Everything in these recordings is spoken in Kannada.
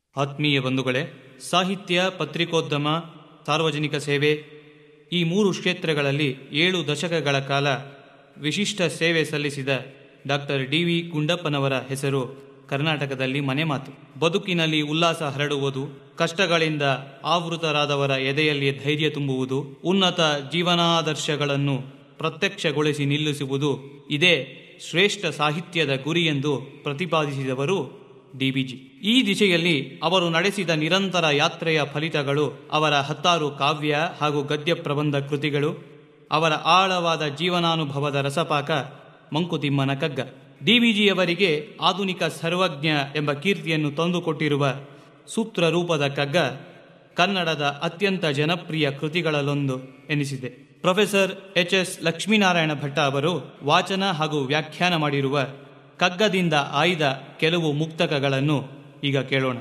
ಆತ್ಮೀಯ ಬಂಧುಗಳೇ ಸಾಹಿತ್ಯ ಪತ್ರಿಕೋದ್ಯಮ ಸಾರ್ವಜನಿಕ ಸೇವೆ ಈ ಮೂರು ಕ್ಷೇತ್ರಗಳಲ್ಲಿ ಏಳು ದಶಕಗಳ ಕಾಲ ವಿಶಿಷ್ಟ ಸೇವೆ ಸಲ್ಲಿಸಿದ ಡಾಕ್ಟರ್ ಡಿ ವಿ ಗುಂಡಪ್ಪನವರ ಹೆಸರು ಕರ್ನಾಟಕದಲ್ಲಿ ಮನೆಮಾತು ಬದುಕಿನಲ್ಲಿ ಉಲ್ಲಾಸ ಹರಡುವುದು ಕಷ್ಟಗಳಿಂದ ಆವೃತರಾದವರ ಎದೆಯಲ್ಲಿ ಧೈರ್ಯ ತುಂಬುವುದು ಉನ್ನತ ಜೀವನಾದರ್ಶಗಳನ್ನು ಪ್ರತ್ಯಕ್ಷಗೊಳಿಸಿ ನಿಲ್ಲಿಸುವುದು ಇದೇ ಶ್ರೇಷ್ಠ ಸಾಹಿತ್ಯದ ಗುರಿ ಎಂದು ಪ್ರತಿಪಾದಿಸಿದವರು ಡಿಬಿಜಿ ಈ ದಿಶೆಯಲ್ಲಿ ಅವರು ನಡೆಸಿದ ನಿರಂತರ ಯಾತ್ರೆಯ ಫಲಿತಗಳು ಅವರ ಹತ್ತಾರು ಕಾವ್ಯ ಹಾಗೂ ಗದ್ಯ ಪ್ರಬಂಧ ಕೃತಿಗಳು ಅವರ ಆಳವಾದ ಜೀವನಾನುಭವದ ರಸಪಾಕ ಮಂಕುತಿಮ್ಮನ ಕಗ್ಗ ಡಿವಿಜಿಯವರಿಗೆ ಆಧುನಿಕ ಸರ್ವಜ್ಞ ಎಂಬ ಕೀರ್ತಿಯನ್ನು ತಂದುಕೊಟ್ಟಿರುವ ಸೂತ್ರ ರೂಪದ ಕಗ್ಗ ಕನ್ನಡದ ಅತ್ಯಂತ ಜನಪ್ರಿಯ ಕೃತಿಗಳಲ್ಲೊಂದು ಎನಿಸಿದೆ professor H S Lakshminarayana Bhatta ಅವರು ವಾಚನ ಹಾಗೂ ವ್ಯಾಖ್ಯಾನ ಮಾಡಿರುವ ಕಗ್ಗದಿಂದ ಆಯ್ದ ಕೆಲವು ಮುಕ್ತಕಗಳನ್ನು ಈಗ ಕೇಳೋಣ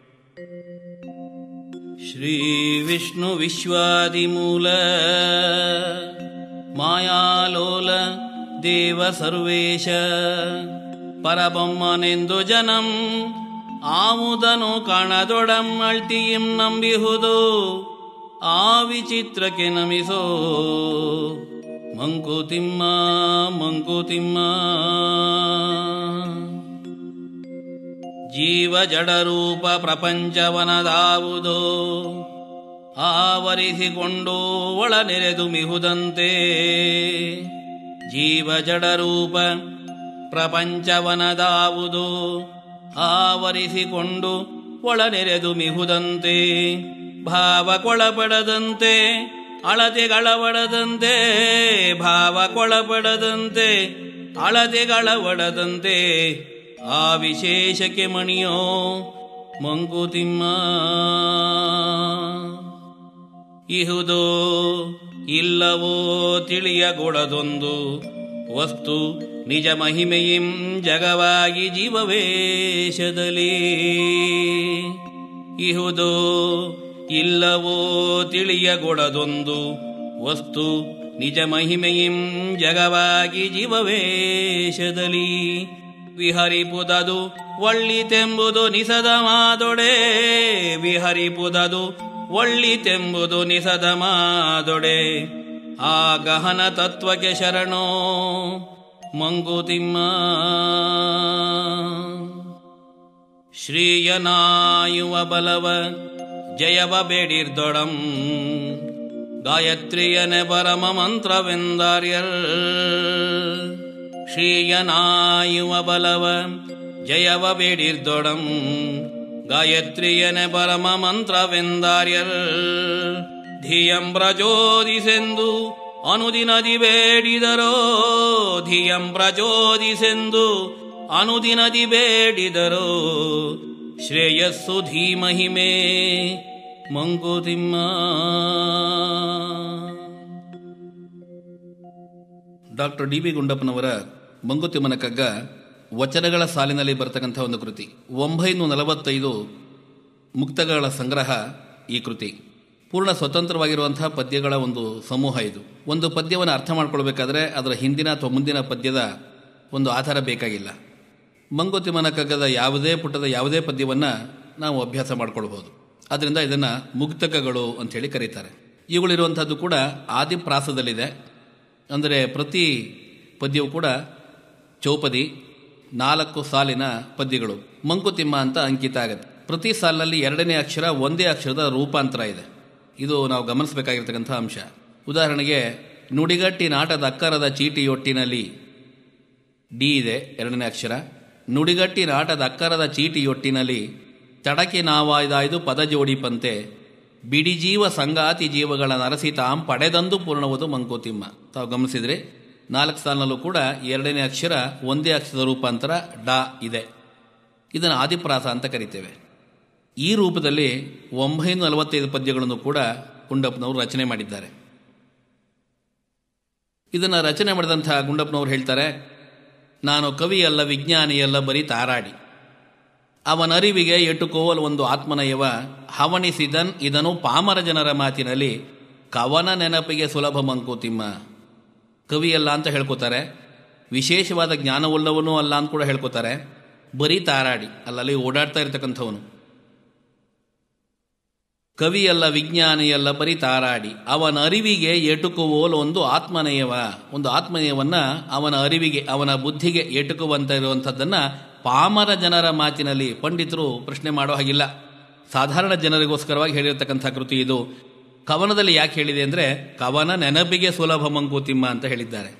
श्रीविष्णुविश्वादिमूल मायालोल देव सर्वेश ಪರಬೊಮ್ಮನೆಂದು ಜನಂ ಆಮುದನು ಕಾಣದೊಡಂ ಅಳ್ತಿಯಿಂ ನಂಬಿಹುದು ಆ ವಿಚಿತ್ರಕ್ಕೆ ನಮಿಸೋ ಮಂಕುತಿಮ್ಮ ಮಂಕುತಿಮ್ಮ ಜೀವ ಜಡರೂಪ ಪ್ರಪಂಚವನದಾವುದೋ ಆವರಿಸಿಕೊಂಡು ಒಳ ನೆರೆದು ಮಿಹುದಂತೆ ಜೀವ ಜಡರೂಪ ಪ್ರಪಂಚವನದಾವುದು ಆವರಿಸಿಕೊಂಡು ಒಳ ನೆರೆದು ಮಿಹುದಂತೆ ಭಾವ ಕೊಳಪಡದಂತೆ ಅಳತೆಗಳವಡದಂತೆ ಭಾವ ಕೊಳಪಡದಂತೆ ಅಳತೆಗಳವಡದಂತೆ ಆ ವಿಶೇಷಕ್ಕೆ ಮಣಿಯೋ ಮಂಕುತಿಮ್ಮ ಇಹುದೋ ಇಲ್ಲವೋ ತಿಳಿಯಗೊಡದೊಂದು ವಸ್ತು ನಿಜ ಮಹಿಮೆಯಿಂ ಜಗವಾಗಿ ಜೀವವೇಶದಲ್ಲಿ ಇಹುದೋ ಇಲ್ಲವೋ ತಿಳಿಯಗೊಡದೊಂದು ವಸ್ತು ನಿಜ ಮಹಿಮೆಯಿಂ ಜಗವಾಗಿ ಜೀವವೇಶದಲ್ಲಿ ವಿಹರಿಪುದದು ಒಳ್ಳಿತೆಂಬುದು ನಿಸದ ಮಾದೊಡೆ ವಿಹರಿಪುದದು ಒಳ್ಳಿತೆಂಬುದು ನಿಸದ ಮಾದೊಡೆ ಆ ಗಹನ ತತ್ವಕ್ಕೆ ಶರಣೋ ಮಂಕುತಿಮ್ಮ ಶ್ರೀಯನಾಯುವ ಬಲವ ಜಯವ ಬೇಡಿರ್ದೊಡಂ ಗಾಯತ್ರಿಯನೆ ಪರಮ ಮಂತ್ರವೆಂದಾರ್ಯರ್ ಶ್ರೀಯನಾಯುವ ಬಲವ ಜಯವ ಬೇಡಿರ್ದೊಡಂ ಗಾಯತ್ರಿಯನೆ ಪರಮ ಮಂತ್ರವೆಂದಾರ್ಯರ್ ಧಿಯಂ ಪ್ರಚೋದಿಸೆಂದು ಅನುದಿನದಿ ಬೇಡಿದರೋ ಧಿಯಂ ಪ್ರಚೋದಿಸೆಂದು ಅನುದಿನದಿ ಬೇಡಿದರೋ ಶ್ರೇಯಸ್ಸು ಧೀಮಹಿಮೆ ಮಂಕುತಿಮ್ಮ ಡಾಕ್ಟರ್ ಡಿ ಬಿ ಗುಂಡಪ್ಪನವರ ಮಂಕುತಿಮ್ಮನ ಕಗ್ಗ ವಚನಗಳ ಸಾಲಿನಲ್ಲಿ ಬರ್ತಕ್ಕಂಥ ಒಂದು ಕೃತಿ ಒಂಬೈನೂರ ನಲವತ್ತೈದು ಮುಕ್ತಗಳ ಸಂಗ್ರಹ ಈ ಕೃತಿ ಪೂರ್ಣ ಸ್ವತಂತ್ರವಾಗಿರುವಂತಹ ಪದ್ಯಗಳ ಒಂದು ಸಮೂಹ ಇದು ಒಂದು ಪದ್ಯವನ್ನು ಅರ್ಥ ಮಾಡ್ಕೊಳ್ಬೇಕಾದ್ರೆ ಅದರ ಹಿಂದಿನ ಅಥವಾ ಮುಂದಿನ ಪದ್ಯದ ಒಂದು ಆಧಾರ ಬೇಕಾಗಿಲ್ಲ ಮಂಕುತಿಮ್ಮನ ಕಗ್ಗದ ಯಾವುದೇ ಪುಟದ ಯಾವುದೇ ಪದ್ಯವನ್ನು ನಾವು ಅಭ್ಯಾಸ ಮಾಡ್ಕೊಳ್ಬೋದು ಆದ್ದರಿಂದ ಇದನ್ನು ಮುಕ್ತಕಗಳು ಅಂಥೇಳಿ ಕರೀತಾರೆ ಇವುಗಳಿರುವಂಥದ್ದು ಕೂಡ ಆದಿಪ್ರಾಸದಲ್ಲಿದೆ ಅಂದರೆ ಪ್ರತಿ ಪದ್ಯವು ಕೂಡ ಚೌಪದಿ ನಾಲ್ಕು ಸಾಲಿನ ಪದ್ಯಗಳು ಮಂಕುತಿಮ್ಮ ಅಂತ ಅಂಕಿತ ಆಗುತ್ತೆ ಪ್ರತಿ ಸಾಲಿನಲ್ಲಿ ಎರಡನೇ ಅಕ್ಷರ ಒಂದೇ ಅಕ್ಷರದ ರೂಪಾಂತರ ಇದೆ ಇದು ನಾವು ಗಮನಿಸಬೇಕಾಗಿರ್ತಕ್ಕಂಥ ಅಂಶ ಉದಾಹರಣೆಗೆ ನುಡಿಗಟ್ಟಿ ನಾಟದ ಅಕ್ಕರದ ಚೀಟಿಯೊಟ್ಟಿನಲ್ಲಿ ಡಿ ಇದೆ ಎರಡನೇ ಅಕ್ಷರ ನುಡಿಗಟ್ಟಿ ನಾಟದ ಅಕ್ಕರದ ಚೀಟಿಯೊಟ್ಟಿನಲ್ಲಿ ತಡಕೆ ನಾವಾಯ್ದಾಯ್ದು ಪದ ಜೋಡಿಪಂತೆ ಬಿಡಿ ಜೀವ ಸಂಗಾತಿ ಜೀವಗಳ ನರಸಿತಾಂ ಪಡೆದಂದು ಪೂರ್ಣವುದು ಮಂಕುತಿಮ್ಮ ತಾವು ಗಮನಿಸಿದ್ರೆ ನಾಲ್ಕು ಸಾಲಿನಲ್ಲೂ ಕೂಡ ಎರಡನೇ ಅಕ್ಷರ ಒಂದೇ ಅಕ್ಷರದ ರೂಪಾಂತರ ಡಾ ಇದೆ ಇದನ್ನು ಆದಿಪ್ರಾಸ ಅಂತ ಕರಿತೇವೆ ಈ ರೂಪದಲ್ಲಿ ಒಂಬೈನೂರ ನಲವತ್ತೈದು ಪದ್ಯಗಳನ್ನು ಕೂಡ ಗುಂಡಪ್ಪನವರು ರಚನೆ ಮಾಡಿದ್ದಾರೆ ಇದನ್ನು ರಚನೆ ಮಾಡಿದಂಥ ಗುಂಡಪ್ಪನವರು ಹೇಳ್ತಾರೆ ನಾನು ಕವಿಯಲ್ಲ ವಿಜ್ಞಾನಿಯಲ್ಲ ಬರೀ ತಾರಾಡಿ ಅವನರಿವಿಗೆ ಎಟುಕೋವಲ್ ಒಂದು ಆತ್ಮನಯವ ಹವಣಿಸಿದನ್ ಇದನ್ನು ಪಾಮರ ಜನರ ಮಾತಿನಲ್ಲಿ ಕವನ ನೆನಪಿಗೆ ಸುಲಭ ಮಂಕುತಿಮ್ಮ ಕವಿಯಲ್ಲ ಅಂತ ಹೇಳ್ಕೊತಾರೆ ವಿಶೇಷವಾದ ಜ್ಞಾನವುಳ್ಳವನೂ ಅಲ್ಲ ಅಂತ ಕೂಡ ಹೇಳ್ಕೊತಾರೆ ಬರೀ ತಾರಾಡಿ ಅಲ್ಲಲ್ಲಿ ಓಡಾಡ್ತಾ ಇರ್ತಕ್ಕಂಥವನು ಕವಿಯಲ್ಲ ವಿಜ್ಞಾನಿಯಲ್ಲ ಬರೀ ತಾರಾಡಿ ಅವನ ಅರಿವಿಗೆ ಎಟುಕುವೋಲು ಒಂದು ಆತ್ಮನಯವ ಒಂದು ಆತ್ಮನಯವನ್ನ ಅವನ ಅರಿವಿಗೆ ಅವನ ಬುದ್ಧಿಗೆ ಎಟುಕುವಂತ ಇರುವಂಥದ್ದನ್ನು ಪಾಮರ ಜನರ ಮಾತಿನಲ್ಲಿ ಪಂಡಿತರು ಪ್ರಶ್ನೆ ಮಾಡೋ ಹಾಗಿಲ್ಲ ಸಾಧಾರಣ ಜನರಿಗೋಸ್ಕರವಾಗಿ ಹೇಳಿರ್ತಕ್ಕಂಥ ಕೃತಿ ಇದು ಕವನದಲ್ಲಿ ಯಾಕೆ ಹೇಳಿದೆ ಅಂದರೆ ಕವನ ನೆನಪಿಗೆ ಸುಲಭ ಮಂಕುತಿಮ್ಮ ಅಂತ ಹೇಳಿದ್ದಾರೆ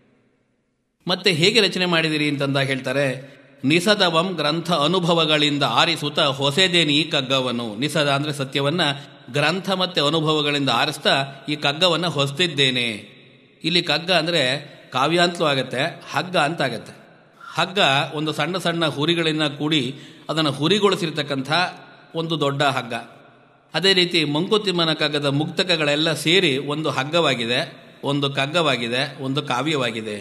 ಮತ್ತೆ ಹೇಗೆ ರಚನೆ ಮಾಡಿದಿರಿ ಅಂತಂದಾಗ ಹೇಳ್ತಾರೆ ನಿಸದವಂ ಗ್ರಂಥ ಅನುಭವಗಳಿಂದ ಆರಿಸುತ್ತ ಹೊಸದೇನಿ ಈ ಕಗ್ಗವನ್ನು ನಿಸದ ಅಂದರೆ ಸತ್ಯವನ್ನ ಗ್ರಂಥ ಮತ್ತೆ ಅನುಭವಗಳಿಂದ ಆರಿಸ್ತಾ ಈ ಕಗ್ಗವನ್ನು ಹೊಸ್ತಿದ್ದೇನೆ ಇಲ್ಲಿ ಕಗ್ಗ ಅಂದರೆ ಕಾವ್ಯಾಂತಲೂ ಆಗತ್ತೆ ಹಗ್ಗ ಅಂತ ಆಗತ್ತೆ ಹಗ್ಗ ಒಂದು ಸಣ್ಣ ಸಣ್ಣ ಹುರಿಗಳಿಂದ ಕೂಡಿ ಅದನ್ನು ಹುರಿಗೊಳಿಸಿರ್ತಕ್ಕಂಥ ಒಂದು ದೊಡ್ಡ ಹಗ್ಗ ಅದೇ ರೀತಿ ಮಂಕುತಿಮ್ಮನ ಕಗ್ಗದ ಮುಕ್ತಕಗಳೆಲ್ಲ ಸೇರಿ ಒಂದು ಹಗ್ಗವಾಗಿದೆ ಒಂದು ಕಗ್ಗವಾಗಿದೆ ಒಂದು ಕಾವ್ಯವಾಗಿದೆ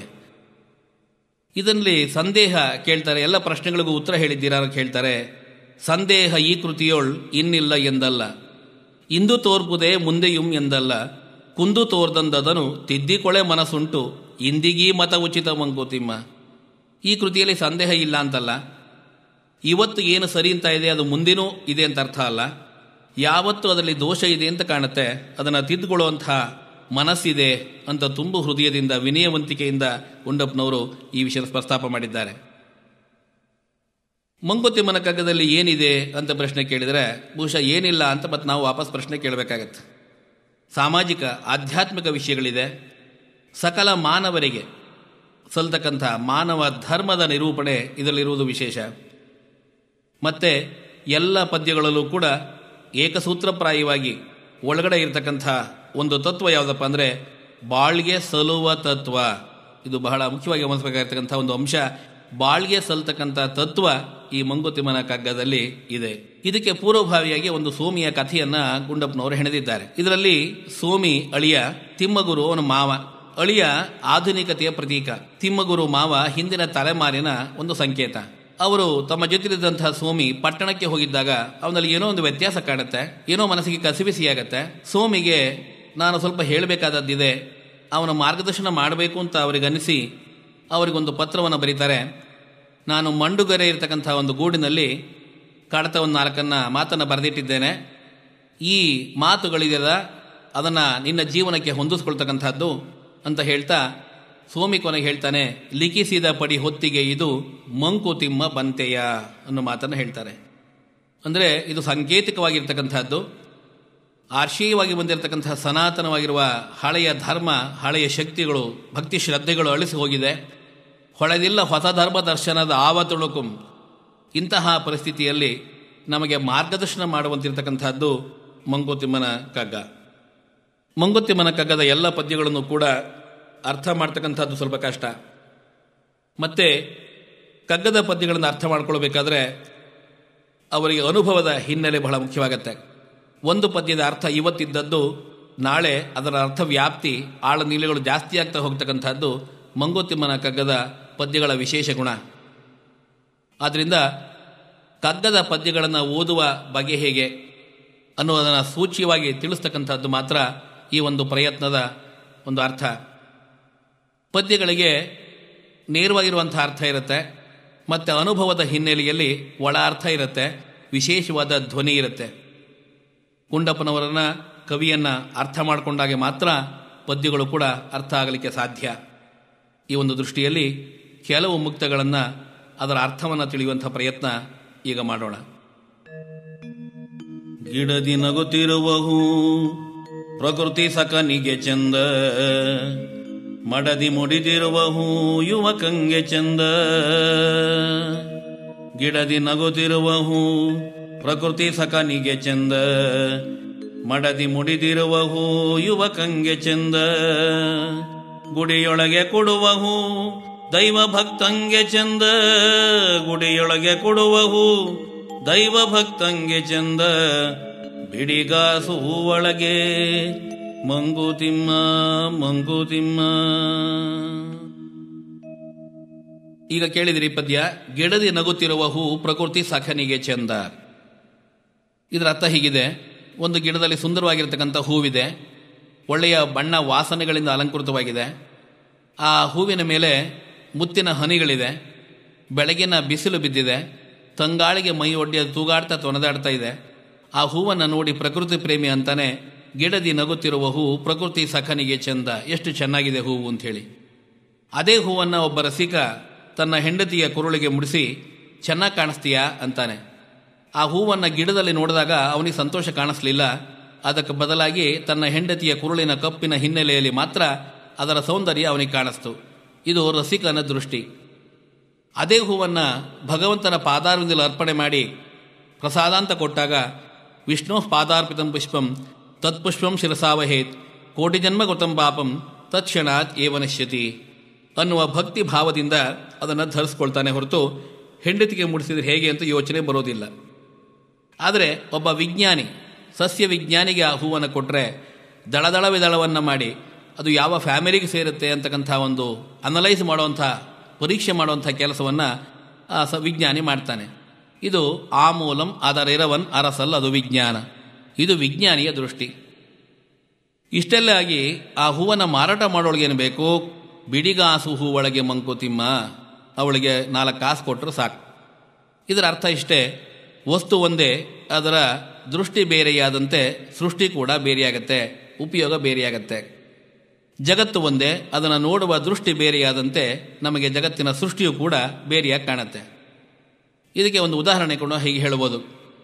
ಇದರಲ್ಲಿ ಸಂದೇಹ ಕೇಳ್ತಾರೆ ಎಲ್ಲ ಪ್ರಶ್ನೆಗಳಿಗೂ ಉತ್ತರ ಹೇಳಿದ್ದೀರಾ ಅಂತ ಕೇಳ್ತಾರೆ ಸಂದೇಹ ಈ ಕೃತಿಯೋಳ್ ಇನ್ನಿಲ್ಲ ಎಂದಲ್ಲ ಇಂದು ತೋರ್ಪುದೇ ಮುಂದೆಯುಂ ಎಂದಲ್ಲ ಕುಂದು ತೋರ್ದಂದದನು ತಿದ್ದಿಕೊಳೆ ಮನಸ್ಸುಂಟು ಇಂದಿಗೀ ಮತ ಉಚಿತ ಮಂಕುತಿಮ್ಮ ಈ ಕೃತಿಯಲ್ಲಿ ಸಂದೇಹ ಇಲ್ಲ ಅಂತಲ್ಲ ಇವತ್ತು ಏನು ಸರಿ ಅಂತ ಇದೆ ಅದು ಮುಂದಿನೂ ಇದೆ ಅಂತ ಅರ್ಥ ಅಲ್ಲ ಯಾವತ್ತು ಅದರಲ್ಲಿ ದೋಷ ಇದೆ ಅಂತ ಕಾಣುತ್ತೆ ಅದನ್ನು ತಿದ್ದುಕೊಳ್ಳುವಂತಹ ಮನಸ್ಸಿದೆ ಅಂತ ತುಂಬು ಹೃದಯದಿಂದ ವಿನಯವಂತಿಕೆಯಿಂದ ಗುಂಡಪ್ಪನವರು ಈ ವಿಷಯದ ಪ್ರಸ್ತಾಪ ಮಾಡಿದ್ದಾರೆ ಮಂಕುತಿಮ್ಮನ ಕಗ್ಗದಲ್ಲಿ ಏನಿದೆ ಅಂತ ಪ್ರಶ್ನೆ ಕೇಳಿದರೆ ಬಹುಶಃ ಏನಿಲ್ಲ ಅಂತ ಮತ್ತೆ ನಾವು ವಾಪಸ್ ಪ್ರಶ್ನೆ ಕೇಳಬೇಕಾಗತ್ತೆ ಸಾಮಾಜಿಕ ಆಧ್ಯಾತ್ಮಿಕ ವಿಷಯಗಳಿದೆ ಸಕಲ ಮಾನವರಿಗೆ ಸಲ್ತಕ್ಕಂಥ ಮಾನವ ಧರ್ಮದ ನಿರೂಪಣೆ ಇದರಲ್ಲಿರುವುದು ವಿಶೇಷ ಮತ್ತು ಎಲ್ಲ ಪದ್ಯಗಳಲ್ಲೂ ಕೂಡ ಏಕಸೂತ್ರಪ್ರಾಯವಾಗಿ ಒಳಗಡೆ ಇರತಕ್ಕಂಥ ಒಂದು ತತ್ವ ಯಾವುದಪ್ಪ ಅಂದರೆ ಬಾಳ್ಗೆ ಸಲುವ ತತ್ವ ಇದು ಬಹಳ ಮುಖ್ಯವಾಗಿ ಗಮನಿಸಬೇಕಾಗಿರ್ತಕ್ಕಂಥ ಒಂದು ಅಂಶ ಬಾಳ್ಗೆ ಸಲ್ತಕ್ಕಂಥ ತತ್ವ ಈ ಮಂಗುತಿಮ್ಮನ ಕಗ್ಗದಲ್ಲಿ ಇದೆ ಇದಕ್ಕೆ ಪೂರ್ವಭಾವಿಯಾಗಿ ಒಂದು ಸೋಮಿಯ ಕಥೆಯನ್ನ ಗುಂಡಪ್ಪನವರು ಹೆಣೆದಿದ್ದಾರೆ ಇದರಲ್ಲಿ ಸೋಮಿ ಅಳಿಯ ತಿಮ್ಮಗುರು ಅವನ ಮಾವ ಅಳಿಯ ಆಧುನಿಕತೆಯ ಪ್ರತೀಕ ತಿಮ್ಮಗುರು ಮಾವ ಹಿಂದಿನ ತಲೆಮಾರಿನ ಒಂದು ಸಂಕೇತ ಅವರು ತಮ್ಮ ಜೊತೆಲಿದ್ದಂತಹ ಸೋಮಿ ಪಟ್ಟಣಕ್ಕೆ ಹೋಗಿದ್ದಾಗ ಅವನಲ್ಲಿ ಏನೋ ಒಂದು ವ್ಯತ್ಯಾಸ ಕಾಣುತ್ತೆ ಏನೋ ಮನಸ್ಸಿಗೆ ಕಸಿಬಿಸಿಯಾಗತ್ತೆ ಸೋಮಿಗೆ ನಾನು ಸ್ವಲ್ಪ ಹೇಳಬೇಕಾದದ್ದಿದೆ ಅವನ ಮಾರ್ಗದರ್ಶನ ಮಾಡಬೇಕು ಅಂತ ಅವರಿಗನಿಸಿ ಅವರಿಗೊಂದು ಪತ್ರವನ್ನು ಬರೀತಾರೆ ನಾನು ಮಂಡುಗರೆ ಇರತಕ್ಕಂಥ ಒಂದು ಗೂಡಿನಲ್ಲಿ ಕಡತ ಒಂದು ನಾಲ್ಕನ್ನ ಮಾತನ್ನು ಬರೆದಿಟ್ಟಿದ್ದೇನೆ ಈ ಮಾತುಗಳಿದೆಯಲ್ಲ ಅದನ್ನು ನಿನ್ನ ಜೀವನಕ್ಕೆ ಹೊಂದಿಸ್ಕೊಳ್ತಕ್ಕಂಥದ್ದು ಅಂತ ಹೇಳ್ತಾ ಸೋಮಿ ಕೊನೆಗೆ ಹೇಳ್ತಾನೆ ಲಿಖಿಸಿದ ಪಡಿ ಹೊತ್ತಿಗೆ ಇದು ಮಂಕುತಿಮ್ಮ ಬಂತೆಯ ಅನ್ನೋ ಮಾತನ್ನು ಹೇಳ್ತಾರೆ ಅಂದರೆ ಇದು ಸಾಂಕೇತಿಕವಾಗಿರ್ತಕ್ಕಂಥದ್ದು ಆರ್ಷೀಯವಾಗಿ ಬಂದಿರತಕ್ಕಂತಹ ಸನಾತನವಾಗಿರುವ ಹಳೆಯ ಧರ್ಮ ಹಳೆಯ ಶಕ್ತಿಗಳು ಭಕ್ತಿ ಶ್ರದ್ಧೆಗಳು ಅಳಿಸಿ ಹೋಗಿದೆ ಹೊಳೆದಿಲ್ಲ ಹೊಸ ಧರ್ಮ ದರ್ಶನದ ಆವತುಳುಕು ಇಂತಹ ಪರಿಸ್ಥಿತಿಯಲ್ಲಿ ನಮಗೆ ಮಾರ್ಗದರ್ಶನ ಮಾಡುವಂತಿರ್ತಕ್ಕಂಥದ್ದು ಮಂಕುತಿಮ್ಮನ ಕಗ್ಗ ಮಂಗುತಿಮ್ಮನ ಕಗ್ಗದ ಎಲ್ಲ ಪದ್ಯಗಳನ್ನು ಕೂಡ ಅರ್ಥ ಮಾಡ್ತಕ್ಕಂಥದ್ದು ಸ್ವಲ್ಪ ಕಷ್ಟ ಮತ್ತು ಕಗ್ಗದ ಪದ್ಯಗಳನ್ನು ಅರ್ಥ ಮಾಡ್ಕೊಳ್ಬೇಕಾದ್ರೆ ಅವರಿಗೆ ಅನುಭವದ ಹಿನ್ನೆಲೆ ಬಹಳ ಮುಖ್ಯವಾಗತ್ತೆ ಒಂದು ಪದ್ಯದ ಅರ್ಥ ಇವತ್ತಿದ್ದದ್ದು ನಾಳೆ ಅದರ ಅರ್ಥ ವ್ಯಾಪ್ತಿ ಆಳ ನೀಲೆಗಳು ಜಾಸ್ತಿ ಆಗ್ತಾ ಹೋಗ್ತಕ್ಕಂಥದ್ದು ಮಂಗುತಿಮ್ಮನ ಕಗ್ಗದ ಪದ್ಯಗಳ ವಿಶೇಷ ಗುಣ ಆದ್ದರಿಂದ ಕಗ್ಗದ ಪದ್ಯಗಳನ್ನು ಓದುವ ಬಗೆ ಹೇಗೆ ಅನ್ನುವುದನ್ನು ಸೂಚ್ಯವಾಗಿ ತಿಳಿಸ್ತಕ್ಕಂಥದ್ದು ಮಾತ್ರ ಈ ಒಂದು ಪ್ರಯತ್ನದ ಒಂದು ಅರ್ಥ ಪದ್ಯಗಳಿಗೆ ನೇರವಾಗಿರುವಂಥ ಅರ್ಥ ಇರುತ್ತೆ ಮತ್ತು ಅನುಭವದ ಹಿನ್ನೆಲೆಯಲ್ಲಿ ಒಳ ಅರ್ಥ ಇರುತ್ತೆ ವಿಶೇಷವಾದ ಧ್ವನಿ ಇರುತ್ತೆ ಗುಂಡಪ್ಪನವರನ್ನು ಕವಿಯನ್ನು ಅರ್ಥ ಮಾಡಿಕೊಂಡಾಗೆ ಮಾತ್ರ ಪದ್ಯಗಳು ಕೂಡ ಅರ್ಥ ಆಗಲಿಕ್ಕೆ ಸಾಧ್ಯ ಈ ಒಂದು ದೃಷ್ಟಿಯಲ್ಲಿ ಕೆಲವು ಮುಕ್ತಗಳನ್ನು ಅದರ ಅರ್ಥವನ್ನು ತಿಳಿಯುವಂಥ ಪ್ರಯತ್ನ ಈಗ ಮಾಡೋಣ ಗಿಡದಿ ನಗುತ್ತಿರುವಹು ಪ್ರಕೃತಿ ಸಕನಿಗೆ ಚಂದ ಮಡದಿ ಮುಡಿದಿರುವಹು ಯುವಕಂಗೆ ಚಂದ ಗಿಡದಿ ನಗುತ್ತಿರುವಹು ಪ್ರಕೃತಿ ಸಕನಿಗೆ ಚಂದ ಮಡದಿ ಮುಡಿದಿರುವಹು ಯುವಕಂಗೆ ಚಂದ ಗುಡಿಯೊಳಗೆ ಕೊಡುವಹು ದೈವ ಭಕ್ತಂಗೆ ಚಂದ ಗುಡಿಯೊಳಗೆ ಕೊಡುವಹು ದೈವ ಭಕ್ತಂಗೆ ಚಂದ ಬಿಡಿಗಾಸು ಒಳಗೆ ಮಂಗುತಿಮ್ಮ ಮಂಗುತಿಮ್ಮ ಈಗ ಕೇಳಿದಿರಿ ಪದ್ಯ ಗಿಡದಿ ನಗುತ್ತಿರುವ ಹೂ ಪ್ರಕೃತಿ ಸಖನಿಗೆ ಚಂದ ಇದರ ಅರ್ಥ ಹೀಗಿದೆ ಒಂದು ಗಿಡದಲ್ಲಿ ಸುಂದರವಾಗಿರ್ತಕ್ಕಂಥ ಹೂವಿದೆ ಒಳ್ಳೆಯ ಬಣ್ಣ ವಾಸನೆಗಳಿಂದ ಅಲಂಕೃತವಾಗಿದೆ ಆ ಹೂವಿನ ಮೇಲೆ ಮುತ್ತಿನ ಹನಿಗಳಿದೆ ಬೆಳಗಿನ ಬಿಸಿಲು ಬಿದ್ದಿದೆ ತಂಗಾಳಿಗೆ ಮೈ ಒಡ್ಡಿ ಅದು ತೂಗಾಡ್ತಾ ತೊನೆದಾಡ್ತಾ ಇದೆ ಆ ಹೂವನ್ನು ನೋಡಿ ಪ್ರಕೃತಿ ಪ್ರೇಮಿ ಅಂತಾನೆ ಗಿಡದಿ ನಗುತ್ತಿರುವ ಹೂವು ಪ್ರಕೃತಿ ಸಖನಿಗೆ ಚಂದ ಎಷ್ಟು ಚೆನ್ನಾಗಿದೆ ಹೂವು ಅಂಥೇಳಿ ಅದೇ ಹೂವನ್ನು ಒಬ್ಬ ರಸಿಕ ತನ್ನ ಹೆಂಡತಿಯ ಕುರುಳಿಗೆ ಮುಡಿಸಿ ಚೆನ್ನಾಗಿ ಕಾಣಿಸ್ತೀಯಾ ಅಂತಾನೆ ಆ ಹೂವನ್ನು ಗಿಡದಲ್ಲಿ ನೋಡಿದಾಗ ಅವನಿಗೆ ಸಂತೋಷ ಕಾಣಿಸ್ಲಿಲ್ಲ ಅದಕ್ಕೆ ಬದಲಾಗಿ ತನ್ನ ಹೆಂಡತಿಯ ಕುರುಳಿನ ಕಪ್ಪಿನ ಹಿನ್ನೆಲೆಯಲ್ಲಿ ಮಾತ್ರ ಅದರ ಸೌಂದರ್ಯ ಅವನಿಗೆ ಕಾಣಿಸ್ತು ಇದು ರಸಿಕನ ದೃಷ್ಟಿ ಅದೇ ಹೂವನ್ನು ಭಗವಂತನ ಪಾದಾರವಿಂದಲೇ ಅರ್ಪಣೆ ಮಾಡಿ ಪ್ರಸಾದ ಅಂತ ಕೊಟ್ಟಾಗ ವಿಷ್ಣು ಪಾದಾರ್ಪಿತಂ ಪುಷ್ಪಂ ತತ್ಪುಷ್ಪಂ ಶಿರಸಾವಹೇತ್ ಕೋಟಿ ಜನ್ಮ ಕೃತಂ ಪಾಪಂ ತತ್ಕ್ಷಣಾತ್ ಏವನಶ್ಯತಿ ಅನ್ನುವ ಭಕ್ತಿ ಭಾವದಿಂದ ಅದನ್ನು ಧರಿಸ್ಕೊಳ್ತಾನೆ ಹೊರತು ಹೆಂಡತಿಗೆ ಮುಡಿಸಿದ್ರೆ ಹೇಗೆ ಅಂತ ಯೋಚನೆ ಬರೋದಿಲ್ಲ ಆದರೆ ಒಬ್ಬ ವಿಜ್ಞಾನಿ ಸಸ್ಯ ವಿಜ್ಞಾನಿಗೆ ಆ ಹೂವನ್ನು ಕೊಟ್ಟರೆ ದಳದಳ ವಿದಳವನ್ನು ಮಾಡಿ ಅದು ಯಾವ ಫ್ಯಾಮಿಲಿಗೆ ಸೇರುತ್ತೆ ಅಂತಕ್ಕಂಥ ಒಂದು ಅನಲೈಸ್ ಮಾಡುವಂಥ ಪರೀಕ್ಷೆ ಮಾಡುವಂಥ ಕೆಲಸವನ್ನು ಆ ಸ ವಿಜ್ಞಾನಿ ಮಾಡ್ತಾನೆ ಇದು ಆ ಮೂಲಂ ಅದರಿರವನ್ ಅರಸಲ್ ಅದು ವಿಜ್ಞಾನ ಇದು ವಿಜ್ಞಾನಿಯ ದೃಷ್ಟಿ ಇಷ್ಟೆಲ್ಲ ಆಗಿ ಆ ಹೂವನ್ನು ಮಾರಾಟ ಮಾಡೋಳಿಗೇನು ಬೇಕು ಬಿಡಿಗಾಸು ಹೂ ಒಳಗೆ ಮಂಕುತಿಮ್ಮ ಅವಳಿಗೆ ನಾಲ್ಕು ಕಾಸು ಕೊಟ್ಟರು ಸಾಕು ಇದರ ಅರ್ಥ ಇಷ್ಟೇ ವಸ್ತು ಒಂದೇ ಅದರ ದೃಷ್ಟಿ ಬೇರೆಯಾದಂತೆ ಸೃಷ್ಟಿ ಕೂಡ ಬೇರೆಯಾಗತ್ತೆ ಉಪಯೋಗ ಬೇರೆಯಾಗತ್ತೆ ಜಗತ್ತು ಒಂದೇ ಅದನ್ನು ನೋಡುವ ದೃಷ್ಟಿ ಬೇರೆಯಾದಂತೆ ನಮಗೆ ಜಗತ್ತಿನ ಸೃಷ್ಟಿಯು ಕೂಡ ಬೇರೆಯಾಗಿ ಕಾಣುತ್ತೆ ಇದಕ್ಕೆ ಒಂದು ಉದಾಹರಣೆ ಕೂಡ ಹೀಗೆ ಹೇಳ್ಬೋದು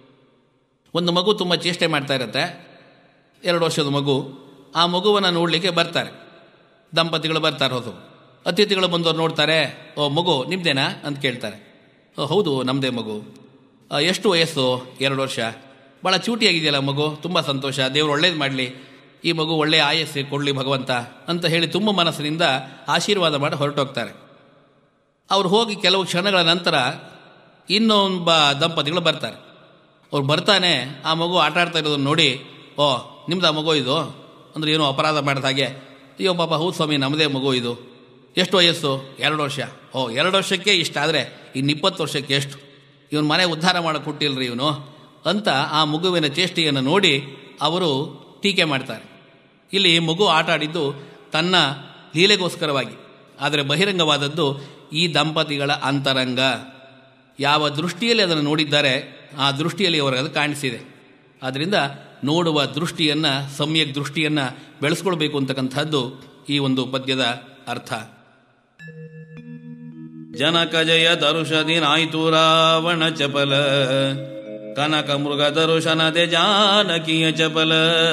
ಒಂದು ಮಗು ತುಂಬ ಚೇಷ್ಟೆ ಮಾಡ್ತಾ ಇರುತ್ತೆ ಎರಡು ವರ್ಷದ ಮಗು ಆ ಮಗುವನ್ನು ನೋಡಲಿಕ್ಕೆ ಬರ್ತಾರೆ ದಂಪತಿಗಳು ಬರ್ತಾರೆ ಹೊಸ ಅತಿಥಿಗಳು ಬಂದವ್ರು ನೋಡ್ತಾರೆ ಓ ಮಗು ನಿಮ್ದೇನಾ ಅಂತ ಕೇಳ್ತಾರೆ ಓ ಹೌದು ನಮ್ಮದೇ ಮಗು "ಆ, ಎಷ್ಟು ವಯಸ್ಸು ಎರಡು ವರ್ಷ ಭಾಳ ಚೂಟಿಯಾಗಿದೆಯಲ್ಲ ಮಗು ತುಂಬ ಸಂತೋಷ ದೇವರು ಒಳ್ಳೇದು ಮಾಡಲಿ ಈ ಮಗು ಒಳ್ಳೆಯ ಆಯಸ್ಸು ಕೊಡಲಿ ಭಗವಂತ ಅಂತ ಹೇಳಿ ತುಂಬ ಮನಸ್ಸಿನಿಂದ ಆಶೀರ್ವಾದ ಮಾಡಿ ಹೊರಟೋಗ್ತಾರೆ ಅವ್ರು ಹೋಗಿ ಕೆಲವು ಕ್ಷಣಗಳ ನಂತರ ಇನ್ನೊಬ್ಬ ದಂಪತಿಗಳು ಬರ್ತಾರೆ ಅವ್ರು ಬರ್ತಾನೆ ಆ ಮಗು ಆಟ ಆಡ್ತಾ ಇರೋದನ್ನ ನೋಡಿ ಓ ನಿಮ್ದು ಆ ಮಗು ಇದು ಅಂದ್ರೆ ಏನೋ ಅಪರಾಧ ಮಾಡಿದ ಹಾಗೆ ಅಯ್ಯೋ ಪಾಪ ಹೌದು ಸ್ವಾಮಿ ನಮ್ಮದೇ ಮಗು ಇದು ಎಷ್ಟು ವಯಸ್ಸು ಎರಡು ವರ್ಷ ಓ ಎರಡು ವರ್ಷಕ್ಕೆ ಇಷ್ಟ ಆದರೆ ಇನ್ನು ಇಪ್ಪತ್ತು ವರ್ಷಕ್ಕೆ ಎಷ್ಟು ಇವನು ಮನೆ ಉದ್ಧಾರ ಮಾಡಕ್ಕೆ ಕೊಟ್ಟಿಲ್ರಿ ಇವನು ಅಂತ ಆ ಮಗುವಿನ ಚೇಷ್ಟೆಯನ್ನು ನೋಡಿ ಅವರು ಟೀಕೆ ಮಾಡ್ತಾರೆ ಇಲ್ಲಿ ಮಗು ಆಟ ಆಡಿದ್ದು ತನ್ನ ಲೀಲೆಗೋಸ್ಕರವಾಗಿ ಆದರೆ ಬಹಿರಂಗವಾದದ್ದು ಈ ದಂಪತಿಗಳ ಅಂತರಂಗ ಯಾವ ದೃಷ್ಟಿಯಲ್ಲಿ ಅದನ್ನು ನೋಡಿದ್ದಾರೆ ಆ ದೃಷ್ಟಿಯಲ್ಲಿ ಅವರಿಗೆ ಅದು ಕಾಣಿಸಿದೆ ಆದ್ದರಿಂದ ನೋಡುವ ದೃಷ್ಟಿಯನ್ನು ಸಮ್ಯಕ್ ದೃಷ್ಟಿಯನ್ನು ಬೆಳೆಸ್ಕೊಳ್ಬೇಕು ಅಂತಕ್ಕಂಥದ್ದು ಈ ಒಂದು ಪದ್ಯದ ಅರ್ಥ ಜನಕ ಜಯ ದರುಷದಿನಾಯ್ತು ರಾವಣ ಚಪಲ ಕನಕ ಮೃಗ ದರುಶನದೆ ಜಾನಕಿಯ ಚಪಲ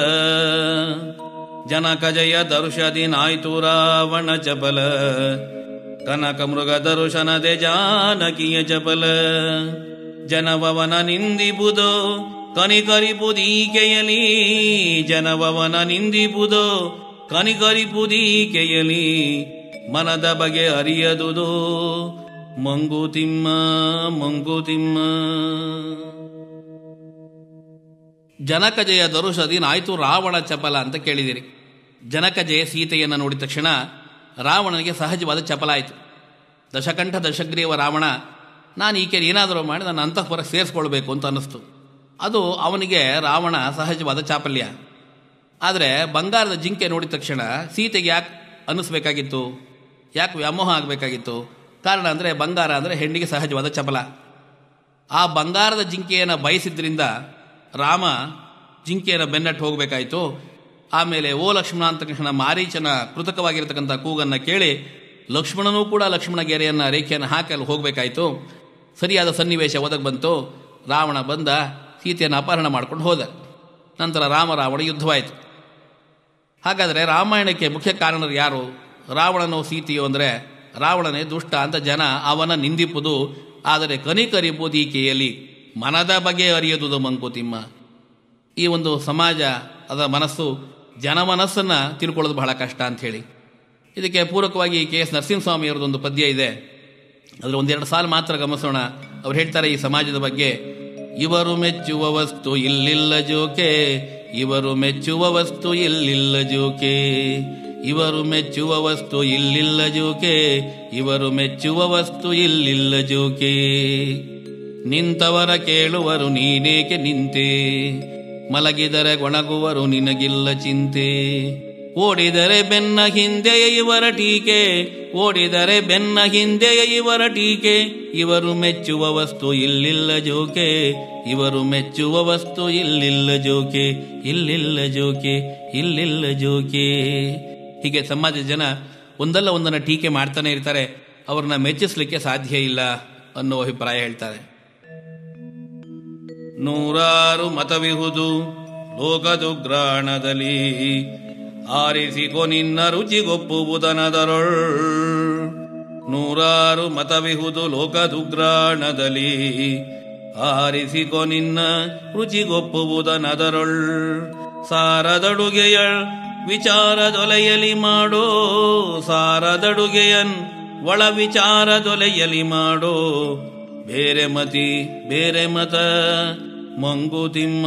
ಜನಕ ಜಯ ದರುಷದಿನಾಯ್ತು ರಾವಣ ಚಪಲ ಕನಕ ಮೃಗ ದರುಶನದೆ ಜಾನಕಿಯ ಚಪಲ ಜನವವನ ನಿಂದಿಬುದೋ ಕನಿಕರಿಪುದೀಕೆಯಲಿ ಜನವವನ ನಿಂದಿಬುದೋ ಕನಿಕರಿಪುದೀಕೆಯಲಿ ಮನದ ಬಗೆ ಅರಿಯದುದು ಮಂಗುತಿಮ್ಮ ಮಂಗುತಿಮ್ಮ ಜನಕ ಜಯ ದರುಷದಿನ ಆಯ್ತು ರಾವಣ ಚಪಲ ಅಂತ ಕೇಳಿದಿರಿ ಜನಕ ಜಯ ಸೀತೆಯನ್ನು ನೋಡಿದ ತಕ್ಷಣ ರಾವಣನಿಗೆ ಸಹಜವಾದ ಚಪಲ ಆಯಿತು ದಶಕಂಠ ದಶಗ್ರೀವ ರಾವಣ ನಾನು ಈಕೆ ಏನಾದರೂ ಮಾಡಿ ನನ್ನ ಅಂತಃಪುರ ಸೇರಿಸ್ಕೊಳ್ಬೇಕು ಅಂತ ಅನ್ನಿಸ್ತು ಅದು ಅವನಿಗೆ ರಾವಣ ಸಹಜವಾದ ಚಾಪಲ್ಯ ಆದರೆ ಬಂಗಾರದ ಜಿಂಕೆ ನೋಡಿದ ತಕ್ಷಣ ಸೀತೆಗೆ ಯಾಕೆ ಅನ್ನಿಸ್ಬೇಕಾಗಿತ್ತು ಯಾಕೆ ವ್ಯಾಮೋಹ ಆಗಬೇಕಾಗಿತ್ತು ಕಾರಣ ಅಂದರೆ ಬಂಗಾರ ಅಂದರೆ ಹೆಣ್ಣಿಗೆ ಸಹಜವಾದ ಚಪಲ ಆ ಬಂಗಾರದ ಜಿಂಕೆಯನ್ನು ಬಯಸಿದ್ರಿಂದ ರಾಮ ಜಿಂಕೆಯನ್ನು ಬೆನ್ನಟ್ಟು ಹೋಗಬೇಕಾಯಿತು ಆಮೇಲೆ ಓ ಲಕ್ಷ್ಮಣ ಅಂತ ತಕ್ಷಣ ಮಾರೀಚನ ಕೃತಕವಾಗಿರ್ತಕ್ಕಂಥ ಕೂಗನ್ನು ಕೇಳಿ ಲಕ್ಷ್ಮಣನೂ ಕೂಡ ಲಕ್ಷ್ಮಣ ಗೆರೆಯನ್ನು ರೇಖೆಯನ್ನು ಹಾಕಿ ಅಲ್ಲಿ ಹೋಗಬೇಕಾಯಿತು ಸರಿಯಾದ ಸನ್ನಿವೇಶ ಒದಗಿ ಬಂತು ರಾವಣ ಬಂದ ಸೀತೆಯನ್ನು ಅಪಹರಣ ಮಾಡ್ಕೊಂಡು ಹೋದ ನಂತರ ರಾಮ ರಾವಣ ಯುದ್ಧವಾಯಿತು ಹಾಗಾದರೆ ರಾಮಾಯಣಕ್ಕೆ ಮುಖ್ಯ ಕಾರಣರು ಯಾರು ರಾವಣನು ಸೀತೆಯು ಅಂದರೆ ರಾವಣನೇ ದುಷ್ಟ ಅಂತ ಜನ ಅವನ ನಿಂದಿಪುದು ಆದರೆ ಕನಿಕರಿಪುದೀಕೆಯಲ್ಲಿ ಮನದ ಬಗೆ ಅರಿಯದುದು ಮಂಕುತಿಮ್ಮ ಈ ಒಂದು ಸಮಾಜ ಅದರ ಮನಸ್ಸು ಜನಮನಸ್ಸನ್ನು ತಿಳ್ಕೊಳ್ಳೋದು ಬಹಳ ಕಷ್ಟ ಅಂಥೇಳಿ ಇದಕ್ಕೆ ಪೂರಕವಾಗಿ ಕೆ ಎಸ್ ನರಸಿಂಹಸ್ವಾಮಿ ಅವರದೊಂದು ಪದ್ಯ ಇದೆ ಅದರ ಒಂದೆರಡು ಸಾಲು ಮಾತ್ರ ಗಮನಿಸೋಣ ಅವ್ರು ಹೇಳ್ತಾರೆ ಈ ಸಮಾಜದ ಬಗ್ಗೆ ಇವರು ಮೆಚ್ಚುವ ವಸ್ತು ಇಲ್ಲಿಲ್ಲ ಜೋಕೆ ಇವರು ಮೆಚ್ಚುವ ವಸ್ತು ಇಲ್ಲಿಲ್ಲ ಜೋಕೆ ಇವರು ಮೆಚ್ಚುವ ವಸ್ತು ಇಲ್ಲಿಲ್ಲ ಜೋಕೆ ಇವರು ಮೆಚ್ಚುವ ವಸ್ತು ಇಲ್ಲಿಲ್ಲ ಜೋಕೆ ನಿಂತವರ ಕೇಳುವರು ನೀನೇಕೆ ನಿಂತೆ ಮಲಗಿದರೆ ಗೊಣಗುವರು ನಿನಗಿಲ್ಲ ಚಿಂತೆ ಓಡಿದರೆ ಬೆನ್ನ ಹಿಂದೆಯ ಇವರ ಟೀಕೆ ಓಡಿದರೆ ಬೆನ್ನ ಹಿಂದೆಯ ಇವರ ಟೀಕೆ ಇವರು ಮೆಚ್ಚುವ ವಸ್ತು ಇಲ್ಲಿಲ್ಲ ಜೋಕೆ ಇವರು ಮೆಚ್ಚುವ ವಸ್ತು ಇಲ್ಲಿಲ್ಲ ಜೋಕೆ ಇಲ್ಲಿಲ್ಲ ಜೋಕೆ ಇಲ್ಲಿಲ್ಲ ಜೋಕೆ ಹೀಗೆ ಸಮಾಜದ ಜನ ಒಂದಲ್ಲ ಒಂದನ್ನು ಟೀಕೆ ಮಾಡ್ತಾನೆ ಇರ್ತಾರೆ ಅವ್ರನ್ನ ಮೆಚ್ಚಿಸ್ಲಿಕ್ಕೆ ಸಾಧ್ಯ ಇಲ್ಲ ಅನ್ನೋ ಅಭಿಪ್ರಾಯ ಹೇಳ್ತಾರೆ ನೂರಾರು ಮತವಿಹುದು ಲೋಕದುಗ್ರಾಣದಲ್ಲಿ ಆರಿಸಿಕೊ ನಿನ್ನ ರುಚಿಗೊಪ್ಪುವುದನದರೊಳ್ ನೂರಾರು ಮತವಿಹುದು ಲೋಕದುಗ್ರಾಣದಲ್ಲಿ ಆರಿಸಿಕೊ ನಿನ್ನ ರುಚಿಗೊಪ್ಪುವುದನದರೊಳ್ ಸಾರದಡುಗೆಯ ವಿಚಾರದೊಲೆಯಲಿ ಮಾಡೋ ಸಾರದಡುಗೆಯನ್ ಒಳ ವಿಚಾರದೊಲೆಯಲಿ ಮಾಡೋ ಬೇರೆ ಮತಿ ಬೇರೆ ಮತ ಮಂಗುತಿಮ್ಮ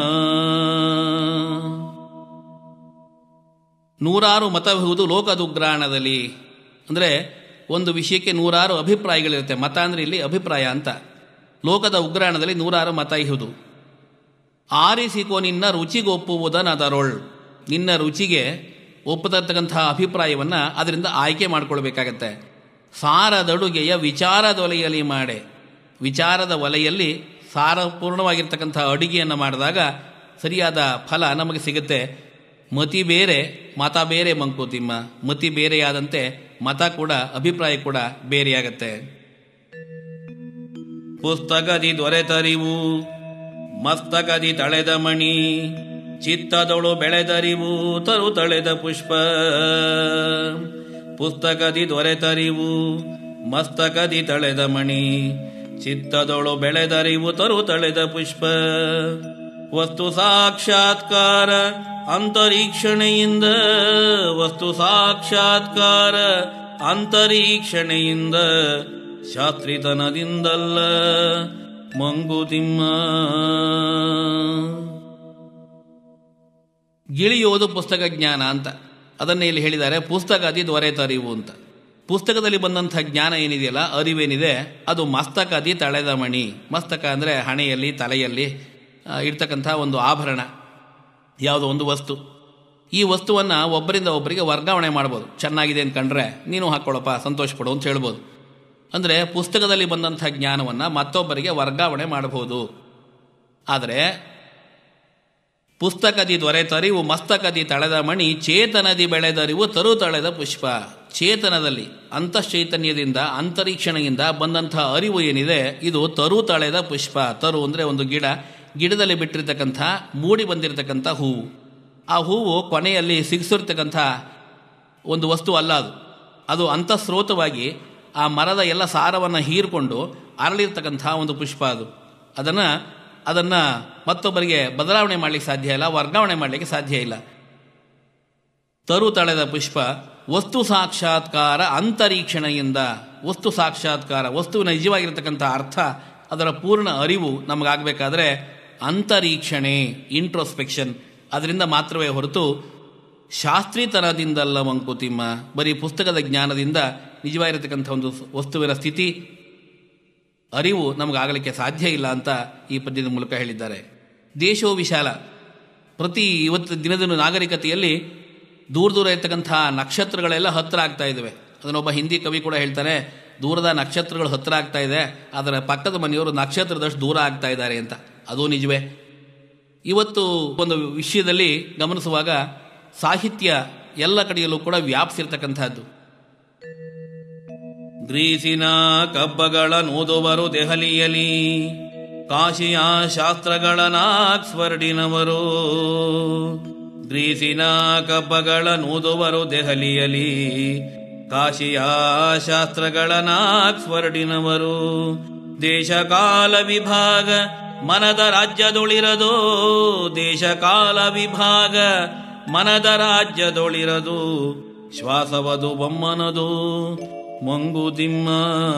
ನೂರಾರು ಮತಬಹುದು ಲೋಕದುಗ್ರಾಣದಲ್ಲಿ ಅಂದರೆ ಒಂದು ವಿಷಯಕ್ಕೆ ನೂರಾರು ಅಭಿಪ್ರಾಯಗಳಿರುತ್ತೆ ಮತ ಅಂದರೆ ಇಲ್ಲಿ ಅಭಿಪ್ರಾಯ ಅಂತ ಲೋಕದ ಉಗ್ರಾಣದಲ್ಲಿ ನೂರಾರು ಮತ ಇಹುದು ಆರಿಸಿಕೋ ನಿನ್ನ ರುಚಿಗೊಪ್ಪುವುದನದರೊಳ್ ನಿನ್ನ ರುಚಿಗೆ ಒಪ್ಪತಕ್ಕಂತಹ ಅಭಿಪ್ರಾಯವನ್ನು ಅದರಿಂದ ಆಯ್ಕೆ ಮಾಡಿಕೊಳ್ಬೇಕಾಗತ್ತೆ ಸಾರದಡುಗೆಯ ವಿಚಾರದ ಒಲೆಯಲ್ಲಿ ಮಾಡೆ ವಿಚಾರದ ಒಲೆಯಲ್ಲಿ ಸಾರಪೂರ್ಣವಾಗಿರ್ತಕ್ಕಂಥ ಅಡುಗೆಯನ್ನು ಮಾಡಿದಾಗ ಸರಿಯಾದ ಫಲ ನಮಗೆ ಸಿಗುತ್ತೆ ಮತಿ ಬೇರೆ ಮತ ಬೇರೆ ಮಂಕುತಿಮ್ಮ ಮತಿ ಬೇರೆಯಾದಂತೆ ಮತ ಕೂಡ ಅಭಿಪ್ರಾಯ ಕೂಡ ಬೇರೆಯಾಗತ್ತೆ ಪುಸ್ತಕದಿ ದೊರೆತರಿವು ಮಸ್ತಕದಿ ತಳೆದ ಮಣಿ ಚಿತ್ತದೊಳು ಬೆಳೆದರಿವು ತರು ತಳೆದ ಪುಷ್ಪ ಪುಸ್ತಕದಿ ದೊರೆತರಿವು ಮಸ್ತಕದಿ ತಳೆದ ಮಣಿ ಚಿತ್ತದೊಳು ಬೆಳೆದರಿವು ತರು ತಳೆದ ಪುಷ್ಪ ವಸ್ತು ಸಾಕ್ಷಾತ್ಕಾರ ಅಂತರೀಕ್ಷಣೆಯಿಂದ ವಸ್ತು ಸಾಕ್ಷಾತ್ಕಾರ ಅಂತರೀಕ್ಷಣೆಯಿಂದ ಶಾಸ್ತ್ರಿತನದಿಂದಲ್ಲ ಮಂಗುತಿಮ್ಮ ಗಿಳಿಯೋದು ಪುಸ್ತಕ ಜ್ಞಾನ ಅಂತ ಅದನ್ನೇ ಇಲ್ಲಿ ಹೇಳಿದ್ದಾರೆ ಪುಸ್ತಕ ಅದಿ ದೊರೆತರಿವು ಅಂತ ಪುಸ್ತಕದಲ್ಲಿ ಬಂದಂಥ ಜ್ಞಾನ ಏನಿದೆಯಲ್ಲ ಅರಿವೇನಿದೆ ಅದು ಮಸ್ತಕ ಅದಿ ತಳೆದ ಮಣಿ ಮಸ್ತಕ ಅಂದರೆ ಹಣೆಯಲ್ಲಿ ತಲೆಯಲ್ಲಿ ಆ, ಇರ್ತಕ್ಕಂಥ ಒಂದು ಆಭರಣ ಯಾವುದೋ ಒಂದು ವಸ್ತು ಈ ವಸ್ತುವನ್ನು ಒಬ್ಬರಿಂದ ಒಬ್ಬರಿಗೆ ವರ್ಗಾವಣೆ ಮಾಡ್ಬೋದು ಚೆನ್ನಾಗಿದೆ ಅಂತ ಕಂಡ್ರೆ ನೀನು ಹಾಕ್ಕೊಳ್ಳಪ್ಪ ಸಂತೋಷ ಪಡು ಅಂತ ಹೇಳ್ಬೋದು ಅಂದರೆ ಪುಸ್ತಕದಲ್ಲಿ ಬಂದಂಥ ಜ್ಞಾನವನ್ನು ಮತ್ತೊಬ್ಬರಿಗೆ ವರ್ಗಾವಣೆ ಮಾಡಬಹುದು ಆದರೆ ಪುಸ್ತಕದಿ ದೊರೆತರಿವು ಮಸ್ತಕದಿ ತಳೆದ ಮಣಿ ಚೇತನದಿ ಬೆಳೆದರಿವು ತರು ತಳೆದ ಪುಷ್ಪ ಚೇತನದಲ್ಲಿ ಅಂತಶ್ಚೈತನ್ಯದಿಂದ ಅಂತರೀಕ್ಷಣೆಯಿಂದ ಬಂದಂಥ ಅರಿವು ಏನಿದೆ ಇದು ತರು ತಳೆದ ಪುಷ್ಪ ತರು ಅಂದರೆ ಒಂದು ಗಿಡ ಗಿಡದಲ್ಲಿ ಬಿಟ್ಟಿರ್ತಕ್ಕಂಥ ಮೂಡಿ ಬಂದಿರತಕ್ಕಂಥ ಹೂವು ಆ ಹೂವು ಕೊನೆಯಲ್ಲಿ ಸಿಗಿಸಿರ್ತಕ್ಕಂಥ ಒಂದು ವಸ್ತು ಅಲ್ಲ ಅದು ಅದು ಅಂತಃಸ್ರೋತವಾಗಿ ಆ ಮರದ ಎಲ್ಲ ಸಾರವನ್ನು ಹೀರ್ಕೊಂಡು ಅರಳಿರ್ತಕ್ಕಂಥ ಒಂದು ಪುಷ್ಪ ಅದು ಅದನ್ನು ಅದನ್ನು ಮತ್ತೊಬ್ಬರಿಗೆ ಬದಲಾವಣೆ ಮಾಡಲಿಕ್ಕೆ ಸಾಧ್ಯ ಇಲ್ಲ ವರ್ಗಾವಣೆ ಮಾಡಲಿಕ್ಕೆ ಸಾಧ್ಯ ಇಲ್ಲ ತರು ತಳೆದ ಪುಷ್ಪ ವಸ್ತು ಸಾಕ್ಷಾತ್ಕಾರ ಅಂತರೀಕ್ಷಣೆಯಿಂದ ವಸ್ತು ಸಾಕ್ಷಾತ್ಕಾರ ವಸ್ತುವಿನ ನಿಜವಾಗಿರ್ತಕ್ಕಂಥ ಅರ್ಥ ಅದರ ಪೂರ್ಣ ಅರಿವು ನಮಗಾಗಬೇಕಾದ್ರೆ ಅಂತರೀಕ್ಷಣೆ ಇಂಟ್ರೋಸ್ಪೆಕ್ಷನ್ ಅದರಿಂದ ಮಾತ್ರವೇ ಹೊರತು ಶಾಸ್ತ್ರೀತನದಿಂದಲ್ಲ ಮಂಕುತಿಮ್ಮ ಬರೀ ಪುಸ್ತಕದ ಜ್ಞಾನದಿಂದ ನಿಜವಾಗಿರತಕ್ಕಂಥ ಒಂದು ವಸ್ತುವಿನ ಸ್ಥಿತಿ ಅರಿವು ನಮಗಾಗಲಿಕ್ಕೆ ಸಾಧ್ಯ ಇಲ್ಲ ಅಂತ ಈ ಪದ್ಯದ ಮೂಲಕ ಹೇಳಿದ್ದಾರೆ ದೇಶೋ ವಿಶಾಲ ಪ್ರತಿ ಇವತ್ತು ದಿನದ ನಾಗರಿಕತೆಯಲ್ಲಿ ದೂರ ದೂರ ಇರ್ತಕ್ಕಂಥ ನಕ್ಷತ್ರಗಳೆಲ್ಲ ಹತ್ತಿರ ಆಗ್ತಾ ಇದ್ದಾವೆ ಅದನ್ನೊಬ್ಬ ಹಿಂದಿ ಕವಿ ಕೂಡ ಹೇಳ್ತಾರೆ ದೂರದ ನಕ್ಷತ್ರಗಳು ಹತ್ತಿರ ಆಗ್ತಾ ಇದೆ ಅದರ ಪಕ್ಕದ ಮನೆಯವರು ನಕ್ಷತ್ರದಷ್ಟು ದೂರ ಆಗ್ತಾ ಇದ್ದಾರೆ ಅಂತ ಅದು ನಿಜವೇ ಇವತ್ತು ಒಂದು ವಿಷಯದಲ್ಲಿ ಗಮನಿಸುವಾಗ ಸಾಹಿತ್ಯ ಎಲ್ಲ ಕಡೆಯಲ್ಲೂ ಕೂಡ ವ್ಯಾಪಿಸಿರ್ತಕ್ಕಂಥದ್ದು ಗ್ರೀಸಿನ ಕಬ್ಬಗಳ ನೋದುವರು ದೆಹಲಿಯಲಿ ಕಾಶಿಯ ಶಾಸ್ತ್ರಗಳ ನಾಕ್ಸ್ವರ್ಡಿನವರು ಗ್ರೀಸಿನ ಕಬ್ಬಗಳ ನೂದುವರು ದೆಹಲಿಯಲಿ ಕಾಶಿಯ ಶಾಸ್ತ್ರಗಳ ನಾಕ್ಸ್ವರ್ಡಿನವರು ದೇಶಕಾಲ ವಿಭಾಗ ಮನದ ರಾಜ್ಯದೊಳಿರದು ದೇಶಕಾಲ ವಿಭಾಗ ಮನದ ರಾಜ್ಯದೊಳಿರದು ಶ್ವಾಸವದು ಬೊಮ್ಮನದು ಮಂಗುತಿಮ್ಮ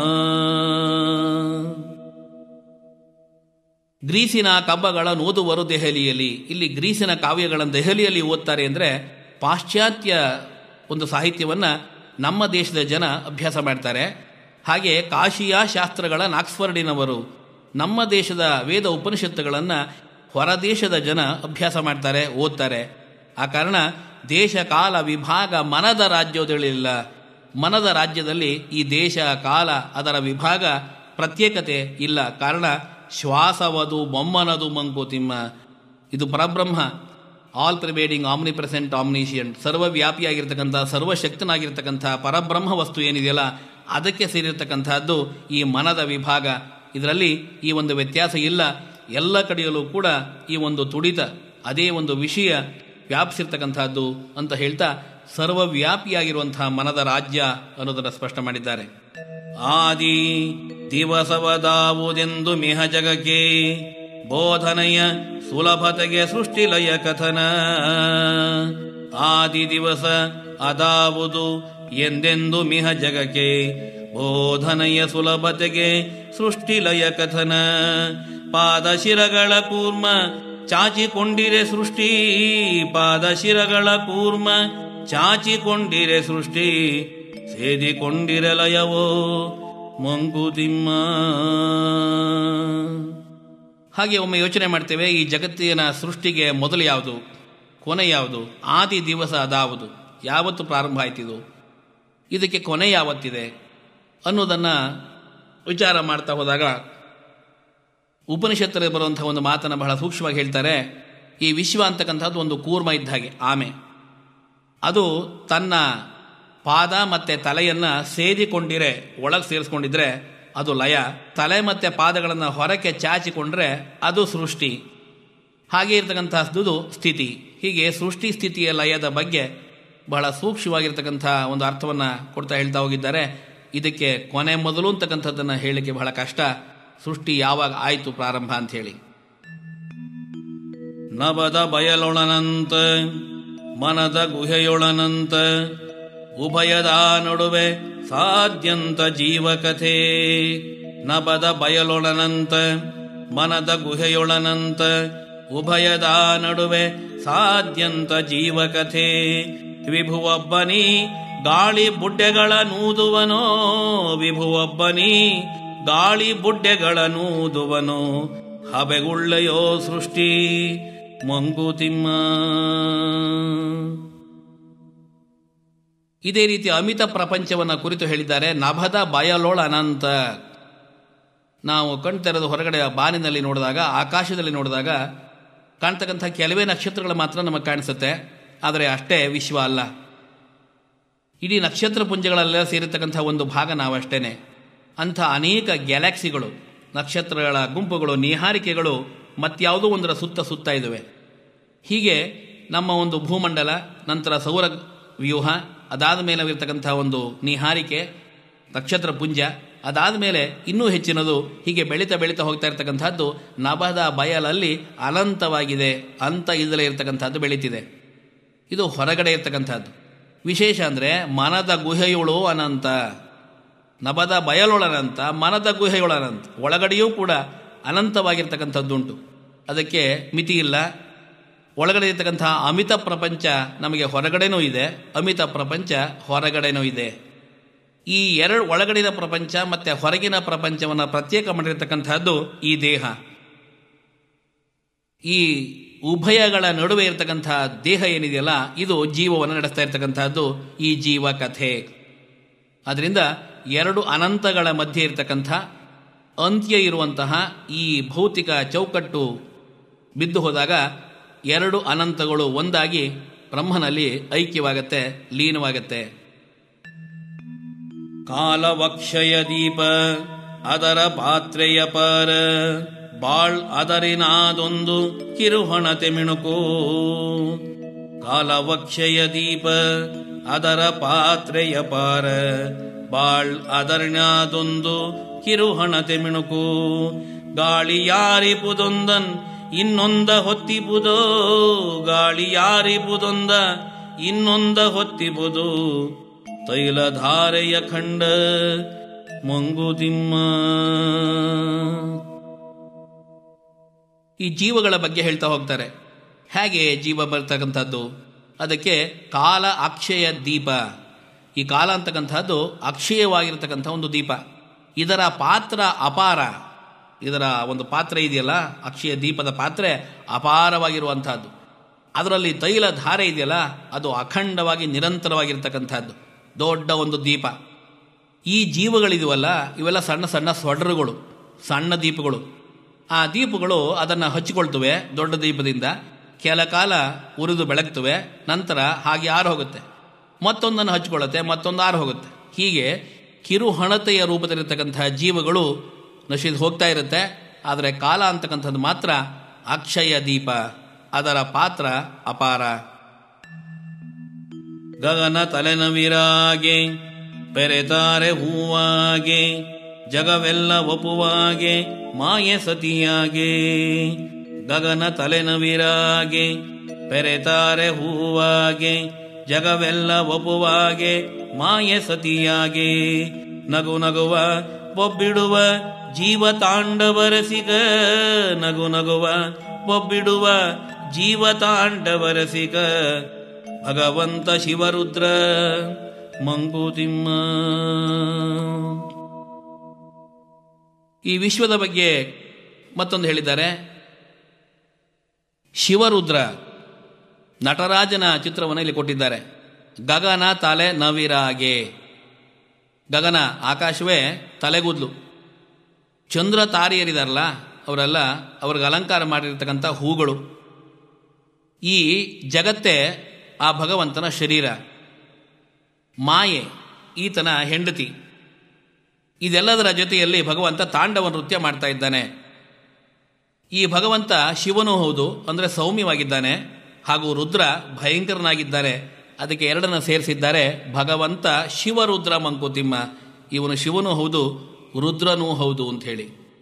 ಗ್ರೀಸಿನ ಕಬ್ಬಗಳ ನೋದುವರು ದೆಹಲಿಯಲ್ಲಿ ಇಲ್ಲಿ ಗ್ರೀಸಿನ ಕಾವ್ಯಗಳನ್ನು ದೆಹಲಿಯಲ್ಲಿ ಓದ್ತಾರೆ ಅಂದರೆ ಪಾಶ್ಚಾತ್ಯ ಒಂದು ಸಾಹಿತ್ಯವನ್ನು ನಮ್ಮ ದೇಶದ ಜನ ಅಭ್ಯಾಸ ಮಾಡ್ತಾರೆ ಹಾಗೆ ಕಾಶಿಯ ಶಾಸ್ತ್ರಗಳ ನಾಕ್ಸ್ಫರ್ಡಿನವರು ನಮ್ಮ ದೇಶದ ವೇದ ಉಪನಿಷತ್ತುಗಳನ್ನು ಹೊರದೇಶದ ಜನ ಅಭ್ಯಾಸ ಮಾಡ್ತಾರೆ ಓದ್ತಾರೆ ಆ ಕಾರಣ ದೇಶ ಕಾಲ ವಿಭಾಗ ಮನದ ರಾಜ್ಯೋದಳಿಲ್ಲ ಮನದ ರಾಜ್ಯದಲ್ಲಿ ಈ ದೇಶ ಕಾಲ ಅದರ ವಿಭಾಗ ಪ್ರತ್ಯೇಕತೆ ಇಲ್ಲ ಕಾರಣ ಶ್ವಾಸವದು ಬೊಮ್ಮನದು ಮಂಕುತಿಮ್ಮ ಇದು ಪರಬ್ರಹ್ಮ all pervading omnipresent omniscient ಸರ್ವವ್ಯಾಪಿಯಾಗಿರ್ತಕ್ಕಂಥ ಸರ್ವಶಕ್ತನಾಗಿರ್ತಕ್ಕಂಥ ಪರಬ್ರಹ್ಮ ವಸ್ತು ಏನಿದೆಯಲ್ಲ ಅದಕ್ಕೆ ಸೇರಿರ್ತಕ್ಕಂಥದ್ದು ಈ ಮನದ ವಿಭಾಗ ಇದರಲ್ಲಿ ಈ ಒಂದು ವ್ಯತ್ಯಾಸ ಇಲ್ಲ ಎಲ್ಲ ಕಡೆಯಲ್ಲೂ ಕೂಡ ಈ ಒಂದು ತುಡಿತ ಅದೇ ಒಂದು ವಿಷಯ ವ್ಯಾಪಿಸಿರ್ತಕ್ಕಂಥದ್ದು ಅಂತ ಹೇಳ್ತಾ ಸರ್ವವ್ಯಾಪಿಯಾಗಿರುವಂತಹ ಮನದ ರಾಜ್ಯ ಅನ್ನೋದನ್ನು ಸ್ಪಷ್ಟ ಮಾಡಿದ್ದಾರೆ ಆದಿ ದಿವಸವದಾವುದೆಂದು ಮಿಹ ಜಗಕ್ಕೆ ಬೋಧನೆಯ ಸುಲಭತೆಗೆ ಸೃಷ್ಟಿಲಯ ಕಥನ ಆದಿ ದಿವಸ ಅದಾವುದು ಎಂದೆಂದು ಮಿಹ ಜಗಕ್ಕೆ ಬೋಧನೆಯ ಸುಲಭತೆಗೆ ಸೃಷ್ಟಿಲಯ ಕಥನ ಪಾದಶಿರಗಳ ಕೂರ್ಮ ಚಾಚಿಕೊಂಡಿರೆ ಸೃಷ್ಟಿ ಪಾದಶಿರಗಳ ಕೂರ್ಮ ಚಾಚಿಕೊಂಡಿರೆ ಸೃಷ್ಟಿ ಸೇದಿಕೊಂಡಿರೆ ಲಯವೋ ಮಂಕುತಿಮ್ಮ ಹಾಗೆ ಒಮ್ಮೆ ಯೋಚನೆ ಮಾಡ್ತೇವೆ ಈ ಜಗತ್ತಿನ ಸೃಷ್ಟಿಗೆ ಮೊದಲು ಯಾವುದು ಕೊನೆ ಯಾವುದು ಆದಿ ದಿವಸ ಅದಾವುದು ಯಾವತ್ತು ಪ್ರಾರಂಭ ಆಯ್ತಿದು ಇದಕ್ಕೆ ಕೊನೆ ಯಾವತ್ತಿದೆ ಅನ್ನೋದನ್ನು ವಿಚಾರ ಮಾಡ್ತಾ ಹೋದಾಗ ಉಪನಿಷತ್ತಲ್ಲಿ ಬರುವಂಥ ಒಂದು ಮಾತನ್ನು ಬಹಳ ಸೂಕ್ಷ್ಮವಾಗಿ ಹೇಳ್ತಾರೆ ಈ ವಿಶ್ವ ಅಂತಕ್ಕಂಥದ್ದು ಒಂದು ಕೂರ್ಮ ಇದ್ದ ಹಾಗೆ ಆಮೆ ಅದು ತನ್ನ ಪಾದ ಮತ್ತು ತಲೆಯನ್ನು ಸೇದಿಕೊಂಡಿರೆ ಒಳಗೆ ಸೇರಿಸ್ಕೊಂಡಿದ್ರೆ ಅದು ಲಯ ತಲೆ ಮತ್ತು ಪಾದಗಳನ್ನು ಹೊರಕ್ಕೆ ಚಾಚಿಕೊಂಡ್ರೆ ಅದು ಸೃಷ್ಟಿ ಹಾಗೆ ಇರ್ತಕ್ಕಂಥದ್ದು ಸ್ಥಿತಿ ಹೀಗೆ ಸೃಷ್ಟಿ ಸ್ಥಿತಿಯ ಲಯದ ಬಗ್ಗೆ ಬಹಳ ಸೂಕ್ಷ್ಮವಾಗಿರ್ತಕ್ಕಂಥ ಒಂದು ಅರ್ಥವನ್ನು ಕೊಡ್ತಾ ಹೇಳ್ತಾ ಹೋಗಿದ್ದಾರೆ ಇದಕ್ಕೆ ಕೊನೆ ಮೊದಲು ಅಂತಕ್ಕಂಥದ್ದನ್ನು ಹೇಳಲಿಕ್ಕೆ ಬಹಳ ಕಷ್ಟ ಸೃಷ್ಟಿ ಯಾವಾಗ ಆಯಿತು ಪ್ರಾರಂಭ ಅಂತ ಹೇಳಿ ನಬದ ಬಯಲೊಳನಂತ ಮನದ ಗುಹೆಯೊಳನಂತ ಉಭಯದ ನಡುವೆ ಸಾಧ್ಯಂತ ಜೀವಕಥೆ ನಬದ ಬಯಲೊಳನಂತ ಮನದ ಗುಹೆಯೊಳನಂತ ಉಭಯದ ನಡುವೆ ಸಾಧ್ಯಂತ ಜೀವಕಥೆ ವಿಭುವೊಬ್ಬನಿ ಗಾಳಿ ಬುಡ್ಡೆಗಳ ನೂದುವನೋ ವಿಭುವೊಬ್ಬನಿ ಗಾಳಿ ಬುಡ್ಡೆಗಳ ನೂದುವನೋ ಹಬೆಗುಳ್ಳೆಯೋ ಸೃಷ್ಟಿ ಮಂಕುತಿಮ್ಮ ಇದೇ ರೀತಿ ಅಮಿತ ಪ್ರಪಂಚವನ್ನು ಕುರಿತು ಹೇಳಿದ್ದಾರೆ ನಭದ ಬಯಲೋಳ ಅನಂತ ನಾವು ಕಣ್ತೆರೆದು ಹೊರಗಡೆ ಬಾನಿನಲ್ಲಿ ನೋಡಿದಾಗ ಆಕಾಶದಲ್ಲಿ ನೋಡಿದಾಗ ಕಾಣ್ತಕ್ಕಂಥ ಕೆಲವೇ ನಕ್ಷತ್ರಗಳು ಮಾತ್ರ ನಮಗೆ ಕಾಣಿಸುತ್ತೆ ಆದರೆ ಅಷ್ಟೇ ವಿಶ್ವ ಅಲ್ಲ ಇಡೀ ನಕ್ಷತ್ರ ಪುಂಜಗಳೆಲ್ಲ ಸೇರಿರ್ತಕ್ಕಂಥ ಒಂದು ಭಾಗ ನಾವು ಅಷ್ಟೇನೆ ಅಂಥ ಅನೇಕ ಗ್ಯಾಲಕ್ಸಿಗಳು ನಕ್ಷತ್ರಗಳ ಗುಂಪುಗಳು ನಿಹಾರಿಕೆಗಳು ಮತ್ಯಾವುದೋ ಒಂದರ ಸುತ್ತ ಸುತ್ತ ಇದ್ದಾವೆ ಹೀಗೆ ನಮ್ಮ ಒಂದು ಭೂಮಂಡಲ ನಂತರ ಸೌರ ವ್ಯೂಹ ಅದಾದ ಮೇಲೆ ಇರತಕ್ಕಂಥ ಒಂದು ನಿಹಾರಿಕೆ ನಕ್ಷತ್ರ ಪುಂಜ ಅದಾದ ಮೇಲೆ ಇನ್ನೂ ಹೆಚ್ಚಿನದು ಹೀಗೆ ಬೆಳೀತಾ ಬೆಳೀತಾ ಹೋಗ್ತಾ ಇರ್ತಕ್ಕಂಥದ್ದು ನಭದ ಬಯಲಲ್ಲಿ ಅನಂತವಾಗಿದೆ ಅಂತ ಇಲ್ಲದೆ ಇರತಕ್ಕಂಥದ್ದು ಬೆಳೀತಿದೆ ಇದು ಹೊರಗಡೆ ಇರ್ತಕ್ಕಂಥದ್ದು ವಿಶೇಷ ಅಂದರೆ ಮನದ ಗುಹೆಯೊಳು ಅನಂತ ನಭದ ಬಯಲೊಳನಂತ ಮನದ ಗುಹೆಯೊಳನಂತ ಒಳಗಡೆಯೂ ಕೂಡ ಅನಂತವಾಗಿರ್ತಕ್ಕಂಥದ್ದುಂಟು ಅದಕ್ಕೆ ಮಿತಿ ಇಲ್ಲ ಒಳಗಡೆ ಇರ್ತಕ್ಕಂಥ ಅಮಿತ ಪ್ರಪಂಚ ನಮಗೆ ಹೊರಗಡೆನೂ ಇದೆ ಅಮಿತ ಪ್ರಪಂಚ ಹೊರಗಡೆನೂ ಇದೆ ಈ ಎರಡು ಒಳಗಡಿನ ಪ್ರಪಂಚ ಮತ್ತು ಹೊರಗಿನ ಪ್ರಪಂಚವನ್ನು ಪ್ರತ್ಯೇಕ ಮಾಡಿರ್ತಕ್ಕಂಥದ್ದು ಈ ದೇಹ ಈ ಉಭಯಗಳ ನಡುವೆ ಇರತಕ್ಕಂಥ ದೇಹ ಏನಿದೆಯಲ್ಲ ಇದು ಜೀವವನ್ನು ನಡೆಸ್ತಾ ಇರತಕ್ಕಂಥದ್ದು ಈ ಜೀವ ಕಥೆ ಅದರಿಂದ ಎರಡು ಅನಂತಗಳ ಮಧ್ಯೆ ಇರತಕ್ಕಂಥ ಅಂತ್ಯ ಇರುವಂತಹ ಈ ಭೌತಿಕ ಚೌಕಟ್ಟು ಬಿದ್ದು ಹೋದಾಗ ಎರಡು ಅನಂತಗಳು ಒಂದಾಗಿ ಬ್ರಹ್ಮನಲ್ಲಿ ಐಕ್ಯವಾಗತ್ತೆ ಲೀನವಾಗತ್ತೆ ಕಾಲವಕ್ಷಯ ದೀಪ ಅದರ ಪಾತ್ರೆಯ ಪರ ಬಾಳ್ ಅದರಿನಾದೊಂದು ಕಿರುಹಣತೆ ಮಿಣುಕು ಕಾಲವಕ್ಷಯ ದೀಪ ಅದರ ಪಾತ್ರೆಯ ಪಾರ ಬಾಳ್ ಅದರಿನಾದೊಂದು ಕಿರುಹಣತೆ ಮಿಣುಕು ಗಾಳಿ ಯಾರಿಪುದೊಂದನ್ ಇನ್ನೊಂದ ಹೊತ್ತಿಪುದೋ ಗಾಳಿ ಯಾರಿಪುದೊಂದ ಇನ್ನೊಂದ ಹೊತ್ತಿಪುದು ತೈಲಧಾರೆಯ ಖಂಡ ಮಂಗುತಿಮ್ಮ ಈ ಜೀವಗಳ ಬಗ್ಗೆ ಹೇಳ್ತಾ ಹೋಗ್ತಾರೆ ಹೇಗೆ ಜೀವ ಬರ್ತಕ್ಕಂಥದ್ದು ಅದಕ್ಕೆ ಕಾಲ ಅಕ್ಷಯ ದೀಪ ಈ ಕಾಲ ಅಂತಕ್ಕಂಥದ್ದು ಅಕ್ಷಯವಾಗಿರ್ತಕ್ಕಂಥ ಒಂದು ದೀಪ ಇದರ ಪಾತ್ರ ಅಪಾರ ಇದರ ಒಂದು ಪಾತ್ರೆ ಇದೆಯಲ್ಲ ಅಕ್ಷಯ ದೀಪದ ಪಾತ್ರೆ ಅಪಾರವಾಗಿರುವಂತಹದ್ದು ಅದರಲ್ಲಿ ತೈಲ ಧಾರೆ ಇದೆಯಲ್ಲ ಅದು ಅಖಂಡವಾಗಿ ನಿರಂತರವಾಗಿರ್ತಕ್ಕಂಥದ್ದು ದೊಡ್ಡ ಒಂದು ದೀಪ ಈ ಜೀವಗಳಿದವಲ್ಲ ಇವೆಲ್ಲ ಸಣ್ಣ ಸಣ್ಣ ಸ್ವಡ್ರಗಳು ಸಣ್ಣ ದೀಪಗಳು ಆ ದೀಪಗಳು ಅದನ್ನು ಹಚ್ಚಿಕೊಳ್ತವೆ ದೊಡ್ಡ ದೀಪದಿಂದ ಕೆಲ ಕಾಲ ಉರಿದು ಬೆಳಗ್ತವೆ ನಂತರ ಹಾಗೆ ಆರು ಹೋಗುತ್ತೆ ಮತ್ತೊಂದನ್ನು ಹಚ್ಕೊಳ್ಳುತ್ತೆ ಮತ್ತೊಂದು ಆರು ಹೋಗುತ್ತೆ ಹೀಗೆ ಕಿರುಹಣತೆಯ ರೂಪದಲ್ಲಿರ್ತಕ್ಕಂಥ ಜೀವಗಳು ನಶಿದು ಹೋಗ್ತಾ ಇರುತ್ತೆ ಆದರೆ ಕಾಲ ಅಂತಕ್ಕಂಥದ್ದು ಮಾತ್ರ ಅಕ್ಷಯ ದೀಪ ಅದರ ಪಾತ್ರ ಅಪಾರ ಗಗನ ತಲೆನವಿರಾಗೆ ಪೆರೆತಾರೆ ಹೂವಾಗೆ ಜಗವೆಲ್ಲ ಒಪುವಾಗೆ ಮಾಯೆ ಸತಿಯಾಗೆ ಗಗನ ತಲೆನವಿರಾಗೆ ಪೆರೆತಾರೆ ಹೂವಾಗೆ ಜಗವೆಲ್ಲ ಒಪುವಾಗೆ ಮಾಯೆ ಸತಿಯಾಗೆ ನಗು ನಗುವ ಬೊಬ್ಬಿಡುವ ಜೀವ ತಾಂಡವರಸಿಗ ನಗು ನಗುವ ಬೊಬ್ಬಿಡುವ ಜೀವ ತಾಂಡವರಸಿಗ ಭಗವಂತ ಶಿವರುದ್ರ ಮಂಕುತಿಮ್ಮ ಈ ವಿಶ್ವದ ಬಗ್ಗೆ ಮತ್ತೊಂದು ಹೇಳಿದ್ದಾರೆ ಶಿವರುದ್ರ ನಟರಾಜನ ಚಿತ್ರವನ್ನು ಇಲ್ಲಿ ಕೊಟ್ಟಿದ್ದಾರೆ ಗಗನ ತಲೆ ನವಿರಾಗೆ ಗಗನ ಆಕಾಶವೇ ತಲೆಗೂದ್ಲು ಚಂದ್ರ ತಾರಿಯರಿದಾರಲ್ಲ ಅವರೆಲ್ಲ ಅವ್ರಿಗೆ ಅಲಂಕಾರ ಮಾಡಿರ್ತಕ್ಕಂಥ ಹೂಗಳು ಈ ಜಗತ್ತೇ ಆ ಭಗವಂತನ ಶರೀರ ಮಾಯೆ ಈತನ ಹೆಂಡತಿ ಇದೆಲ್ಲದರ ಜೊತೆಯಲ್ಲಿ ಭಗವಂತ ತಾಂಡವ ನೃತ್ಯ ಮಾಡ್ತಾ ಇದ್ದಾನೆ ಈ ಭಗವಂತ ಶಿವನೂ ಹೌದು ಅಂದರೆ ಸೌಮ್ಯವಾಗಿದ್ದಾನೆ ಹಾಗೂ ರುದ್ರ ಭಯಂಕರನಾಗಿದ್ದಾರೆ ಅದಕ್ಕೆ ಎರಡನ್ನು ಸೇರಿಸಿದ್ದಾರೆ ಭಗವಂತ ಶಿವರುದ್ರ ಮಂಕುತಿಮ್ಮ ಇವನು ಶಿವನೂ ಹೌದು ರುದ್ರನೂ ಹೌದು ಅಂತ ಹೇಳಿ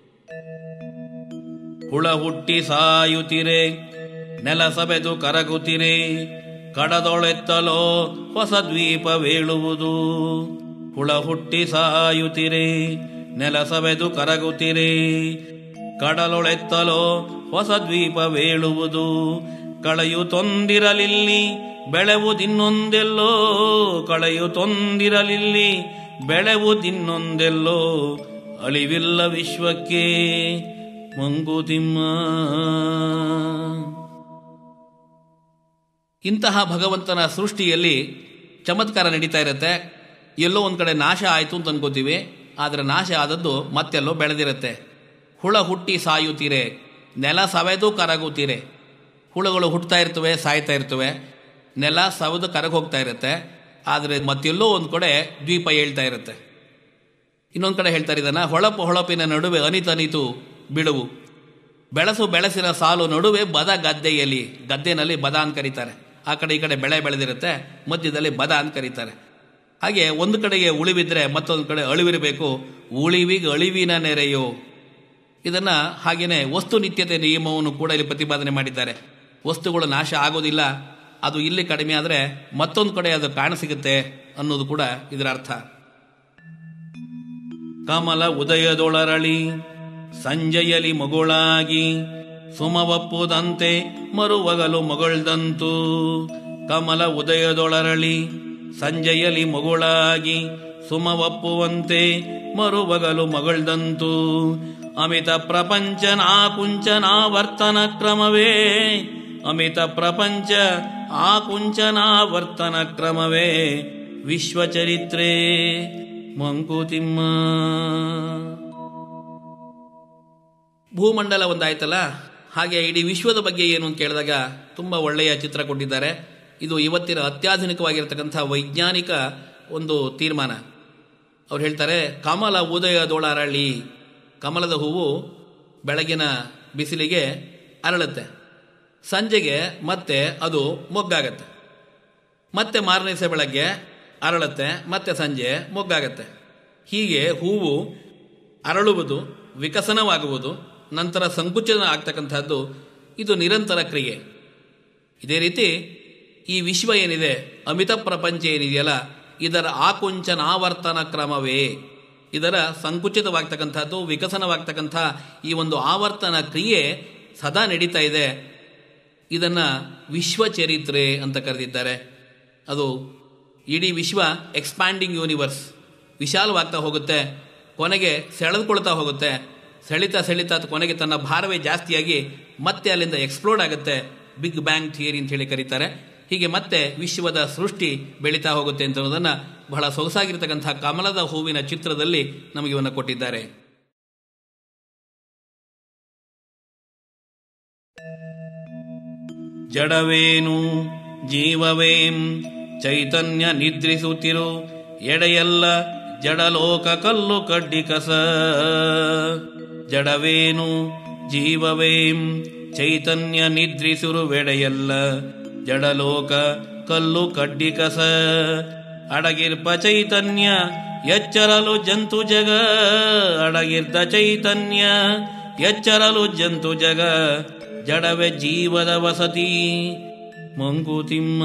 ಹುಳ ಹುಟ್ಟಿ ಸಾಯುತ್ತಿರೆ ನೆಲ ಸಬೆದು ಕರಗುತ್ತಿರೆ ಕಡದೊಳೆತ್ತಲೋ ಹೊಸ ದ್ವೀಪವೇಳುವುದು ಹುಳ ಹುಟ್ಟಿ ಸಾಯುತ್ತಿರೆ ನೆಲ ಸಬೆದು ಕರಗುತ್ತಿರೆ ಕಡಲೊಳೆತ್ತಲೋ ಹೊಸ ದ್ವೀಪವೇಳುವುದು ಕಳೆಯು ತೊಂದಿರಲಿಲ್ಲಿ ಬೆಳೆವುದಿನ್ನೊಂದೆಲ್ಲೋ ಕಳೆಯು ತೊಂದಿರಲಿಲ್ಲಿ ಬೆಳೆವುದಿನ್ನೊಂದೆಲ್ಲೋ ಅಳಿವಿಲ್ಲ ವಿಶ್ವಕ್ಕೆ ಮಂಕುತಿಮ್ಮ ಇಂತಹ ಭಗವಂತನ ಸೃಷ್ಟಿಯಲ್ಲಿ ಚಮತ್ಕಾರ ನಡೀತಾ ಇರುತ್ತೆ ಎಲ್ಲೋ ಒಂದು ಕಡೆ ನಾಶ ಆಯಿತು ಅಂತ ಅನ್ಕೋತೀವಿ ಆದರೆ ನಾಶ ಆದದ್ದು ಮತ್ತೆಲ್ಲೋ ಬೆಳೆದಿರುತ್ತೆ ಹುಳ ಹುಟ್ಟಿ ಸಾಯುತ್ತೀರೆ ನೆಲ ಸವೆದು ಕರಗುತ್ತೀರೆ ಹುಳುಗಳು ಹುಟ್ಟುತ್ತಾ ಇರ್ತವೆ ಸಾಯ್ತಾ ಇರ್ತವೆ ನೆಲ ಸವೆದು ಕರಗಿ ಹೋಗ್ತಾ ಇರುತ್ತೆ ಆದರೆ ಮತ್ತೆಲ್ಲೋ ಒಂದು ಕಡೆ ದ್ವೀಪ ಹೇಳ್ತಾ ಇರುತ್ತೆ ಇನ್ನೊಂದು ಕಡೆ ಹೇಳ್ತಾರೆ ಇದನ್ನ ಹೊಳಪು ಹೊಳಪಿನ ನಡುವೆ ಅನಿತನಿತು ಬಿಡುವು ಬೆಳಸು ಬೆಳಸಿನ ಸಾಲು ನಡುವೆ ಬದ ಗದ್ದೆಯಲ್ಲಿ ಗದ್ದೆನಲ್ಲಿ ಬದ ಅಂತ ಕರೀತಾರೆ ಆ ಕಡೆ ಈ ಕಡೆ ಬೆಳೆ ಬೆಳೆದಿರುತ್ತೆ ಮಧ್ಯದಲ್ಲಿ ಬದ ಅಂತ ಕರೀತಾರೆ ಹಾಗೆ ಒಂದು ಕಡೆಗೆ ಉಳಿವಿದ್ರೆ ಮತ್ತೊಂದು ಕಡೆ ಅಳಿವಿರಬೇಕು ಉಳಿವಿಗೆ ಅಳಿವಿನ ನೆರೆಯೋ ಇದನ್ನ ಹಾಗೇನೆ ವಸ್ತು ನಿತ್ಯತೆ ನಿಯಮವನ್ನು ಕೂಡ ಇಲ್ಲಿ ಪ್ರತಿಪಾದನೆ ಮಾಡಿದ್ದಾರೆ ವಸ್ತುಗಳು ನಾಶ ಆಗೋದಿಲ್ಲ ಅದು ಇಲ್ಲಿ ಕಡಿಮೆ ಆದರೆ ಮತ್ತೊಂದು ಕಡೆ ಅದು ಕಾಣಸಿಗುತ್ತೆ ಅನ್ನೋದು ಕೂಡ ಇದರ ಅರ್ಥ ಕಮಲ ಉದಯದೊಳರಳಿ ಸಂಜೆಯಲಿ ಮಗುಳಾಗಿ ಸುಮವಪ್ಪುದಂತೆ ಮರುವಗಲು ಮಗಳ್ದಂತು ಕಮಲ ಉದಯದೊಳರಳಿ ಸಂಜೆಯಲಿ ಮಗುಳಾಗಿ ಸುಮವಪ್ಪುವಂತೆ ಮರುವಗಲು ಮಗಳ್ದಂತು ಅಮಿತ ಪ್ರಪಂಚನ ಕುಂಚನಾವರ್ತನ ಕ್ರಮವೇ ಅಮಿತ ಪ್ರಪಂಚ ಆ ಕುಂಚನಾವರ್ತನ ಕ್ರಮವೇ ವಿಶ್ವಚರಿತ್ರೆ ಮಂಕುತಿಮ್ಮ ಭೂಮಂಡಲ ಒಂದಾಯ್ತಲ್ಲ ಹಾಗೆ ಇಡೀ ವಿಶ್ವದ ಬಗ್ಗೆ ಏನು ಅಂತ ಕೇಳಿದಾಗ ತುಂಬ ಒಳ್ಳೆಯ ಚಿತ್ರ ಕೊಟ್ಟಿದ್ದಾರೆ ಇದು ಇವತ್ತಿನ ಅತ್ಯಾಧುನಿಕವಾಗಿರ್ತಕ್ಕಂಥ ವೈಜ್ಞಾನಿಕ ಒಂದು ತೀರ್ಮಾನ ಅವ್ರು ಹೇಳ್ತಾರೆ ಕಮಲ ಉದಯದೊಳರಳಿ ಕಮಲದ ಹೂವು ಬೆಳಗಿನ ಬಿಸಿಲಿಗೆ ಅರಳುತ್ತೆ ಸಂಜೆಗೆ ಮತ್ತೆ ಅದು ಮೊಗ್ಗಾಗತ್ತೆ ಮತ್ತೆ ಮಾರನೇ ದಿವಸ ಬೆಳಗ್ಗೆ ಅರಳುತ್ತೆ ಮತ್ತೆ ಸಂಜೆ ಮೊಗ್ಗಾಗತ್ತೆ ಹೀಗೆ ಹೂವು ಅರಳುವುದು ವಿಕಸನವಾಗುವುದು ನಂತರ ಸಂಕುಚನ ಆಗ್ತಕ್ಕಂಥದ್ದು ಇದು ನಿರಂತರ ಕ್ರಿಯೆ ಇದೇ ರೀತಿ ಈ ವಿಶ್ವ ಏನಿದೆ ಅಮಿತ ಪ್ರಪಂಚ ಏನಿದೆಯಲ್ಲ ಇದರ ಆಕುಂಚನ ಆವರ್ತನ ಕ್ರಮವೇ ಇದರ ಸಂಕುಚಿತವಾಗ್ತಕ್ಕಂಥದ್ದು ವಿಕಸನವಾಗ್ತಕ್ಕಂಥ ಈ ಒಂದು ಆವರ್ತನ ಕ್ರಿಯೆ ಸದಾ ನಡೀತಾ ಇದೆ ಇದನ್ನ ವಿಶ್ವಚರಿತ್ರೆ ಅಂತ ಕರೆದಿದ್ದಾರೆ ಅದು ಇಡೀ ವಿಶ್ವ ಎಕ್ಸ್ಪ್ಯಾಂಡಿಂಗ್ ಯೂನಿವರ್ಸ್ ವಿಶಾಲವಾಗ್ತಾ ಹೋಗುತ್ತೆ ಕೊನೆಗೆ ಸೆಳೆದುಕೊಳ್ತಾ ಹೋಗುತ್ತೆ ಸೆಳಿತಾ ಸೆಳಿತಾ ಅದು ಕೊನೆಗೆ ತನ್ನ ಭಾರವೇ ಜಾಸ್ತಿಯಾಗಿ ಮತ್ತೆ ಅಲ್ಲಿಂದ ಎಕ್ಸ್ಪ್ಲೋಡ್ ಆಗುತ್ತೆ ಬಿಗ್ ಬ್ಯಾಂಗ್ ಥಿಯರಿ ಅಂತ ಹೇಳಿ ಕರೀತಾರೆ ಹೀಗೆ ಮತ್ತೆ ವಿಶ್ವದ ಸೃಷ್ಟಿ ಬೆಳೀತಾ ಹೋಗುತ್ತೆ ಅಂತ ಅನ್ನೋದನ್ನು ಬಹಳ ಸೊಗಸಾಗಿರ್ತಕ್ಕಂಥ ಕಮಲದ ಹೂವಿನ ಚಿತ್ರದಲ್ಲಿ ನಮಗೆ ಇವನ್ನ ಕೊಟ್ಟಿದ್ದಾರೆ ಜಡವೇನು ಜೀವವೇಂ ಚೈತನ್ಯ ನಿದ್ರಿಸುತ್ತಿರು ಎಡೆಯಲ್ಲ ಜಡಲೋಕ ಕಲ್ಲು ಕಡ್ಡಿ ಕಸ ಜಡವೇನು ಜೀವವೇಂ ಚೈತನ್ಯ ನಿದ್ರಿಸುರುವೆಡೆಯಲ್ಲ ಜಡಲೋಕ ಕಲ್ಲು ಕಡ್ಡಿ ಕಸ ಅಡಗಿರ್ಪ ಚೈತನ್ಯ ಎಚ್ಚರಲು ಜಂತು ಜಗ ಅಡಗಿರ್ದ ಚೈತನ್ಯ ಎಚ್ಚರಲು ಜಂತು ಜಗ ಜಡವೆ ಜೀವದ ವಸತಿ ಮಂಕುತಿಮ್ಮ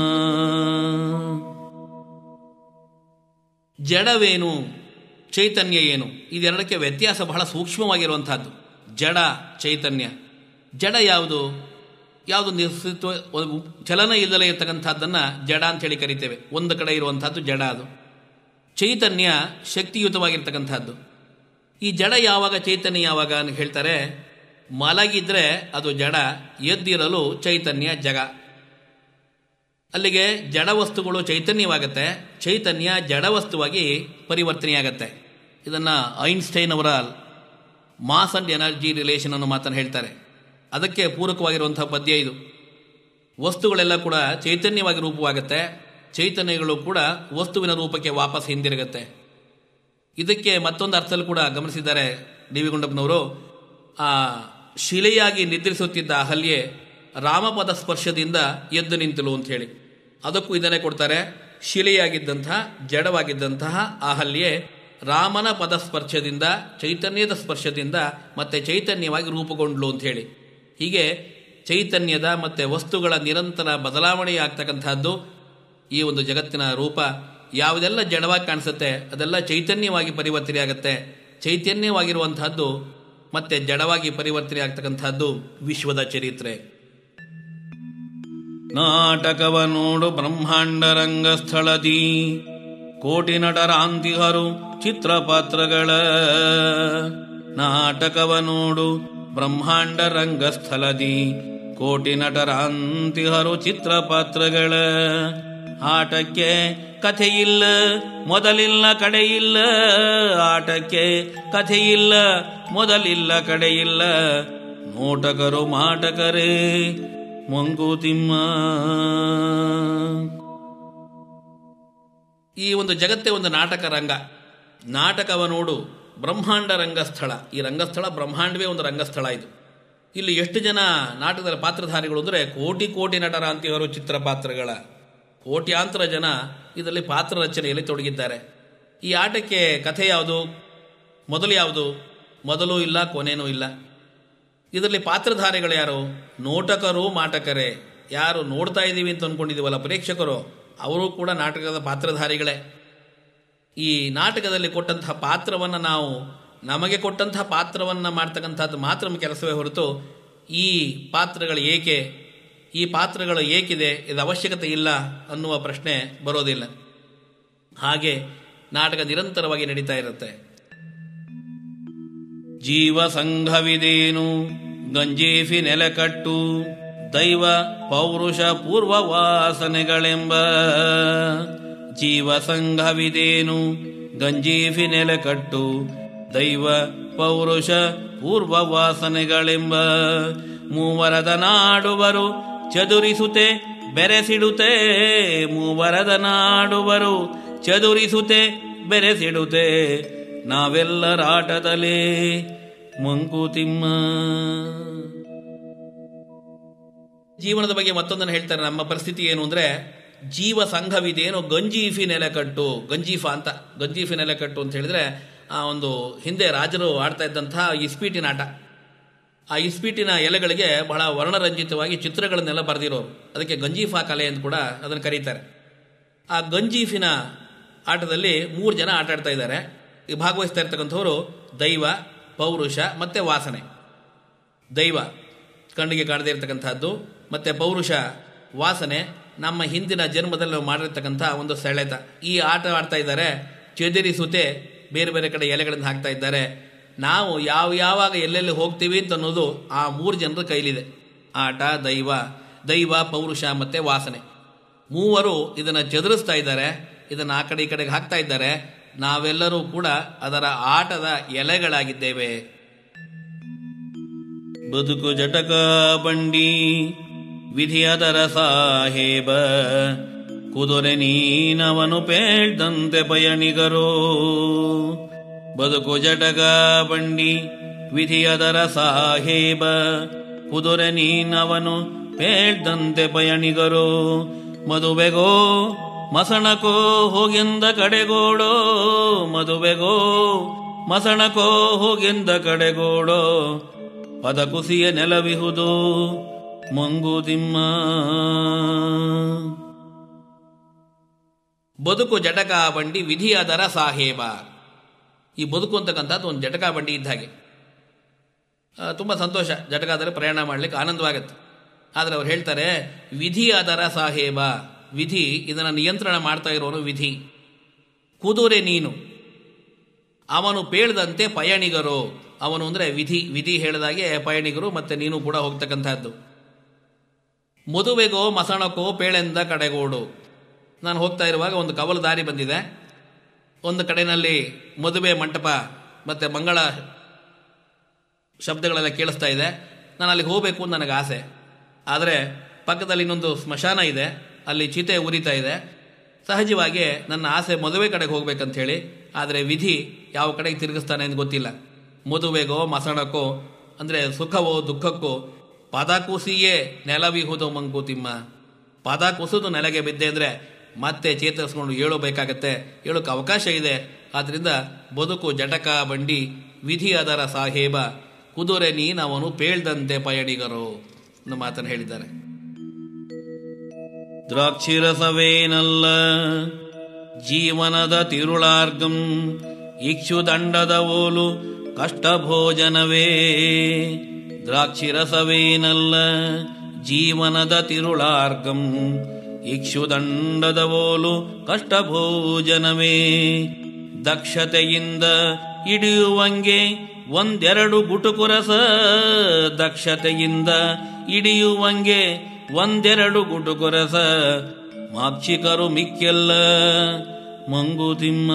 ಜಡವೇನು ಚೈತನ್ಯ ಏನು ಇದೆರಡಕ್ಕೆ ವ್ಯತ್ಯಾಸ ಬಹಳ ಸೂಕ್ಷ್ಮವಾಗಿರುವಂತಹದ್ದು ಜಡ ಚೈತನ್ಯ ಜಡ ಯಾವುದು ಯಾವುದು ನಿಶ್ಚಿತ್ವ ಚಲನ ಇಲ್ಲದೆ ಇರತಕ್ಕಂಥದ್ದನ್ನು ಜಡ ಅಂತ ಹೇಳಿ ಕರಿತೇವೆ ಒಂದು ಕಡೆ ಇರುವಂತಹದ್ದು ಜಡ ಅದು ಚೈತನ್ಯ ಶಕ್ತಿಯುತವಾಗಿರ್ತಕ್ಕಂಥದ್ದು ಈ ಜಡ ಯಾವಾಗ ಚೈತನ್ಯ ಯಾವಾಗ ಅಂತ ಹೇಳ್ತಾರೆ ಮಲಗಿದ್ರೆ ಅದು ಜಡ ಎದ್ದಿರಲು ಚೈತನ್ಯ ಜಗ ಅಲ್ಲಿಗೆ ಜಡ ವಸ್ತುಗಳು ಚೈತನ್ಯವಾಗತ್ತೆ ಚೈತನ್ಯ ಜಡ ವಸ್ತುವಾಗಿ ಪರಿವರ್ತನೆಯಾಗತ್ತೆ ಇದನ್ನು ಐನ್ಸ್ಟೈನ್ ಅವರ ಮಾಸ್ ಅಂಡ್ ಎನರ್ಜಿ ರಿಲೇಷನ್ ಅನ್ನೋ ಮಾತನ್ನು ಹೇಳ್ತಾರೆ ಅದಕ್ಕೆ ಪೂರಕವಾಗಿರುವಂತಹ ಪದ್ಯ ಇದು ವಸ್ತುಗಳೆಲ್ಲ ಕೂಡ ಚೈತನ್ಯವಾಗಿ ರೂಪವಾಗುತ್ತೆ ಚೈತನ್ಯಗಳು ಕೂಡ ವಸ್ತುವಿನ ರೂಪಕ್ಕೆ ವಾಪಸ್ ಹಿಂದಿರುಗತ್ತೆ ಇದಕ್ಕೆ ಮತ್ತೊಂದು ಅರ್ಥದಲ್ಲಿ ಕೂಡ ಗಮನಿಸಿದ್ದಾರೆ ಡಿ ವಿ ಗುಂಡಪ್ಪನವರು ಆ ಶಿಲೆಯಾಗಿ ನಿದ್ರಿಸುತ್ತಿದ್ದ ಅಹಲ್ಯೆ ರಾಮಪದ ಸ್ಪರ್ಶದಿಂದ ಎದ್ದು ನಿಂತಲು ಅಂತ ಹೇಳಿ ಅದಕ್ಕೂ ಇದನ್ನೇ ಕೊಡ್ತಾರೆ ಶಿಲೆಯಾಗಿದ್ದಂತಹ ಜಡವಾಗಿದ್ದಂತಹ ಅಹಲ್ಯೆ ರಾಮನ ಪದ ಸ್ಪರ್ಶದಿಂದ ಚೈತನ್ಯದ ಸ್ಪರ್ಶದಿಂದ ಮತ್ತೆ ಚೈತನ್ಯವಾಗಿ ರೂಪುಗೊಂಡ್ಲು ಅಂತ ಹೇಳಿ ಹೀಗೆ ಚೈತನ್ಯದ ಮತ್ತು ವಸ್ತುಗಳ ನಿರಂತರ ಬದಲಾವಣೆ ಆಗ್ತಕ್ಕಂಥದ್ದು ಈ ಒಂದು ಜಗತ್ತಿನ ರೂಪ ಯಾವುದೆಲ್ಲ ಜಡವಾಗಿ ಕಾಣಿಸುತ್ತೆ ಅದೆಲ್ಲ ಚೈತನ್ಯವಾಗಿ ಪರಿವರ್ತನೆ ಆಗುತ್ತೆ ಚೈತನ್ಯವಾಗಿರುವಂತಹದ್ದು ಮತ್ತೆ ಜಡವಾಗಿ ಪರಿವರ್ತನೆ ಆಗ್ತಕ್ಕಂಥದ್ದು ವಿಶ್ವದ ಚರಿತ್ರೆ ನಾಟಕವ ನೋಡು ಬ್ರಹ್ಮಾಂಡ ರಂಗಸ್ಥಳದಿ ಕೋಟಿ ನಟರಾಂತಿಹರು ಚಿತ್ರಪಾತ್ರಗಳ ನಾಟಕವ ನೋಡು ಬ್ರಹ್ಮಾಂಡ ರಂಗಸ್ಥಳದಿ ಕೋಟಿ ನಟರಾಂತಿಹರು ಚಿತ್ರಪಾತ್ರಗಳ ಆಟಕ್ಕೆ ಕಥೆಯಿಲ್ಲ ಮೊದಲಿಲ್ಲ ಕಡೆಯಿಲ್ಲ ಆಟಕ್ಕೆ ಕಥೆಯಿಲ್ಲ ಮೊದಲಿಲ್ಲ ಕಡೆಯಿಲ್ಲ ನೋಟಕರು ಮಾಟಕರೇ ಮಂಕುತಿಮ್ಮ ಈ ಒಂದು ಜಗತ್ತೇ ಒಂದು ನಾಟಕ ರಂಗ ನಾಟಕವ ನೋಡು ಬ್ರಹ್ಮಾಂಡ ರಂಗಸ್ಥಳ ಈ ರಂಗಸ್ಥಳ ಬ್ರಹ್ಮಾಂಡವೇ ಒಂದು ರಂಗಸ್ಥಳ ಇದು ಇಲ್ಲಿ ಎಷ್ಟು ಜನ ನಾಟಕದ ಪಾತ್ರಧಾರಿಗಳು ಅಂದರೆ ಕೋಟಿ ಕೋಟಿ ನಟರ ಅಂತಿವರು ಚಿತ್ರ ಪಾತ್ರಗಳ ಕೋಟ್ಯಾಂತರ ಜನ ಇದರಲ್ಲಿ ಪಾತ್ರ ರಚನೆಯಲ್ಲಿ ತೊಡಗಿದ್ದಾರೆ ಈ ಆಟಕ್ಕೆ ಕಥೆ ಯಾವುದು ಮೊದಲು ಯಾವುದು ಮೊದಲು ಇಲ್ಲ ಕೊನೆಯೂ ಇಲ್ಲ ಇದರಲ್ಲಿ ಪಾತ್ರಧಾರಿಗಳು ಯಾರು ನೋಟಕರು ಮಾಟಕರೇ ಯಾರು ನೋಡ್ತಾ ಇದ್ದೀವಿ ಅಂತ ಅಂದ್ಕೊಂಡಿದ್ದೀವಲ್ಲ ಪ್ರೇಕ್ಷಕರು ಅವರು ಕೂಡ ನಾಟಕದ ಪಾತ್ರಧಾರಿಗಳೇ ಈ ನಾಟಕದಲ್ಲಿ ಕೊಟ್ಟಂತಹ ಪಾತ್ರವನ್ನು ನಾವು ನಮಗೆ ಕೊಟ್ಟಂತಹ ಪಾತ್ರವನ್ನು ಮಾಡ್ತಕ್ಕಂಥದ್ದು ಮಾತ್ರ ನಮ್ಮ ಕೆಲಸವೇ ಹೊರತು ಈ ಪಾತ್ರಗಳು ಏಕೆ ಈ ಪಾತ್ರಗಳು ಏಕಿದೆ ಇದು ಅವಶ್ಯಕತೆ ಇಲ್ಲ ಅನ್ನುವ ಪ್ರಶ್ನೆ ಬರೋದಿಲ್ಲ ಹಾಗೆ ನಾಟಕ ನಿರಂತರವಾಗಿ ನಡೀತಾ ಇರುತ್ತೆ ಜೀವ ಸಂಘವಿದೇನು ಗಂಜೀಫಿ ನೆಲೆಕಟ್ಟು ದೈವ ಪೌರುಷ ಪೂರ್ವ ವಾಸನೆಗಳೆಂಬ ಜೀವ ಸಂಘವಿದೇನು ಗಂಜೀಫಿ ನೆಲೆಕಟ್ಟು ದೈವ ಪೌರುಷ ಪೂರ್ವ ವಾಸನೆಗಳೆಂಬ ಮೂವರದ ನಾಡುವರು ಚದುರಿಸುತ್ತೆ ಬೆರೆಸಿಡುತ್ತೆ ಮೂವರದ ನಾಡುವರು ಚದುರಿಸುತ್ತೆ ಬೆರೆಸಿಡುತ್ತೆ ನಾವೆಲ್ಲರಾಟದಲೇ ಮಂಕುತಿಮ್ಮ ಜೀವನದ ಬಗ್ಗೆ ಮತ್ತೊಂದನ್ನು ಹೇಳ್ತಾರೆ ನಮ್ಮ ಪರಿಸ್ಥಿತಿ ಏನು ಅಂದರೆ ಜೀವ ಸಂಘವಿದೇನು ಗಂಜೀಫಿ ನೆಲೆಕಟ್ಟು ಗಂಜೀಫ ಅಂತ ಗಂಜೀಫಿ ನೆಲೆಕಟ್ಟು ಅಂತ ಹೇಳಿದ್ರೆ ಆ ಒಂದು ಹಿಂದೆ ರಾಜರು ಆಡ್ತಾ ಇದ್ದಂತಹ ಇಸ್ಪೀಟಿನ ಆಟ ಆ ಇಸ್ಪೀಟಿನ ಎಲೆಗಳಿಗೆ ಬಹಳ ವರ್ಣರಂಜಿತವಾಗಿ ಚಿತ್ರಗಳನ್ನೆಲ್ಲ ಬರೆದಿರೋರು ಅದಕ್ಕೆ ಗಂಜೀಫಾ ಕಲೆ ಅಂತ ಕೂಡ ಅದನ್ನು ಕರೀತಾರೆ ಆ ಗಂಜೀಫಿನ ಆಟದಲ್ಲಿ ಮೂರು ಜನ ಆಟ ಆಡ್ತಾ ಇದ್ದಾರೆ ಈ ಭಾಗವಹಿಸ್ತಾ ಇರ್ತಕ್ಕಂಥವ್ರು ದೈವ ಪೌರುಷ ಮತ್ತು ವಾಸನೆ ದೈವ ಕಣ್ಣಿಗೆ ಕಾಣದೇ ಇರತಕ್ಕಂಥದ್ದು ಮತ್ತು ಪೌರುಷ ವಾಸನೆ ನಮ್ಮ ಹಿಂದಿನ ಜನ್ಮದಲ್ಲಿ ನಾವು ಮಾಡಿರ್ತಕ್ಕಂಥ ಒಂದು ಸೆಳೆತ ಈ ಆಟ ಆಡ್ತಾ ಇದ್ದಾರೆ ಚೆದಿರಿಸುತ್ತೆ ಬೇರೆ ಬೇರೆ ಕಡೆ ಎಲೆಗಳನ್ನು ಹಾಕ್ತಾ ಇದ್ದಾರೆ ನಾವು ಯಾವ ಯಾವಾಗ ಎಲ್ಲೆಲ್ಲಿ ಹೋಗ್ತೀವಿ ಅಂತ ಅನ್ನೋದು ಆ ಮೂರು ಜನರ ಕೈಲಿದೆ ಆಟ ದೈವ ದೈವ ಪೌರುಷ ಮತ್ತೆ ವಾಸನೆ ಮೂವರು ಇದನ್ನು ಚದುರಿಸ್ತಾ ಇದ್ದಾರೆ ಇದನ್ನು ಆ ಕಡೆ ಈ ಕಡೆಗೆ ಹಾಕ್ತಾ ಇದ್ದಾರೆ ನಾವೆಲ್ಲರೂ ಕೂಡ ಅದರ ಆಟದ ಎಲೆಗಳಾಗಿದ್ದೇವೆ ಬದುಕು ಜಟಕ ಬಂಡಿ ವಿಧಿಯದರ ಸಾಹೇಬ ಕುದುರೆ ನೀನವನು ಪೇಳ್ದಂತೆ ಪಯಣಿಗರು ಬದುಕು ಜಟಕ ಬಂಡಿ ವಿಧಿಯದರ ಸಾಹೇಬ ಕುದುರೆ ನೀನವನು ಪೇಳ್ದಂತೆ ಪಯಣಿಗರು ಮದುವೆಗೋ ಮಸಣಕೋ ಹೋಗೆಂದ ಕಡೆಗೋಡೋ ಮದುವೆಗೋ ಮಸಣಕೋ ಹೋಗೆಂದ ಕಡೆಗೋಡೋ ಪದ ಕುಸಿಯ ನೆಲವಿಹುದು ಮಂಗುದಿಮ್ಮ ಬದುಕು ಜಟಕ ಬಂಡಿ ವಿಧಿಯಾದರ ಸಾಹೇಬ ಈ ಬದುಕು ಅಂತಕ್ಕಂಥದ್ದು ಒಂದು ಜಟಕ ಬಂಡಿ ಇದ್ದ ಹಾಗೆ ತುಂಬ ಸಂತೋಷ ಜಟಕಾದರೆ ಪ್ರಯಾಣ ಮಾಡಲಿಕ್ಕೆ ಆನಂದವಾಗುತ್ತೆ ಆದರೆ ಅವ್ರು ಹೇಳ್ತಾರೆ ವಿಧಿ ಅದರ ಸಾಹೇಬ ವಿಧಿ ಇದನ್ನು ನಿಯಂತ್ರಣ ಮಾಡ್ತಾ ಇರೋನು ವಿಧಿ ಕುದುರೆ ನೀನು ಅವನು ಪೇಳ್ದಂತೆ ಪಯಣಿಗರು ಅವನು ಅಂದರೆ ವಿಧಿ ವಿಧಿ ಹೇಳಿದಾಗೆ ಪಯಣಿಗರು ಮತ್ತೆ ನೀನು ಕೂಡ ಹೋಗ್ತಕ್ಕಂಥದ್ದು ಮದುವೆಗೋ ಮಸಣಕೋ ಪೇಳೆಂದ ಕಡೆಗೋಡು ನಾನು ಹೋಗ್ತಾ ಇರುವಾಗ ಒಂದು ಕವಲು ದಾರಿ ಬಂದಿದೆ ಒಂದು ಕಡೆಯಲ್ಲಿ ಮದುವೆ ಮಂಟಪ ಮತ್ತು ಮಂಗಳ ಶಬ್ದಗಳೆಲ್ಲ ಕೇಳಿಸ್ತಾ ಇದೆ ನಾನು ಅಲ್ಲಿಗೆ ಹೋಗಬೇಕು ಅಂತ ನನಗೆ ಆಸೆ ಆದರೆ ಪಕ್ಕದಲ್ಲಿ ಇನ್ನೊಂದು ಸ್ಮಶಾನ ಇದೆ ಅಲ್ಲಿ ಚಿತೆ ಉರಿತಾ ಇದೆ ಸಹಜವಾಗಿ ನನ್ನ ಆಸೆ ಮದುವೆ ಕಡೆಗೆ ಹೋಗ್ಬೇಕಂತ ಹೇಳಿ ಆದರೆ ವಿಧಿ ಯಾವ ಕಡೆಗೆ ತಿರುಗಿಸ್ತಾನೆ ಅಂತ ಗೊತ್ತಿಲ್ಲ ಮದುವೆಗೋ ಮಸಣಕ್ಕೋ ಅಂದರೆ ಸುಖವೋ ದುಃಖಕ್ಕೋ ಪದ ಕುಸಿಯೇ ನೆಲವಿಹುದು ಮಂಕುತಿಮ್ಮ ಪದ ಕುಸಿದು ನೆಲೆಗೆ ಬಿದ್ದೆ ಅಂದರೆ ಮತ್ತೆ ಚೇತರಿಸ್ಕೊಂಡು ಏಳಬೇಕಾಗತ್ತೆ ಏಳೋಕ್ಕೆ ಅವಕಾಶ ಇದೆ ಆದ್ದರಿಂದ ಬದುಕು ಜಟಕ ಬಂಡಿ ವಿಧಿ ಅದರ ಸಾಹೇಬ ಕುದುರೆ ನೀನವನು ಪೇಳ್ದಂತೆ ಪಯಣಿಗರು ಒಂದು ಮಾತನ್ನು ಹೇಳಿದ್ದಾರೆ ದ್ರಾಕ್ಷಿರಸವೇನಲ್ಲ ಜೀವನದ ತಿರುಳಾರ್ಗಂ ಇಕ್ಷುದಂಡದ ಓಲು ಕಷ್ಟ ಭೋಜನವೇ ದ್ರಾಕ್ಷಿರಸವೇನಲ್ಲ ಜೀವನದ ತಿರುಳಾರ್ಗಂ ಇಕ್ಷುದಂಡದ ಓಲು ಕಷ್ಟ ಭೋಜನವೇ ದಕ್ಷತೆಯಿಂದ ಹಿಡಿಯುವಂಗೆ ಒಂದೆರಡು ಗುಟುಕುರಸ ದಕ್ಷತೆಯಿಂದ ಹಿಡಿಯುವಂಗೆ ಒಂದೆರಡು ಗುಟುಕುರಸ ಮಾಕ್ಷಿಕರು ಮಿಕ್ಕೆಲ್ಲ ಮಂಗುತಿಮ್ಮ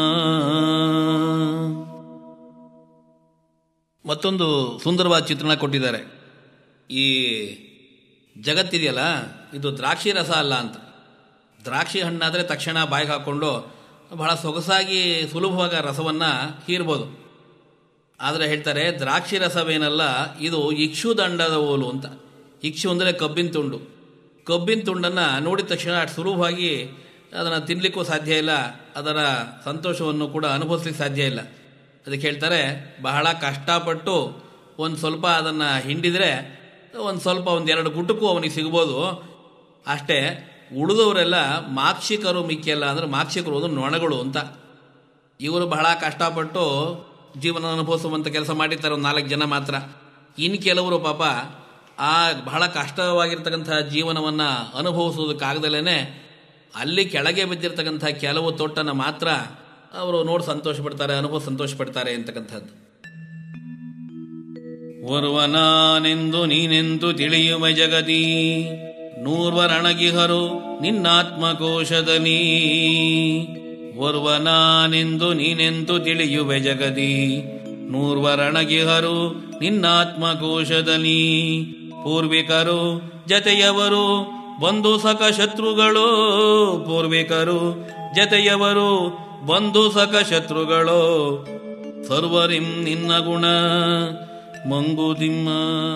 ಮತ್ತೊಂದು ಸುಂದರವಾದ ಚಿತ್ರಣ ಕೊಟ್ಟಿದ್ದಾರೆ ಈ ಜಗತ್ತಿದೆಯಲ್ಲ ಇದು ದ್ರಾಕ್ಷಿ ರಸ ಅಲ್ಲ ಅಂತ ದ್ರಾಕ್ಷಿ ಹಣ್ಣಾದರೆ ತಕ್ಷಣ ಬಾಯಿಗೆ ಹಾಕ್ಕೊಂಡು ಬಹಳ ಸೊಗಸಾಗಿ ಸುಲಭವಾಗಿ ಆ ರಸವನ್ನು ಹೀರ್ಬೋದು ಆದರೆ ಹೇಳ್ತಾರೆ ದ್ರಾಕ್ಷಿ ರಸವೇನಲ್ಲ ಇದು ಇಕ್ಷುದಂಡದ ಓಲು ಅಂತ ಇಕ್ಷು ಅಂದರೆ ಕಬ್ಬಿನ ತುಂಡು ಕಬ್ಬಿನ ತುಂಡನ್ನು ನೋಡಿದ ತಕ್ಷಣ ಅಷ್ಟು ಸುಲಭವಾಗಿ ಅದನ್ನು ತಿನ್ನಲಿಕ್ಕೂ ಸಾಧ್ಯ ಇಲ್ಲ ಅದರ ಸಂತೋಷವನ್ನು ಕೂಡ ಅನುಭವಿಸ್ಲಿಕ್ಕೆ ಸಾಧ್ಯ ಇಲ್ಲ ಅದಕ್ಕೆ ಹೇಳ್ತಾರೆ ಬಹಳ ಕಷ್ಟಪಟ್ಟು ಒಂದು ಸ್ವಲ್ಪ ಅದನ್ನು ಹಿಂಡಿದರೆ ಒಂದು ಸ್ವಲ್ಪ ಒಂದು ಎರಡು ಗುಟುಕು ಅವನಿಗೆ ಸಿಗ್ಬೋದು ಅಷ್ಟೇ ಉಳಿದವರೆಲ್ಲ ಮಾಕ್ಷಿಕರು ಮಿಕ್ಕಿಯಲ್ಲ ಅಂದರೆ ಮಾಕ್ಷಿಕರು ಒಂದು ನೊಣಗಳು ಅಂತ ಇವರು ಬಹಳ ಕಷ್ಟಪಟ್ಟು ಜೀವನ ಅನುಭವಿಸುವಂಥ ಕೆಲಸ ಮಾಡಿರ್ತಾರೆ ಒಂದು ನಾಲ್ಕು ಜನ ಮಾತ್ರ ಇನ್ನು ಕೆಲವರು ಪಾಪ ಆ ಬಹಳ ಕಷ್ಟವಾಗಿರ್ತಕ್ಕಂಥ ಜೀವನವನ್ನು ಅನುಭವಿಸೋದಕ್ಕಾಗದಲೇ ಅಲ್ಲಿ ಕೆಳಗೆ ಬಿದ್ದಿರ್ತಕ್ಕಂಥ ಕೆಲವು ತೊಟ್ಟನ್ನು ಮಾತ್ರ ಅವರು ನೋಡಿ ಸಂತೋಷ ಪಡ್ತಾರೆ ಅನುಭವ ಸಂತೋಷ ಪಡ್ತಾರೆ ಅಂತಕ್ಕಂಥದ್ದು ಒರ್ವನಾನೆಂದು ನೀನೆಂದು ತಿಳಿಯುವ ಜಗದಿ ನೂರ್ವರಣಗಿಹರು ನಿನ್ನಾತ್ಮಕೋಶದಲ್ಲಿ ಒರ್ವನಾನೆಂದು ನೀನೆಂದು ತಿಳಿಯುವೆ ಜಗದಿ ನೂರ್ವರಣಗಿಹರು ನಿನ್ನಾತ್ಮಕೋಶದಲ್ಲಿ ಪೂರ್ವಿಕರು ಜತೆಯವರು ಬಂಧು ಸಕ ಶತ್ರುಗಳು ಪೂರ್ವಿಕರು ಜತೆಯವರು ಬಂಧು ಸಕ ಶತ್ರುಗಳು ಸರ್ವರಿಂ ನಿನ್ನ ಗುಣ ಮಂಗುದಿಮ್ಮ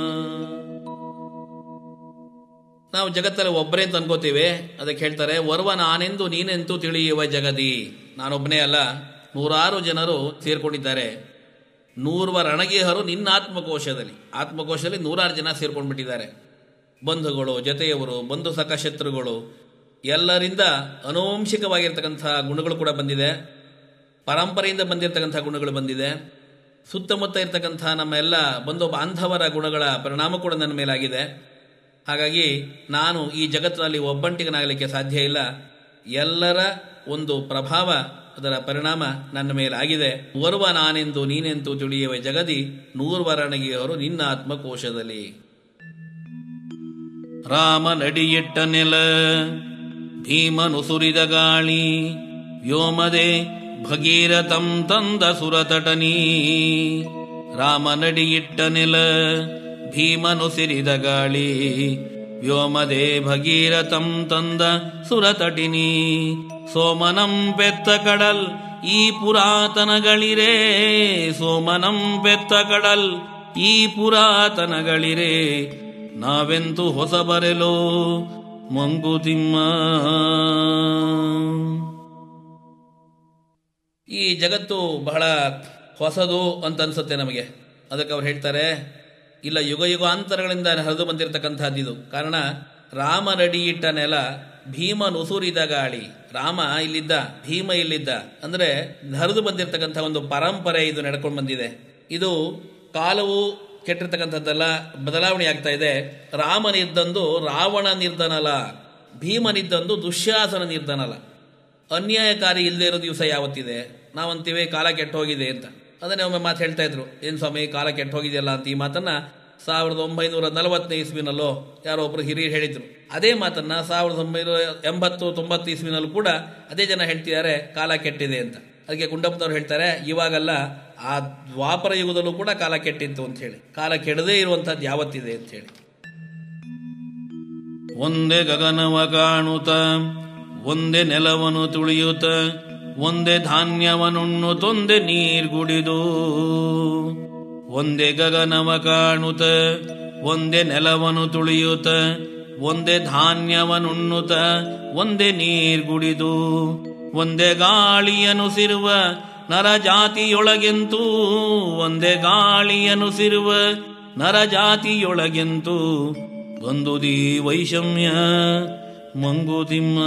ನಾವು ಜಗತ್ತಲ್ಲಿ ಒಬ್ಬರೇ ಅಂತ ಅನ್ಕೋತೀವಿ ಅದಕ್ಕೆ ಹೇಳ್ತಾರೆ ವರ್ವ ನಾನೆಂದು ನೀನೆಂತೂ ತಿಳಿಯುವ ಜಗದಿ ನಾನೊಬ್ಬನೇ ಅಲ್ಲ ನೂರಾರು ಜನರು ಸೇರ್ಕೊಂಡಿದ್ದಾರೆ ನೂರ್ವ ರಣಗಿಹರು ನಿನ್ನ ಆತ್ಮಕೋಶದಲ್ಲಿ ಆತ್ಮಕೋಶದಲ್ಲಿ ನೂರಾರು ಜನ ಸೇರ್ಕೊಂಡ್ಬಿಟ್ಟಿದ್ದಾರೆ ಬಂಧುಗಳು ಜತೆಯವರು ಬಂಧು ಸಖ ಶತ್ರುಗಳು ಎಲ್ಲರಿಂದ ಅನುವಂಶಿಕವಾಗಿರ್ತಕ್ಕಂಥ ಗುಣಗಳು ಕೂಡ ಬಂದಿದೆ ಪರಂಪರೆಯಿಂದ ಬಂದಿರತಕ್ಕಂಥ ಗುಣಗಳು ಬಂದಿದೆ ಸುತ್ತಮುತ್ತ ಇರ್ತಕ್ಕಂಥ ನಮ್ಮ ಎಲ್ಲ ಬಂಧು ಬಾಂಧವರ ಗುಣಗಳ ಪರಿಣಾಮ ಕೂಡ ನನ್ನ ಮೇಲಾಗಿದೆ ಹಾಗಾಗಿ ನಾನು ಈ ಜಗತ್ತಿನಲ್ಲಿ ಒಬ್ಬಂಟಿಗನಾಗಲಿಕ್ಕೆ ಸಾಧ್ಯ ಇಲ್ಲ ಎಲ್ಲರ ಒಂದು ಪ್ರಭಾವ ಅದರ ಪರಿಣಾಮ ನನ್ನ ಮೇಲಾಗಿದೆ ಓರ್ವ ನಾನೆಂದು ನೀನೆಂದು ತಿಳಿಯುವ ಜಗದಿ ನೂರ್ವರಣಗಿಯವರು ನಿನ್ನ ಆತ್ಮಕೋಶದಲ್ಲಿ ರಾಮನಡಿಯಿಟ್ಟ ನೆಲ ಭೀಮನು ಸುರಿದ ಗಾಳಿ ವ್ಯೋಮದೆ ಭಗೀರಥಂ ತಂದ ಸುರತಟನಿ ರಾಮನಡಿಯಿಟ್ಟ ನೆಲ ಭೀಮನು ಸಿರಿದ ಗಾಳಿ ವ್ಯೋಮದೆ ಭಗೀರಥಂ ತಂದ ಸುರತಟಿನಿ ಸೋಮನಂ ಪೆತ್ತ ಕಡಲ್ ಈ ಪುರಾತನಗಳಿರೇ ಸೋಮನಂ ಪೆತ್ತ ಕಡಲ್ ಈ ಪುರಾತನಗಳಿರೇ ನಾವೆಂತು ಹೊಸ ಬರೆಲೋ ಮಂಕುತಿಮ್ಮ ಈ ಜಗತ್ತು ಬಹಳ ಹೊಸದು ಅಂತ ಅನ್ಸುತ್ತೆ ನಮಗೆ ಅದಕ್ಕೆ ಅವ್ರು ಹೇಳ್ತಾರೆ ಇಲ್ಲ ಯುಗ ಯುಗಾಂತರಗಳಿಂದ ಹರಿದು ಬಂದಿರತಕ್ಕಂಥದ್ದು ಇದು ಕಾರಣ ರಾಮನಡಿಯಿಟ್ಟ ನೆಲ ಭೀಮ ನುಸುರಿದ ಗಾಳಿ ರಾಮ ಇಲ್ಲಿದ್ದ ಭೀಮ ಇಲ್ಲಿದ್ದ ಅಂದ್ರೆ ಹರಿದು ಬಂದಿರತಕ್ಕಂಥ ಒಂದು ಪರಂಪರೆ ಇದು ನಡ್ಕೊಂಡು ಬಂದಿದೆ ಇದು ಕಾಲವು ಕೆಟ್ಟಿರ್ತಕ್ಕಂಥದ್ದೆಲ್ಲ ಬದಲಾವಣೆ ಆಗ್ತಾ ಇದೆ ರಾಮನಿದ್ದಂದು ರಾವಣ ನಿರ್ಧನಲ ಭೀಮನಿದ್ದಂದು ದುಶ್ಯಾಸನ ನಿರ್ಧನಲ ಅನ್ಯಾಯಕಾರಿ ಇಲ್ಲದೆ ಇರೋ ದಿವಸ ಯಾವತ್ತಿದೆ ನಾವಂತೀವಿ ಕಾಲ ಕೆಟ್ಟ ಹೋಗಿದೆ ಅಂತ ಅದನ್ನೇ ಒಮ್ಮೆ ಮಾತು ಹೇಳ್ತಾ ಇದ್ರು ಏನು ಸ್ವಾಮಿ ಕಾಲ ಕೆಟ್ಟ ಹೋಗಿದೆಯಲ್ಲ ಅಂತ ಈ ಮಾತನ್ನ ಸಾವಿರದ ಒಂಬೈನೂರ ನಲವತ್ತನೇ ಇಸ್ವಿನಲ್ಲೋ ಯಾರೋ ಒಬ್ರು ಹಿರಿಯರು ಹೇಳಿದ್ರು ಅದೇ ಮಾತನ್ನ ಸಾವಿರದ ಒಂಬೈನೂರ ಎಂಬತ್ತು ತೊಂಬತ್ತು ಇಸ್ವಿನಲ್ಲೂ ಕೂಡ ಅದೇ ಜನ ಹೇಳ್ತಿದ್ದಾರೆ ಕಾಲ ಕೆಟ್ಟಿದೆ ಅಂತ ಅದಕ್ಕೆ ಗುಂಡಪ್ಪನವ್ರು ಹೇಳ್ತಾರೆ ಇವಾಗಲ್ಲ ಆ ದ್ವಾಪರ ಯುಗದಲ್ಲೂ ಕೂಡ ಕಾಲ ಕೆಟ್ಟಿತ್ತು ಅಂತ ಹೇಳಿ ಕಾಲ ಕೆಡದೇ ಇರುವಂತಹದ್ದು ಯಾವತ್ತಿದೆ ಅಂತ ಹೇಳಿ ಒಂದೇ ಗಗನವ ಕಾಣುತ್ತ ಒಂದೇ ನೆಲವನು ತುಳಿಯುತ್ತ ಒಂದೇ ಧಾನ್ಯವನುಣ್ಣು ತೊಂದೆ ನೀರ್ಗುಡಿದು ಒಂದೇ ಗಗನವ ಕಾಣುತ್ತ ಒಂದೇ ನೆಲವನು ತುಳಿಯುತ್ತ ಒಂದೇ ಧಾನ್ಯವನುಣ್ಣುತ್ತ ಒಂದೇ ನೀರ್ಗುಡಿದು ಒಂದೇ ಗಾಳಿಯನು ಸಿರುವ ನರಜಾತಿಯೊಳಗೆಂತೂ ಒಂದೇ ಗಾಳಿಯನು ಸಿರುವ ನರಜಾತಿಯೊಳಗೆಂತೂ ಬಂದುದಿ ವೈಷಮ್ಯ ಮಂಗುತಿಮ್ಮ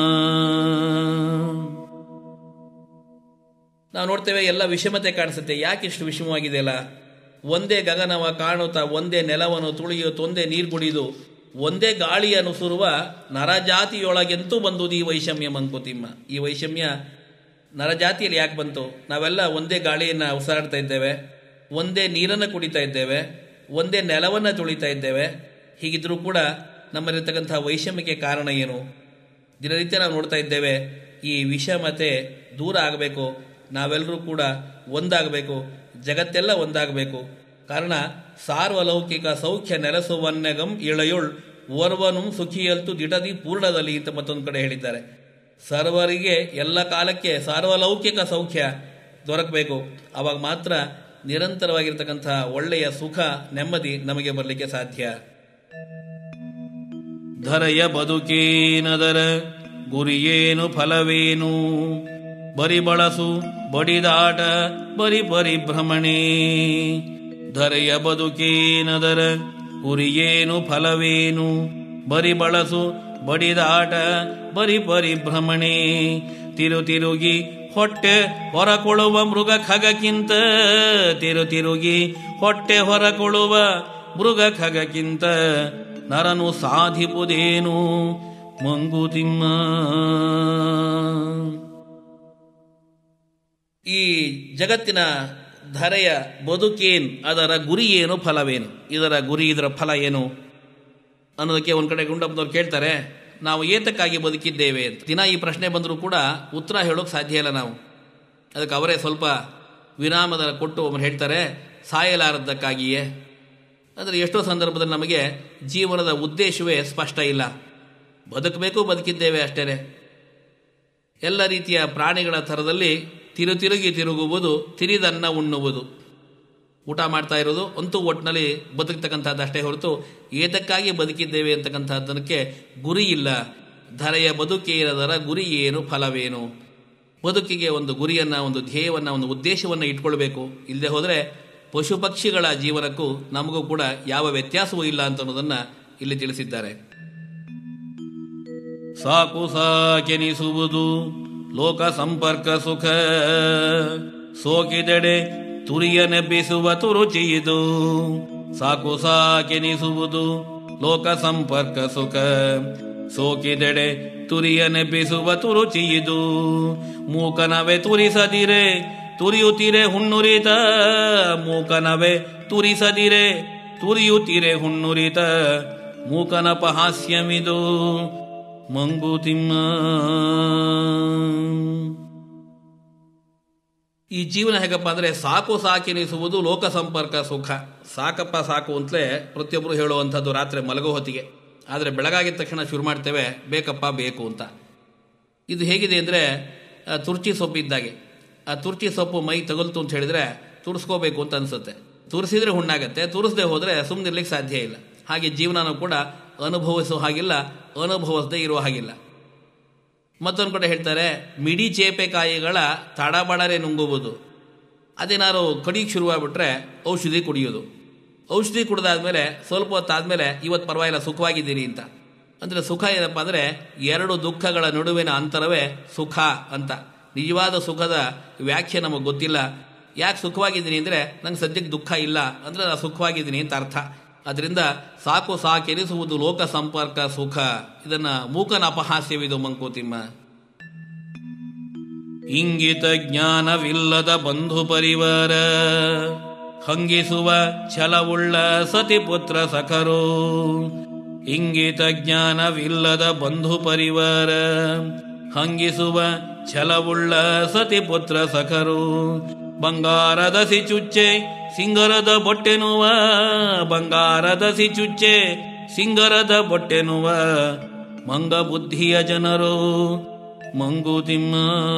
ನಾವು ನೋಡ್ತೇವೆ ಎಲ್ಲ ವಿಷಮತೆ ಕಾಣಿಸುತ್ತೆ ಯಾಕೆ ಇಷ್ಟು ವಿಷಮವಾಗಿದೆಯಲ್ಲ ಒಂದೇ ಗಗನವ ಕಾಣುತ್ತಾ ಒಂದೇ ನೆಲವನ್ನು ತುಳಿಯುತ್ತ ಒಂದೇ ನೀರು ಕುಡಿದು ಒಂದೇ ಗಾಳಿಯನ್ನು ಸುರುವ ನರಜಾತಿಯೊಳಗೆಂತೂ ಬಂದುದು ಈ ವೈಷಮ್ಯ ಮಂಕುತಿಮ್ಮ ಈ ವೈಷಮ್ಯ ನರಜಾತಿಯಲ್ಲಿ ಯಾಕೆ ಬಂತು ನಾವೆಲ್ಲ ಒಂದೇ ಗಾಳಿಯನ್ನು ಉಸಿರಾಡ್ತಾ ಇದ್ದೇವೆ ಒಂದೇ ನೀರನ್ನು ಕುಡಿತಾ ಇದ್ದೇವೆ ಒಂದೇ ನೆಲವನ್ನು ತುಳಿತಾ ಇದ್ದೇವೆ ಹೀಗಿದ್ರೂ ಕೂಡ ನಮ್ಮಲ್ಲಿರ್ತಕ್ಕಂಥ ವೈಷಮ್ಯಕ್ಕೆ ಕಾರಣ ಏನು ದಿನನಿತ್ಯ ನಾವು ನೋಡ್ತಾ ಇದ್ದೇವೆ ಈ ವಿಷಮತೆ ದೂರ ಆಗಬೇಕು ನಾವೆಲ್ಲರೂ ಕೂಡ ಒಂದಾಗಬೇಕು ಜಗತ್ತೆಲ್ಲ ಒಂದಾಗಬೇಕು ಕಾರಣ ಸಾರ್ವಲೌಕಿಕ ಸೌಖ್ಯ ನೆಲೆಸುವನ್ನೆಗಂ ಇಳೆಯುಳ್ ಓರ್ವನು ಸುಖಿಯಲ್ತು ದಿಟದಿ ಪೂರ್ಣದಲ್ಲಿ ಅಂತ ಮತ್ತೊಂದು ಕಡೆ ಹೇಳಿದ್ದಾರೆ ಸರ್ವರಿಗೆ ಎಲ್ಲ ಕಾಲಕ್ಕೆ ಸಾರ್ವಲೌಕಿಕ ಸೌಖ್ಯ ದೊರಕಬೇಕು ಆವಾಗ ಮಾತ್ರ ನಿರಂತರವಾಗಿರ್ತಕ್ಕಂಥ ಒಳ್ಳೆಯ ಸುಖ ನೆಮ್ಮದಿ ನಮಗೆ ಬರಲಿಕ್ಕೆ ಸಾಧ್ಯ ಧರೆಯ ಬದುಕೇನದರ ಗುರಿಯೇನು ಫಲವೇನು ಬರಿ ಬಳಸು ಬಡಿದಾಟ ಬರಿ ಪರಿಭ್ರಮಣೆ ಧರೆಯ ಬದುಕೇನದರ ಗುರಿಯೇನು ಫಲವೇನು ಬರಿ ಬಳಸು ಬಡಿದಾಟ ಬರಿ ಪರಿಭ್ರಮಣೆ ತಿರು ತಿರುಗಿ ಹೊಟ್ಟೆ ಹೊರಕೊಳ್ಳುವ ಮೃಗ ಖಗಕ್ಕಿಂತ ತಿರು ತಿರುಗಿ ಹೊಟ್ಟೆ ಹೊರಕೊಳ್ಳುವ ಮೃಗ ಖಗಕ್ಕಿಂತ ನರನು ಸಾಧಿಪುದೇನು ಮಂಗುತಿಮ್ಮ ಈ ಜಗತ್ತಿನ ಧರೆಯ ಬದುಕೇನ್ ಅದರ ಗುರಿ ಏನು ಫಲವೇನು ಇದರ ಗುರಿ ಇದರ ಫಲ ಏನು ಅನ್ನೋದಕ್ಕೆ ಒಂದು ಕಡೆ ಗುಂಡಪ್ಪನವ್ರು ಕೇಳ್ತಾರೆ ನಾವು ಏತಕ್ಕಾಗಿ ಬದುಕಿದ್ದೇವೆ ಅಂತ ದಿನ ಈ ಪ್ರಶ್ನೆ ಬಂದರೂ ಕೂಡ ಉತ್ತರ ಹೇಳೋಕೆ ಸಾಧ್ಯ ಇಲ್ಲ ನಾವು ಅದಕ್ಕೆ ಅವರೇ ಸ್ವಲ್ಪ ವಿರಾಮದ ಕೊಟ್ಟು ಒಮ್ಮೆ ಹೇಳ್ತಾರೆ ಸಾಯಲಾರದ್ದಕ್ಕಾಗಿಯೇ ಅಂದರೆ ಎಷ್ಟೋ ಸಂದರ್ಭದಲ್ಲಿ ನಮಗೆ ಜೀವನದ ಉದ್ದೇಶವೇ ಸ್ಪಷ್ಟ ಇಲ್ಲ ಬದುಕಬೇಕು ಬದುಕಿದ್ದೇವೆ ಅಷ್ಟೇ ಎಲ್ಲ ರೀತಿಯ ಪ್ರಾಣಿಗಳ ಥರದಲ್ಲಿ ತಿರು ತಿರುಗಿ ತಿರುಗುವುದು ತಿರಿದನ್ನ ಉಣ್ಣುವುದು ಊಟ ಮಾಡ್ತಾ ಇರೋದು ಅಂತೂ ಒಟ್ಟಿನಲ್ಲಿ ಬದುಕ್ತಕ್ಕಂಥದ್ದು ಅಷ್ಟೇ ಹೊರತು ಏತಕ್ಕಾಗಿ ಬದುಕಿದ್ದೇವೆ ಅಂತಕ್ಕಂಥದ್ದಕ್ಕೆ ಗುರಿ ಇಲ್ಲ ಧರೆಯ ಬದುಕೇನದರ ಗುರಿ ಏನು ಫಲವೇನು ಬದುಕಿಗೆ ಒಂದು ಗುರಿಯನ್ನು ಒಂದು ಧ್ಯೇಯವನ್ನು ಒಂದು ಉದ್ದೇಶವನ್ನು ಇಟ್ಕೊಳ್ಬೇಕು ಇಲ್ಲದೆ ಹೋದರೆ ಪಶು ಪಕ್ಷಿಗಳ ಜೀವನಕ್ಕೂ ನಮಗೂ ಕೂಡ ಯಾವ ವ್ಯತ್ಯಾಸವೂ ಇಲ್ಲ ಅಂತ ಅನ್ನೋದನ್ನು ಇಲ್ಲಿ ತಿಳಿಸಿದ್ದಾರೆ ಸಾಕು ಸಾಕೆನಿಸುವುದು ಲೋಕ ಸಂಪರ್ಕ ಸುಖ ಸೋಕಿದೆಡೆ ತುರಿಯನೆಬ್ಬಿಸುವ ತುರುಚಿಯಿದು ಸಾಕು ಸಾಕೆನಿಸುವುದು ಲೋಕ ಸಂಪರ್ಕ ಸುಖ ಸೋಕಿದೆಡೆ ತುರಿಯನೆಬ್ಬಿಸುವ ತುರುಚಿಯಿದು ಮೂಕನವೆ ತುರಿಸದಿರೆ ತುರಿಯುತ್ತಿರೆ ಹುಣ್ಣುರಿತ ಮೂಕನವೆ ತುರಿಸದಿರೆ ತುರಿಯುತ್ತಿರೆ ಹುಣ್ಣುರಿತ ಮೂಕನಪಹಾಸ್ಯಮಿದು ಮಂಗುತಿಮ್ಮ ಈ ಜೀವನ ಹೇಗಪ್ಪ ಅಂದರೆ ಸಾಕು ಸಾಕೆನಿಸುವುದು ಲೋಕ ಸಂಪರ್ಕ ಸುಖ ಸಾಕಪ್ಪ ಸಾಕು ಅಂತಲೇ ಪ್ರತಿಯೊಬ್ಬರು ಹೇಳುವಂಥದ್ದು ರಾತ್ರಿ ಮಲಗೋ ಹೊತ್ತಿಗೆ ಆದರೆ ಬೆಳಗಾಗಿದ ತಕ್ಷಣ ಶುರು ಮಾಡ್ತೇವೆ ಬೇಕಪ್ಪ ಬೇಕು ಅಂತ ಇದು ಹೇಗಿದೆ ಅಂದರೆ ತುರ್ಚಿ ಸೊಪ್ಪು ಇದ್ದಾಗೆ ಆ ತುರ್ಚಿ ಸೊಪ್ಪು ಮೈ ತಗಲ್ತು ಅಂತ ಹೇಳಿದರೆ ತುರ್ಸ್ಕೋಬೇಕು ಅಂತ ಅನಿಸುತ್ತೆ ತುರಿಸಿದ್ರೆ ಹುಣ್ಣಾಗತ್ತೆ ತುರಿಸದೆ ಹೋದರೆ ಸುಮ್ಮನಿರ್ಲಿಕ್ಕೆ ಸಾಧ್ಯ ಇಲ್ಲ ಹಾಗೆ ಜೀವನನೂ ಕೂಡ ಅನುಭವಿಸೋ ಹಾಗಿಲ್ಲ ಅನುಭವಿಸದೇ ಇರುವ ಹಾಗಿಲ್ಲ ಮತ್ತೊಂದು ಕಡೆ ಹೇಳ್ತಾರೆ ಮಿಡಿ ಚೇಪೆಕಾಯಿಗಳ ತಡಬಡರೆ ನುಂಗುವುದು ಅದೇನಾದ್ರು ಕಡಿಗೆ ಶುರುವಾಗ್ಬಿಟ್ರೆ ಔಷಧಿ ಕುಡಿಯೋದು ಔಷಧಿ ಕುಡಿದಾದ್ಮೇಲೆ ಸ್ವಲ್ಪ ಹೊತ್ತಾದ್ಮೇಲೆ ಇವತ್ತು ಪರವಾಗಿಲ್ಲ ಸುಖವಾಗಿದ್ದೀನಿ ಅಂತ ಅಂದರೆ ಸುಖ ಏನಪ್ಪ ಅಂದರೆ ಎರಡು ದುಃಖಗಳ ನಡುವಿನ ಅಂತರವೇ ಸುಖ ಅಂತ ನಿಜವಾದ ಸುಖದ ವ್ಯಾಖ್ಯೆ ನಮಗೆ ಗೊತ್ತಿಲ್ಲ ಯಾಕೆ ಸುಖವಾಗಿದ್ದೀನಿ ಅಂದರೆ ನಂಗೆ ಸದ್ಯಕ್ಕೆ ದುಃಖ ಇಲ್ಲ ಅಂದರೆ ನಾನು ಸುಖವಾಗಿದ್ದೀನಿ ಅಂತ ಅರ್ಥ ಅದರಿಂದ ಸಾಕು ಸಾಕೆನಿಸುವುದು ಲೋಕ ಸಂಪರ್ಕ ಸುಖ ಇದನ್ನ ಮೂಕನ ಅಪಹಾಸ್ಯವಿದು ಮಂಕುತಿಮ್ಮ ಇಂಗಿತ ಜ್ಞಾನವಿಲ್ಲದ ಬಂಧು ಪರಿವಾರ ಹಂಗಿಸುವ ಛಲವುಳ್ಳ ಸತಿಪುತ್ರ ಸಖರು ಇಂಗಿತ ಜ್ಞಾನವಿಲ್ಲದ ಬಂಧು ಪರಿವಾರ ಹಂಗಿಸುವ ಛಲವುಳ್ಳ ಸತಿಪುತ್ರ ಸಖರು ಬಂಗಾರದ ಸಿಚುಚ್ಚೆ ಸಿಂಗರದ ಬೊಟ್ಟೆನುವ ಬಂಗಾರದ ಸಿಚುಚ್ಚೆ ಸಿಂಗರದ ಬೊಟ್ಟೆನುವ ಮಂಗ ಬುದ್ಧಿಯ ಜನರು ಮಂಗುತಿಮ್ಮ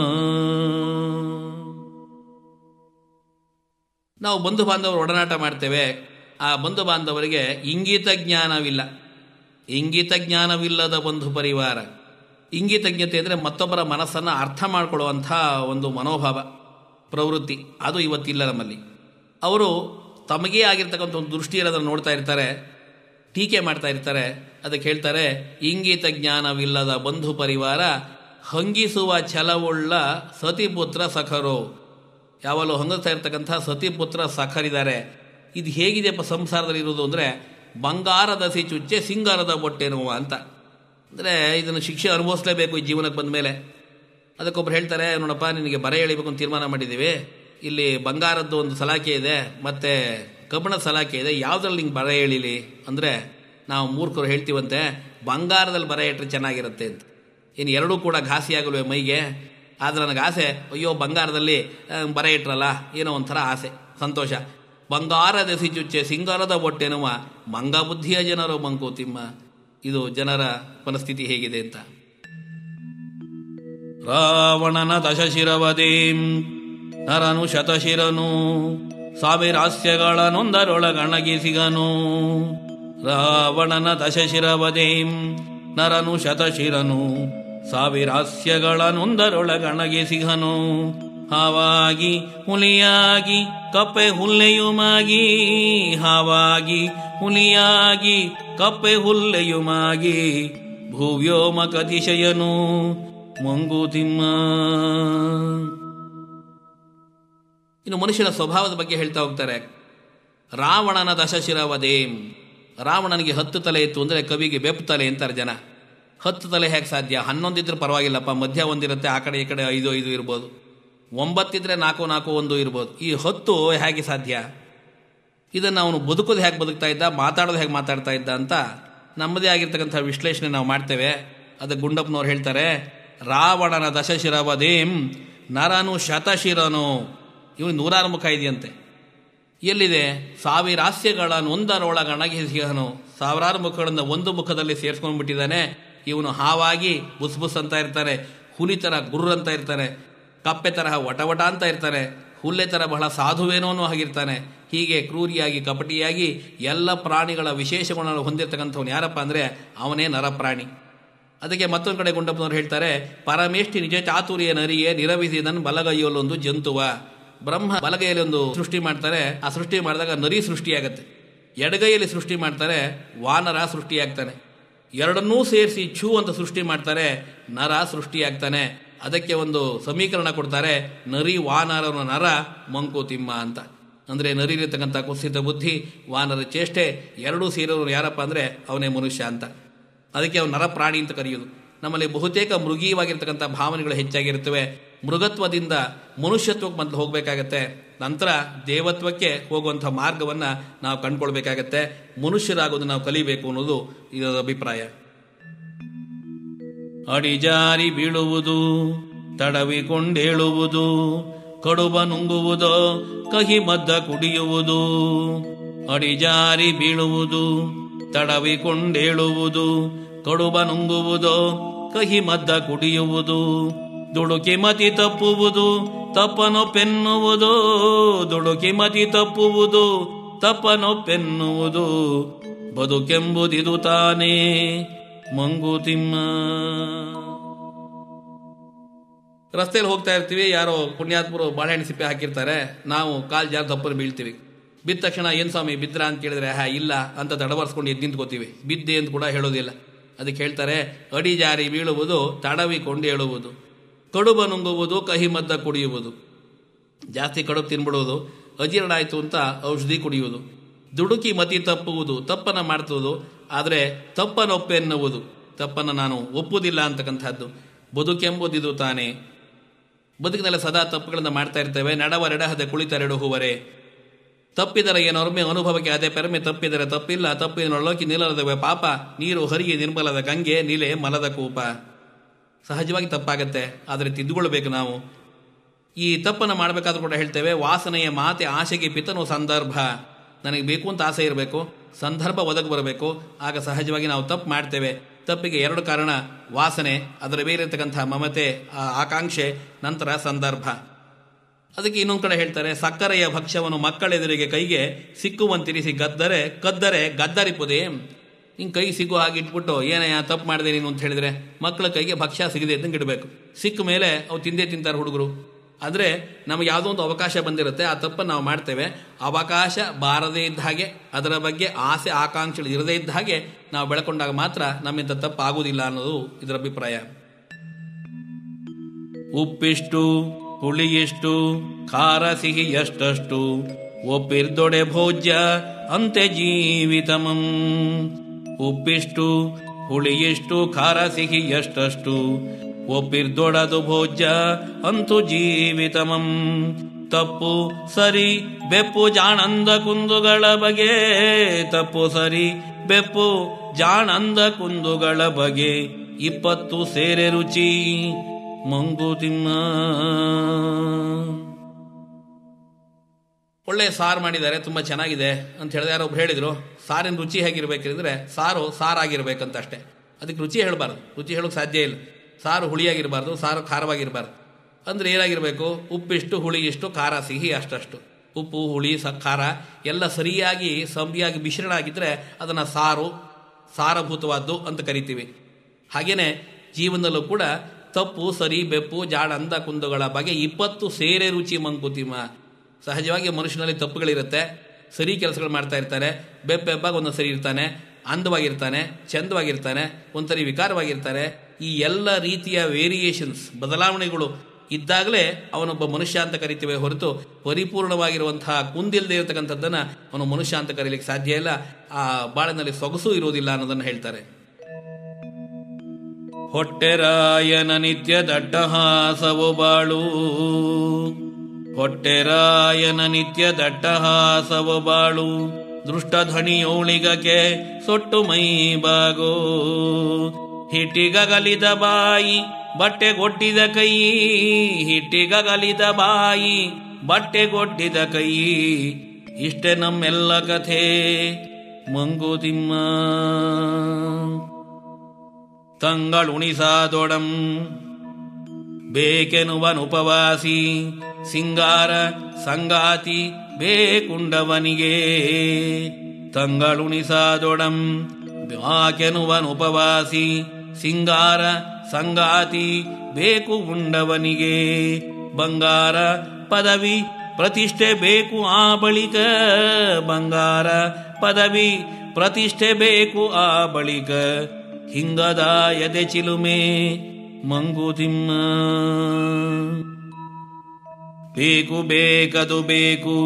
ನಾವು ಬಂಧು ಬಾಂಧವರು ಒಡನಾಟ ಮಾಡ್ತೇವೆ ಆ ಬಂಧು ಬಾಂಧವರಿಗೆ ಇಂಗಿತ ಜ್ಞಾನವಿಲ್ಲ ಇಂಗಿತ ಜ್ಞಾನವಿಲ್ಲದ ಬಂಧು ಪರಿವಾರ ಇಂಗಿತಜ್ಞತೆ ಅಂದರೆ ಮತ್ತೊಬ್ಬರ ಮನಸ್ಸನ್ನು ಅರ್ಥ ಮಾಡಿಕೊಳ್ಳುವಂಥ ಒಂದು ಮನೋಭಾವ ಪ್ರವೃತ್ತಿ ಅದು ಇವತ್ತಿಲ್ಲ ನಮ್ಮಲ್ಲಿ ಅವರು ತಮಗೇ ಆಗಿರ್ತಕ್ಕಂಥ ಒಂದು ದೃಷ್ಟಿ ಇರೋದನ್ನು ನೋಡ್ತಾ ಇರ್ತಾರೆ ಟೀಕೆ ಮಾಡ್ತಾ ಇರ್ತಾರೆ ಅದಕ್ಕೆ ಹೇಳ್ತಾರೆ ಇಂಗಿತ ಜ್ಞಾನವಿಲ್ಲದ ಬಂಧು ಪರಿವಾರ ಹಂಗಿಸುವ ಛಲವುಳ್ಳ ಸತಿಪುತ್ರ ಸಖರು ಯಾವಾಗಲೂ ಹಂಗಿಸ್ತಾ ಇರ್ತಕ್ಕಂಥ ಸತಿಪುತ್ರ ಸಖರಿದ್ದಾರೆ ಇದು ಹೇಗಿದೆಯಪ್ಪ ಸಂಸಾರದಲ್ಲಿ ಇರೋದು ಅಂದರೆ ಬಂಗಾರದ ಚುಚ್ಚೆ ಸಿಂಗಾರದ ಬೊಟ್ಟೆನುವ ಅಂತ ಅಂದರೆ ಇದನ್ನು ಶಿಕ್ಷೆ ಅನುಭವಿಸಲೇಬೇಕು ಈ ಜೀವನಕ್ಕೆ ಬಂದ ಮೇಲೆ ಅದಕ್ಕೊಬ್ರು ಹೇಳ್ತಾರೆ ನೋಡಪ್ಪ ನಿನಗೆ ಬರೆ ಎಳಿಬೇಕು ಅಂತ ತೀರ್ಮಾನ ಮಾಡಿದ್ದೀವಿ ಇಲ್ಲಿ ಬಂಗಾರದ್ದು ಒಂದು ಸಲಾಕೆ ಇದೆ ಮತ್ತು ಕಬ್ಬಣದ ಸಲಾಕೆ ಇದೆ ಯಾವುದ್ರಲ್ಲಿ ನಿಂಗೆ ಬರೆ ಎಳಿಲಿ ಅಂದರೆ ನಾವು ಮೂರ್ಖರು ಹೇಳ್ತೀವಂತೆ ಬಂಗಾರದಲ್ಲಿ ಬರೆ ಇಟ್ಟರೆ ಚೆನ್ನಾಗಿರುತ್ತೆ ಅಂತ ಇನ್ನು ಎರಡೂ ಕೂಡ ಘಾಸಿ ಆಗಲ್ವೇ ಮೈಗೆ ಆದರೆ ನನಗೆ ಆಸೆ ಅಯ್ಯೋ ಬಂಗಾರದಲ್ಲಿ ಆ, ಬರೆ ಇಟ್ರಲ್ಲ ಏನೋ ಒಂಥರ ಆಸೆ ಸಂತೋಷ ಬಂಗಾರದ ಸಿಚುಚ್ಚೆ ಸಿಂಗಾರದ ಬೊಟ್ಟೆನುವ ಮಂಗ ಬುದ್ಧಿಯ ಜನರು ಮಂಕುತಿಮ್ಮ ಇದು ಜನರ ಮನಸ್ಥಿತಿ ಹೇಗಿದೆ ಅಂತ ರಾವಣನ ದಶಶಿರವದೇಂ ನರನು ಶತಶಿರನು ಸಾವಿರಾಸ್ಯಗಳ ನೊಂದರೊಳಗಣಗಿಸಿಗನು ರಾವಣನ ದಶಶಿರವದೇಂ ನರನು ಶತಶಿರನು ಸಾವಿರಾಸ್ಯಗಳ ನೊಂದರೊಳಗಣಗಿಸಿಗನು ಹಾವಾಗಿ ಹುಲಿಯಾಗಿ ಕಪ್ಪೆ ಹುಲ್ಲೆಯುಮಾಗಿ ಹಾವಾಗಿ ಹುಲಿಯಾಗಿ ಕಪ್ಪೆ ಹುಲ್ಲೆಯುಮಾಗಿ ಭೂವ್ಯೋಮ ಕತಿಶಯನು ಮಂಗುತಿಮ್ಮ ಇನ್ನು ಮನುಷ್ಯನ ಸ್ವಭಾವದ ಬಗ್ಗೆ ಹೇಳ್ತಾ ಹೋಗ್ತಾರೆ ರಾವಣನ ದಶಶಿರವದೇಂ ರಾವಣನಿಗೆ ಹತ್ತು ತಲೆ ಇತ್ತು ಅಂದರೆ ಕವಿಗೆ ಬೆಪ್ಪು ತಲೆ ಅಂತಾರೆ ಜನ ಹತ್ತು ತಲೆ ಹೇಗೆ ಸಾಧ್ಯ ಹನ್ನೊಂದಿದ್ರೆ ಪರವಾಗಿಲ್ಲಪ್ಪ ಮಧ್ಯ ಒಂದಿರುತ್ತೆ ಆ ಕಡೆ ಈ ಕಡೆ ಐದು ಐದು ಇರ್ಬೋದು ಒಂಬತ್ತಿದ್ರೆ ನಾಲ್ಕು ನಾಲ್ಕು ಒಂದು ಇರ್ಬೋದು ಈ ಹತ್ತು ಹೇಗೆ ಸಾಧ್ಯ ಇದನ್ನು ಅವನು ಬದುಕೋದು ಹೇಗೆ ಬದುಕ್ತಾ ಇದ್ದ ಮಾತಾಡೋದು ಹೇಗೆ ಮಾತಾಡ್ತಾ ಇದ್ದ ಅಂತ ನಮ್ಮದೇ ಆಗಿರ್ತಕ್ಕಂಥ ವಿಶ್ಲೇಷಣೆ ನಾವು ಮಾಡ್ತೇವೆ ಅದಕ್ಕೆ ಗುಂಡಪ್ಪನವ್ರು ಹೇಳ್ತಾರೆ ರಾವಣನ ದಶಶಿರವದೇಂ ನರನು ಶತಶಿರನು ಇವನು ನೂರಾರು ಮುಖ ಇದೆಯಂತೆ ಎಲ್ಲಿದೆ ಸಾವಿರಾಸ್ಯಗಳ ನೊಂದರೊಳಗಣಗಿಸಿಹನು ಸಾವಿರಾರು ಮುಖಗಳಿಂದ ಒಂದು ಮುಖದಲ್ಲಿ ಸೇರಿಸ್ಕೊಂಡು ಬಿಟ್ಟಿದ್ದಾನೆ ಇವನು ಹಾವಾಗಿ ಬುಸ್ ಬುಸ್ ಅಂತ ಇರ್ತಾರೆ ಹುಲಿ ಥರ ಗುರ್ರ ಅಂತ ಇರ್ತಾನೆ ಕಪ್ಪೆ ತರಹ ವಟವಟ ಅಂತ ಇರ್ತಾನೆ ಹುಲ್ಲೆ ಥರ ಬಹಳ ಸಾಧುವೇನೋ ಅನ್ನೋ ಹಾಗಿರ್ತಾನೆ ಹೀಗೆ ಕ್ರೂರಿಯಾಗಿ ಕಪಟಿಯಾಗಿ ಎಲ್ಲ ಪ್ರಾಣಿಗಳ ವಿಶೇಷ ಗುಣಗಳನ್ನು ಹೊಂದಿರತಕ್ಕಂಥವ್ನು ಯಾರಪ್ಪ ಅಂದರೆ ಅವನೇ ನರಪ್ರಾಣಿ ಅದಕ್ಕೆ ಮತ್ತೊಂದು ಕಡೆ ಗುಂಡಪ್ಪನವ್ರು ಹೇಳ್ತಾರೆ ಪರಮೇಷ್ಠಿ ನಿಜ ಚಾತುರ್ಯ ನರಿಯೇ ನಿರವಿಸಿದನ್ ಬಲಗೈಯಲ್ಲೊಂದು ಜಂತುವ ಬ್ರಹ್ಮ ಬಲಗೈಯಲ್ಲಿ ಒಂದು ಸೃಷ್ಟಿ ಮಾಡ್ತಾರೆ ಆ ಸೃಷ್ಟಿ ಮಾಡಿದಾಗ ನರಿ ಸೃಷ್ಟಿಯಾಗತ್ತೆ ಎಡಗೈಯಲ್ಲಿ ಸೃಷ್ಟಿ ಮಾಡ್ತಾರೆ ವಾನರ ಸೃಷ್ಟಿಯಾಗ್ತಾನೆ ಎರಡನ್ನೂ ಸೇರಿಸಿ ಛೂ ಅಂತ ಸೃಷ್ಟಿ ಮಾಡ್ತಾರೆ ನರ ಸೃಷ್ಟಿಯಾಗ್ತಾನೆ ಅದಕ್ಕೆ ಒಂದು ಸಮೀಕರಣ ಕೊಡ್ತಾರೆ ನರಿ ವಾನರನ ನರ ಮಂಕುತಿಮ್ಮ ಅಂತ ಅಂದರೆ ನರಿಲಿರ್ತಕ್ಕಂಥ ಕುಸಿತ ಬುದ್ಧಿ ವಾನರ ಚೇಷ್ಟೆ ಎರಡೂ ಸೇರೋರು ಯಾರಪ್ಪ ಅಂದರೆ ಅವನೇ ಮನುಷ್ಯ ಅಂತ ಅದಕ್ಕೆ ಅವನು ನರಪ್ರಾಣಿ ಅಂತ ಕರೆಯೋದು ನಮ್ಮಲ್ಲಿ ಬಹುತೇಕ ಮೃಗೀಯವಾಗಿರ್ತಕ್ಕಂಥ ಭಾವನೆಗಳು ಹೆಚ್ಚಾಗಿರ್ತವೆ ಮೃಗತ್ವದಿಂದ ಮನುಷ್ಯತ್ವಕ್ಕೆ ಮೊದಲು ಹೋಗಬೇಕಾಗತ್ತೆ ನಂತರ ದೇವತ್ವಕ್ಕೆ ಹೋಗುವಂಥ ಮಾರ್ಗವನ್ನು ನಾವು ಕಂಡುಕೊಳ್ಬೇಕಾಗತ್ತೆ ಮನುಷ್ಯರಾಗೋದು ನಾವು ಕಲಿಬೇಕು ಅನ್ನೋದು ಇದರ ಅಭಿಪ್ರಾಯ ಅಡಿಜಾರಿ ಬೀಳುವುದು ತಡವಿಕೊಂಡೇಳುವುದು ಕಡುಬ ನುಂಗುವುದೋ ಕಹಿ ಮದ್ದ ಕುಡಿಯುವುದು ಅಡಿಜಾರಿ ಬೀಳುವುದು ತಡವಿಕೊಂಡೇಳುವುದು ಕಡುಬ ನುಂಗುವುದೋ ಕಹಿ ಮದ್ದ ಕುಡಿಯುವುದು ದುಡುಕಿ ಮತಿ ತಪ್ಪುವುದು ತಪ್ಪನೊಪ್ಪೆನ್ನುವುದು ದುಡುಕಿ ಮತಿ ತಪ್ಪುವುದು ತಪ್ಪನೊಪ್ಪೆನ್ನುವುದು ಬದುಕೆಂಬುದಿದು ತಾನೇ ಮಂಗುತಿಮ್ಮ ರಸ್ತೆಯಲ್ಲಿ ಹೋಗ್ತಾ ಇರ್ತೀವಿ ಯಾರೋ ಪುಣ್ಯಾತ್ಮರು ಬಾಳೆಹಣ್ಣು ಸಿಪ್ಪೆ ಹಾಕಿರ್ತಾರೆ ನಾವು ಕಾಲ್ ಜಾರ ತಪ್ಪಲು ಬೀಳ್ತೀವಿ ಬಿದ್ದ ತಕ್ಷಣ ಏನು ಸ್ವಾಮಿ ಬಿದ್ರ ಅಂತ ಕೇಳಿದ್ರೆ ಹಾ ಇಲ್ಲ ಅಂತ ತಡವರ್ಸ್ಕೊಂಡು ಎದ್ದು ನಿಂತ್ಕೋತೀವಿ ಬಿದ್ದೆ ಅಂತ ಕೂಡ ಹೇಳೋದಿಲ್ಲ ಅದಕ್ಕೆ ಹೇಳ್ತಾರೆ ಅಡಿ ಜಾರಿ ಬೀಳುವುದು ತಡವಿಕೊಂಡು ಹೇಳುವುದು ಕಡುಬ ನುಂಗುವುದು ಕಹಿ ಮದ್ದ ಕುಡಿಯುವುದು ಜಾಸ್ತಿ ಕಡುಬು ತಿನ್ಬಿಡುವುದು ಅಜೀರ್ಣ ಆಯಿತು ಅಂತ ಔಷಧಿ ಕುಡಿಯುವುದು ದುಡುಕಿ ಮತಿ ತಪ್ಪುವುದು ತಪ್ಪನ್ನು ಮಾಡ್ತುವುದು ಆದರೆ ತಪ್ಪನೊಪ್ಪೆನ್ನುವುದು ತಪ್ಪನ್ನು ನಾನು ಒಪ್ಪುವುದಿಲ್ಲ ಅಂತಕ್ಕಂಥದ್ದು ಬದುಕೆಂಬುದಿದು ತಾನೇ ಬದುಕಿನಲ್ಲಿ ಸದಾ ತಪ್ಪುಗಳನ್ನು ಮಾಡ್ತಾ ಇರ್ತೇವೆ ನಡವರೆಡಹದೆ ಕುಳಿತರೆಡು ಹೂವರೆ ತಪ್ಪಿದರೆ ಏನೊರ್ಮೆ ಅನುಭವಕ್ಕೆ ಅದೇ ಪೆರಮೆ ತಪ್ಪಿದರೆ ತಪ್ಪಿಲ್ಲ ತಪ್ಪಿನೊಳೋಕಿ ನಿಲ್ಲದವೆ ಪಾಪ ನೀರು ಹರಿಗೆ ನಿರ್ಮಲದ ಗಂಗೆ ನೀಲೆ ಮಲದ ಕೂಪ ಸಹಜವಾಗಿ ತಪ್ಪಾಗತ್ತೆ ಆದರೆ ತಿದ್ದುಕೊಳ್ಬೇಕು ನಾವು ಈ ತಪ್ಪನ್ನು ಮಾಡಬೇಕಾದ್ರೂ ಕೂಡ ಹೇಳ್ತೇವೆ ವಾಸನೆಯ ಮಾತೆ ಆಸೆಗೆ ಪಿತನು ಸಂದರ್ಭ ನನಗೆ ಬೇಕು ಅಂತ ಆಸೆ ಇರಬೇಕು ಸಂದರ್ಭ ಒದಗಿ ಬರಬೇಕು ಆಗ ಸಹಜವಾಗಿ ನಾವು ತಪ್ಪು ಮಾಡ್ತೇವೆ ತಪ್ಪಿಗೆ ಎರಡು ಕಾರಣ ವಾಸನೆ ಅದರ ಬೇರಿರ್ತಕ್ಕಂಥ ಮಮತೆ ಆ ಆಕಾಂಕ್ಷೆ ನಂತರ ಸಂದರ್ಭ ಅದಕ್ಕೆ ಇನ್ನೊಂದು ಕಡೆ ಹೇಳ್ತಾರೆ ಸಕ್ಕರೆಯ ಭಕ್ಷ್ಯವನ್ನು ಮಕ್ಕಳೆದುರಿಗೆ ಕೈಗೆ ಸಿಕ್ಕುವಂತಿರಿಸಿ ಗದ್ದರೆ ಕದ್ದರೆ ಗದ್ದರಿಪುದೇ ನಿಂಗೆ ಕೈ ಸಿಗೋ ಹಾಗೆ ಇಟ್ಬಿಟ್ಟು ಏನಯ್ಯ ತಪ್ಪು ಮಾಡಿದೆ ನೀನು ಅಂತ ಹೇಳಿದ್ರೆ ಮಕ್ಕಳ ಕೈಗೆ ಭಕ್ಷ್ಯ ಸಿಗದೆ ಅಂತ ಇಡಬೇಕು ಸಿಕ್ಕ ಮೇಲೆ ಅವು ತಿಂದೇ ತಿಂತಾರೆ ಹುಡುಗರು ಅಂದರೆ ನಮಗೆ ಯಾವುದೋ ಒಂದು ಅವಕಾಶ ಬಂದಿರುತ್ತೆ ಆ ತಪ್ಪನ್ನು ನಾವು ಮಾಡ್ತೇವೆ ಅವಕಾಶ ಬಾರದೇ ಇದ್ದ ಹಾಗೆ ಅದರ ಬಗ್ಗೆ ಆಸೆ ಆಕಾಂಕ್ಷೆಗಳು ಇರದೇ ಇದ್ದ ಹಾಗೆ ನಾವು ಬೆಳ್ಕೊಂಡಾಗ ಮಾತ್ರ ನಮ್ಮಿಂದ ತಪ್ಪು ಆಗುವುದಿಲ್ಲ ಅನ್ನೋದು ಇದರ ಅಭಿಪ್ರಾಯ ಉಪ್ಪಿಷ್ಟು ಹುಳಿಯಿಷ್ಟು ಖಾರ ಸಿಹಿ ಎಷ್ಟಷ್ಟು ಒಪ್ಪಿರ್ದೊಡೆ ಭೋಜ್ಯ ಅಂತೆ ಜೀವಿತಮಂ ಉಪ್ಪಿಷ್ಟು ಹುಳಿಯಿಷ್ಟು ಖಾರ ಸಿಹಿ ಎಷ್ಟಷ್ಟು ಒಪ್ಪಿರ್ದೊಡದು ಭೋಜ್ಯ ಅಂತು ಜೀವಿತಮಂ ತಪ್ಪು ಸರಿ ಬೆಪ್ಪು ಜಾಣಂದ ಕುಂದುಗಳ ಬಗೆ ತಪ್ಪು ಸರಿ ಬೆಪ್ಪು ಜಾಣಂದ ಕುಂದುಗಳ ಬಗೆ ಇಪ್ಪತ್ತು ಸೇರೆ ರುಚಿ ಮಂಗುತಿಮ್ಮ ಒಳ್ಳೆ ಸಾರು ಮಾಡಿದ್ದಾರೆ ತುಂಬ ಚೆನ್ನಾಗಿದೆ ಅಂತ ಹೇಳಿದ್ರೆ ಯಾರೋ ಒಬ್ರು ಹೇಳಿದ್ರು ಸಾರಿನ ರುಚಿ ಹೇಗಿರ್ಬೇಕಿದ್ರೆ ಸಾರು ಸಾರಾಗಿರ್ಬೇಕಂತ ಅಷ್ಟೇ ಅದಕ್ಕೆ ರುಚಿ ಹೇಳಬಾರ್ದು ರುಚಿ ಹೇಳೋಕೆ ಸಾಧ್ಯ ಇಲ್ಲ ಸಾರು ಹುಳಿಯಾಗಿರಬಾರ್ದು ಸಾರು ಖಾರವಾಗಿರಬಾರ್ದು ಅಂದರೆ ಏನಾಗಿರಬೇಕು ಉಪ್ಪಿಷ್ಟು ಹುಳಿ ಇಷ್ಟು ಖಾರ ಸಿಹಿ ಅಷ್ಟಷ್ಟು ಉಪ್ಪು ಹುಳಿ ಸ ಖಾರ ಎಲ್ಲ ಸರಿಯಾಗಿ ಸಂಬಿಯಾಗಿ ಮಿಶ್ರಣ ಆಗಿದ್ದರೆ ಅದನ್ನು ಸಾರು ಸಾರಭೂತವಾದ್ದು ಅಂತ ಕರಿತೀವಿ ಹಾಗೆಯೇ ಜೀವನದಲ್ಲೂ ಕೂಡ ತಪ್ಪು ಸರಿ ಬೆಪ್ಪು ಜಾಡ ಅಂದ ಕುಂದುಗಳ ಬಗ್ಗೆ ಇಪ್ಪತ್ತು ಸೇರೆ ರುಚಿ ಮಂಕುತಿಮ ಸಹಜವಾಗಿ ಮನುಷ್ಯನಲ್ಲಿ ತಪ್ಪುಗಳಿರುತ್ತೆ ಸರಿ ಕೆಲಸಗಳು ಮಾಡ್ತಾ ಇರ್ತಾರೆ ಬೆಪ್ಪೆಬ್ಬಾಗ ಒಂದೊಂದು ಸರಿ ಇರ್ತಾನೆ ಅಂದವಾಗಿರ್ತಾನೆ ಚಂದವಾಗಿರ್ತಾನೆ ಒಂದ್ಸರಿ ವಿಕಾರವಾಗಿರ್ತಾರೆ ಈ ಎಲ್ಲ ರೀತಿಯ ವೇರಿಯೇಷನ್ಸ್ ಬದಲಾವಣೆಗಳು ಇದ್ದಾಗಲೇ ಅವನೊಬ್ಬ ಮನುಷ್ಯ ಅಂತ ಕರಿತೀವಿ ಹೊರತು ಪರಿಪೂರ್ಣವಾಗಿರುವಂತಹ ಕುಂದಿಲ್ಲದೆ ಇರತಕ್ಕಂಥದ್ದನ್ನು ಅವನು ಮನುಷ್ಯ ಅಂತ ಕರೀಲಿಕ್ಕೆ ಸಾಧ್ಯ ಇಲ್ಲ ಆ ಬಾಳಿನಲ್ಲಿ ಸೊಗಸು ಇರುವುದಿಲ್ಲ ಅನ್ನೋದನ್ನು ಹೇಳ್ತಾರೆ ಹೊಟ್ಟೆರಾಯನ ನಿತ್ಯ ದಟ್ಟಹಾಸವು ಬಾಳು ಹೊಟ್ಟೆರಾಯನ ನಿತ್ಯ ದಟ್ಟಹಾಸವು ಬಾಳು ದೃಷ್ಟಧ್ವನಿಯೋಳಿಗಕ್ಕೆ ಸೊಟ್ಟು ಮೈ ಬಾಗೋ ಹಿಟ್ಟಿಗಗಲಿದ ಬಾಯಿ ಬಟ್ಟೆಗೊಡ್ಡಿದ ಕೈ ಹಿಟ್ಟಿಗಗಲಿದ ಬಾಯಿ ಬಟ್ಟೆಗೊಡ್ಡಿದ ಕೈ ಇಷ್ಟೇ ನಮ್ಮೆಲ್ಲ ಕಥೆ ಮಂಗುತಿಮ್ಮ ತಂಗಳುಣಿಸಾದೊಡಂ ಬೇಕೆನುವನುಪವಾಸಿ ಸಿಂಗಾರ ಸಂಗಾತಿ ಬೇಕುಂಡವನಿಗೆ ತಂಗಳುಣಿಸಾದೊಡಂ ಆಕೆನುವನುಪವಾಸಿ ಸಿಂಗಾರ ಸಂಗಾತಿ ಬೇಕು ಉಂಡವನಿಗೆ ಬಂಗಾರ ಪದವಿ ಪ್ರತಿಷ್ಠೆ ಬೇಕು ಆ ಬಳಿಕ ಬಂಗಾರ ಪದವಿ ಪ್ರತಿಷ್ಠೆ ಬೇಕು ಆ ಬಳಿಕ ಹಿಂಗದ ಎದೆ ಚಿಲುಮೆ ಮಂಗುತಿಮ್ಮ ಬೇಕು ಬೇಕದು ಬೇಕು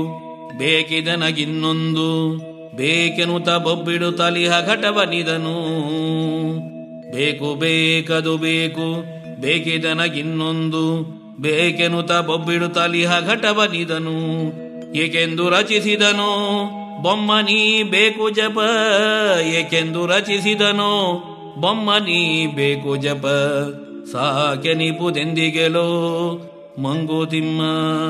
ಬೇಕಿದನಗಿನ್ನೊಂದು ಬೇಕೆನುತ ಬೊಬ್ಬಿಡು ತಲಿಹ ಘಟವನಿದನು ಬೇಕು ಬೇಕದು ಬೇಕು ಬೇಕಿದನಗಿನ್ನೊಂದು ಬೇಕೆನುತ ಬೊಬ್ಬಿಡುತ್ತಲಿಹ ಘಟವನಿದನು ಏಕೆಂದು ರಚಿಸಿದನೋ ಬೊಮ್ಮ ನೀ ಬೇಕು ಜಪ ಏಕೆಂದು ರಚಿಸಿದನೋ ಬೊಮ್ಮ ನೀ ಬೇಕು ಜಪ ಸಾಕೆ ನಿಪುದೆಂದಿಗೆಲೋ ಮಂಗುತಿಮ್ಮ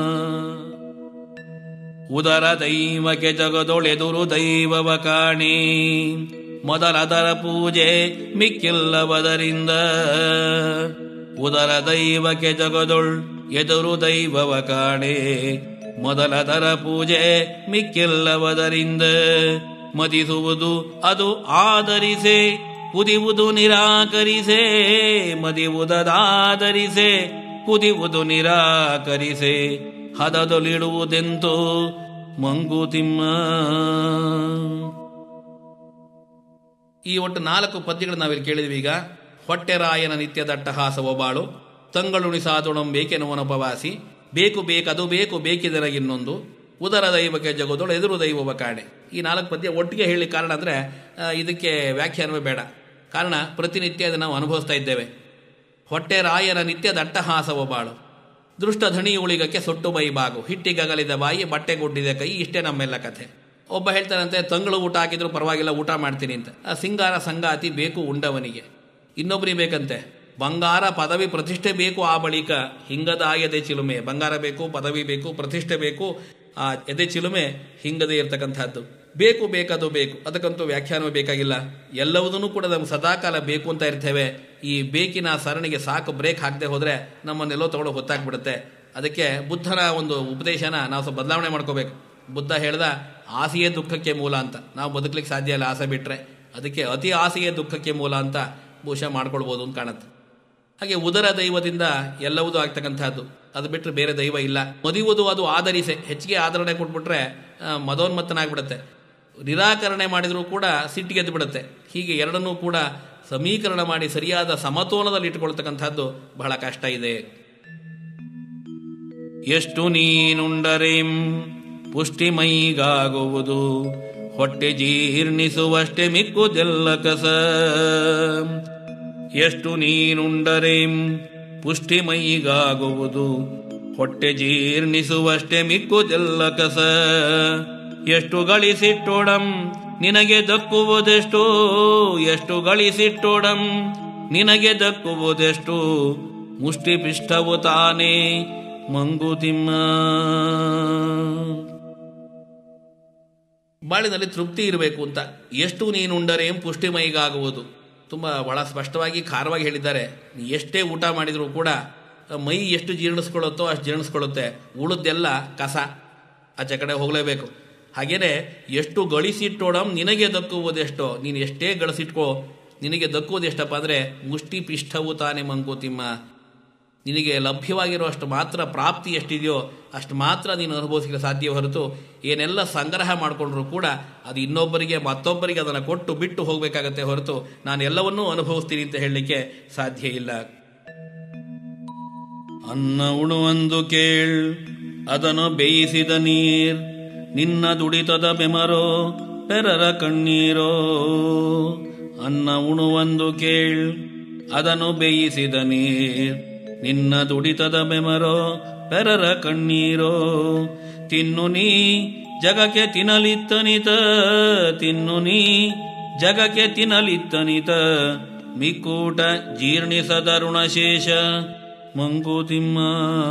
ಉದರ ದೈವಕ್ಕೆ ಜಗದೊಳೆದುರು ದೈವವ ಕಾಣೆ ಮೊದಲದರ ಪೂಜೆ ಮಿಕ್ಕಿಲ್ಲವದರಿಂದ ಉದರ ದೈವಕ್ಕೆ ಜಗದೊಳ್ ಎದುರು ದೈವವ ಕಾಣೆ ಮೊದಲದರ ಪೂಜೆ ಮಿಕ್ಕಿಲ್ಲವದರಿಂದ ಮದಿಸುವುದು ಅದು ಆದರಿಸೆ ಕುದಿಯುವುದು ನಿರಾಕರಿಸೆ ಮದಿವುದಾದರಿಸೆ ಕುದಿಯುವುದು ನಿರಾಕರಿಸೆ ಹದದೊಲಿಡುವುದೆಂತೋ ಮಂಗುತಿಮ್ಮ ಈ ಒಟ್ಟು ನಾಲ್ಕು ಪದ್ಯಗಳು ನಾವಿಲ್ಲಿ ಕೇಳಿದ್ವಿ ಈಗ ಹೊಟ್ಟೆರಾಯನ ನಿತ್ಯದ ಅಟ್ಟಹಾಸ ಒಬ್ಬಾಳು ತಂಗಳುಣಿಸಾದೊಣಂ ಬೇಕೆನುವನೊಪವಾಸಿ ಬೇಕು ಬೇಕದು ಬೇಕು ಬೇಕಿದರಗಿನ್ನೊಂದು ಉದರ ದೈವಕ್ಕೆ ಜಗದೊಳು ಎದುರು ದೈವವ ಕಾಣೆ ಈ ನಾಲ್ಕು ಪದ್ಯ ಒಟ್ಟಿಗೆ ಹೇಳಿ ಕಾರಣ ಅಂದರೆ ಇದಕ್ಕೆ ವ್ಯಾಖ್ಯಾನವೇ ಬೇಡ ಕಾರಣ ಪ್ರತಿನಿತ್ಯ ಅದನ್ನು ನಾವು ಅನುಭವಿಸ್ತಾ ಇದ್ದೇವೆ ಹೊಟ್ಟೆ ರಾಯನ ನಿತ್ಯದ ಅಟ್ಟಹಾಸ ಒಬ್ಬಾಳು ದೃಷ್ಟ ಧಣಿ ಉಳಿಗಕ್ಕೆ ಸೊಟ್ಟು ಬೈ ಬಾಗು ಹಿಟ್ಟಿಗಗಲಿದ ಬಾಯಿ ಬಟ್ಟೆ ಗುಡ್ಡಿದ ಕೈ ಇಷ್ಟೇ ನಮ್ಮೆಲ್ಲ ಕಥೆ ಒಬ್ಬ ಹೇಳ್ತಾನಂತೆ ತಂಗಳು ಊಟ ಹಾಕಿದ್ರು ಪರವಾಗಿಲ್ಲ ಊಟ ಮಾಡ್ತೀನಿ ಅಂತ ಆ ಸಿಂಗಾರ ಸಂಗಾತಿ ಬೇಕು ಉಂಡವನಿಗೆ ಇನ್ನೊಬ್ಬರಿಗೆ ಬೇಕಂತೆ ಬಂಗಾರ ಪದವಿ ಪ್ರತಿಷ್ಠೆ ಬೇಕು ಆ ಬಳಿಕ ಹಿಂಗದ ಆ ಎದೆ ಚಿಲುಮೆ ಬಂಗಾರ ಬೇಕು ಪದವಿ ಬೇಕು ಪ್ರತಿಷ್ಠೆ ಬೇಕು ಆ ಎದೆ ಚಿಲುಮೆ ಹಿಂಗದೆ ಇರತಕ್ಕಂಥದ್ದು ಬೇಕು ಬೇಕದು ಬೇಕು ಅದಕ್ಕಂತೂ ವ್ಯಾಖ್ಯಾನವೇ ಬೇಕಾಗಿಲ್ಲ ಎಲ್ಲವುದನ್ನು ಕೂಡ ನಮ್ಗೆ ಸದಾಕಾಲ ಬೇಕು ಅಂತ ಇರ್ತೇವೆ ಈ ಬೇಕಿನ ಸರಣಿಗೆ ಸಾಕು ಬ್ರೇಕ್ ಹಾಕದೆ ಹೋದರೆ ನಮ್ಮನ್ನೆಲ್ಲೋ ತಗೊಳ್ಳೋ ಗೊತ್ತಾಗ್ಬಿಡುತ್ತೆ ಅದಕ್ಕೆ ಬುದ್ಧನ ಒಂದು ಉಪದೇಶನ ನಾವು ಸ್ವಲ್ಪ ಬದಲಾವಣೆ ಮಾಡ್ಕೋಬೇಕು ಬುದ್ಧ ಹೇಳ್ದ ಆಸೆಯೇ ದುಃಖಕ್ಕೆ ಮೂಲ ಅಂತ ನಾವು ಬದುಕಲಿಕ್ಕೆ ಸಾಧ್ಯ ಇಲ್ಲ ಆಸೆ ಬಿಟ್ಟರೆ ಅದಕ್ಕೆ ಅತಿ ಆಸೆಯೇ ದುಃಖಕ್ಕೆ ಮೂಲ ಅಂತ ಬಹುಶಃ ಮಾಡ್ಕೊಳ್ಬೋದು ಅಂತ ಕಾಣುತ್ತೆ ಹಾಗೆ ಉದರ ದೈವದಿಂದ ಎಲ್ಲವುದೂ ಆಗ್ತಕ್ಕಂಥದ್ದು ಅದು ಬಿಟ್ಟರೆ ಬೇರೆ ದೈವ ಇಲ್ಲ ಮದುವುದು ಅದು ಆಧರಿಸೆ ಹೆಚ್ಚಿಗೆ ಆದರಣೆ ಕೊಟ್ಬಿಟ್ರೆ ಆ, ಮದೋನ್ಮತ್ತನಾಗ್ಬಿಡುತ್ತೆ ನಿರಾಕರಣೆ ಮಾಡಿದರೂ ಕೂಡ ಸಿಟ್ಟಿಗೆದ್ದು ಬಿಡುತ್ತೆ ಹೀಗೆ ಎರಡನ್ನೂ ಕೂಡ ಸಮೀಕರಣ ಮಾಡಿ ಸರಿಯಾದ ಸಮತೋಲನದಲ್ಲಿ ಇಟ್ಟುಕೊಳ್ತಕ್ಕಂಥದ್ದು ಬಹಳ ಕಷ್ಟ ಇದೆ ಎಷ್ಟು ನೀನುಂಡರೇಂ ಪುಷ್ಟಿಮೈಗಾಗುವುದು ಹೊಟ್ಟೆ ಜೀರ್ಣಿಸುವಷ್ಟೇ ಮಿಕ್ಕುದೆಲ್ಲ ಕಸ ಎಷ್ಟು ನೀನುಂಡರೇಂ ಪುಷ್ಟಿಮೈಗಾಗುವುದು ಹೊಟ್ಟೆ ಜೀರ್ಣಿಸುವಷ್ಟೇ ಮಿಕ್ಕುದೆಲ್ಲ ಕಸ ಎಷ್ಟು ಗಳಿಸಿಟ್ಟೋಡಂ ನಿನಗೆ ದಕ್ಕುವುದೆಷ್ಟು ಎಷ್ಟು ಗಳಿಸಿಟ್ಟೋಡಂ ನಿನಗೆ ದಕ್ಕುವುದೆಷ್ಟು ಮುಷ್ಟಿ ಪಿಷ್ಟವು ತಾನೇ ಮಂಗುತಿಮ್ಮ ಬಾಳಿನಲ್ಲಿ ತೃಪ್ತಿ ಇರಬೇಕು ಅಂತ ಎಷ್ಟು ನೀನುಂಡರೆ ಪುಷ್ಟಿಮೈಗಾಗುವುದು ತುಂಬ ಬಹಳ ಸ್ಪಷ್ಟವಾಗಿ ಖಾರವಾಗಿ ಹೇಳಿದ್ದಾರೆ ನೀ ಎಷ್ಟೇ ಊಟ ಮಾಡಿದರೂ ಕೂಡ ಮೈ ಎಷ್ಟು ಜೀರ್ಣಿಸ್ಕೊಳ್ಳುತ್ತೋ ಅಷ್ಟು ಜೀರ್ಣಿಸ್ಕೊಳ್ಳುತ್ತೆ ಉಳಿದೆಲ್ಲ ಕಸ ಆಚೆ ಕಡೆ ಹೋಗಲೇಬೇಕು ಹಾಗೇನೆ ಎಷ್ಟು ಗಳಿಸಿಟ್ಟೋಡಂ ನಿನಗೆ ದಕ್ಕುವುದೆಷ್ಟೋ ನೀನು ಎಷ್ಟೇ ಗಳಿಸಿಟ್ಕೋ ನಿನಗೆ ದಕ್ಕುವುದು ಎಷ್ಟಪ್ಪ ಅಂದರೆ ಮುಷ್ಟಿ ಪಿಷ್ಟವು ತಾನೇ ಮಂಕುತಿಮ್ಮ ನಿನಗೆ ಲಭ್ಯವಾಗಿರುವಷ್ಟು ಮಾತ್ರ ಪ್ರಾಪ್ತಿ ಎಷ್ಟಿದೆಯೋ ಅಷ್ಟು ಮಾತ್ರ ನೀನು ಅನುಭವಿಸಲಿಕ್ಕೆ ಸಾಧ್ಯ ಹೊರತು ಏನೆಲ್ಲ ಸಂಗ್ರಹ ಮಾಡಿಕೊಂಡ್ರೂ ಕೂಡ ಅದು ಇನ್ನೊಬ್ಬರಿಗೆ ಮತ್ತೊಬ್ಬರಿಗೆ ಅದನ್ನು ಕೊಟ್ಟು ಬಿಟ್ಟು ಹೋಗಬೇಕಾಗತ್ತೆ ಹೊರತು ನಾನು ಎಲ್ಲವನ್ನೂ ಅನುಭವಿಸ್ತೀನಿ ಅಂತ ಹೇಳಲಿಕ್ಕೆ ಸಾಧ್ಯ ಇಲ್ಲ ಅನ್ನ ಉಣುವಂದು ಕೇಳ್ ಅದನ್ನು ಬೇಯಿಸಿದ ನೀರ್ ನಿನ್ನ ದುಡಿತದ ಬೆಮರೋ ಪೆರರ ಕಣ್ಣೀರೋ ಅನ್ನ ಉಣುವಂದು ಕೇಳ್ ಅದನ್ನು ಬೇಯಿಸಿದ ನೀರ್ ನಿನ್ನ ದುಡಿತದ ಬೆಮರೋ ಪೆರರ ಕಣ್ಣೀರೋ ತಿನ್ನು ನೀ ಜಗಕ್ಕೆ ತಿನ್ನಲಿತ್ತನಿತ ತಿನ್ನು ನೀ ಜಗಕ್ಕೆ ತಿನ್ನಲಿತ್ತನಿತ ಮಿಕ್ಕೂಟ ಜೀರ್ಣಿಸದ ಋಣಶೇಷ ಮಂಕುತಿಮ್ಮ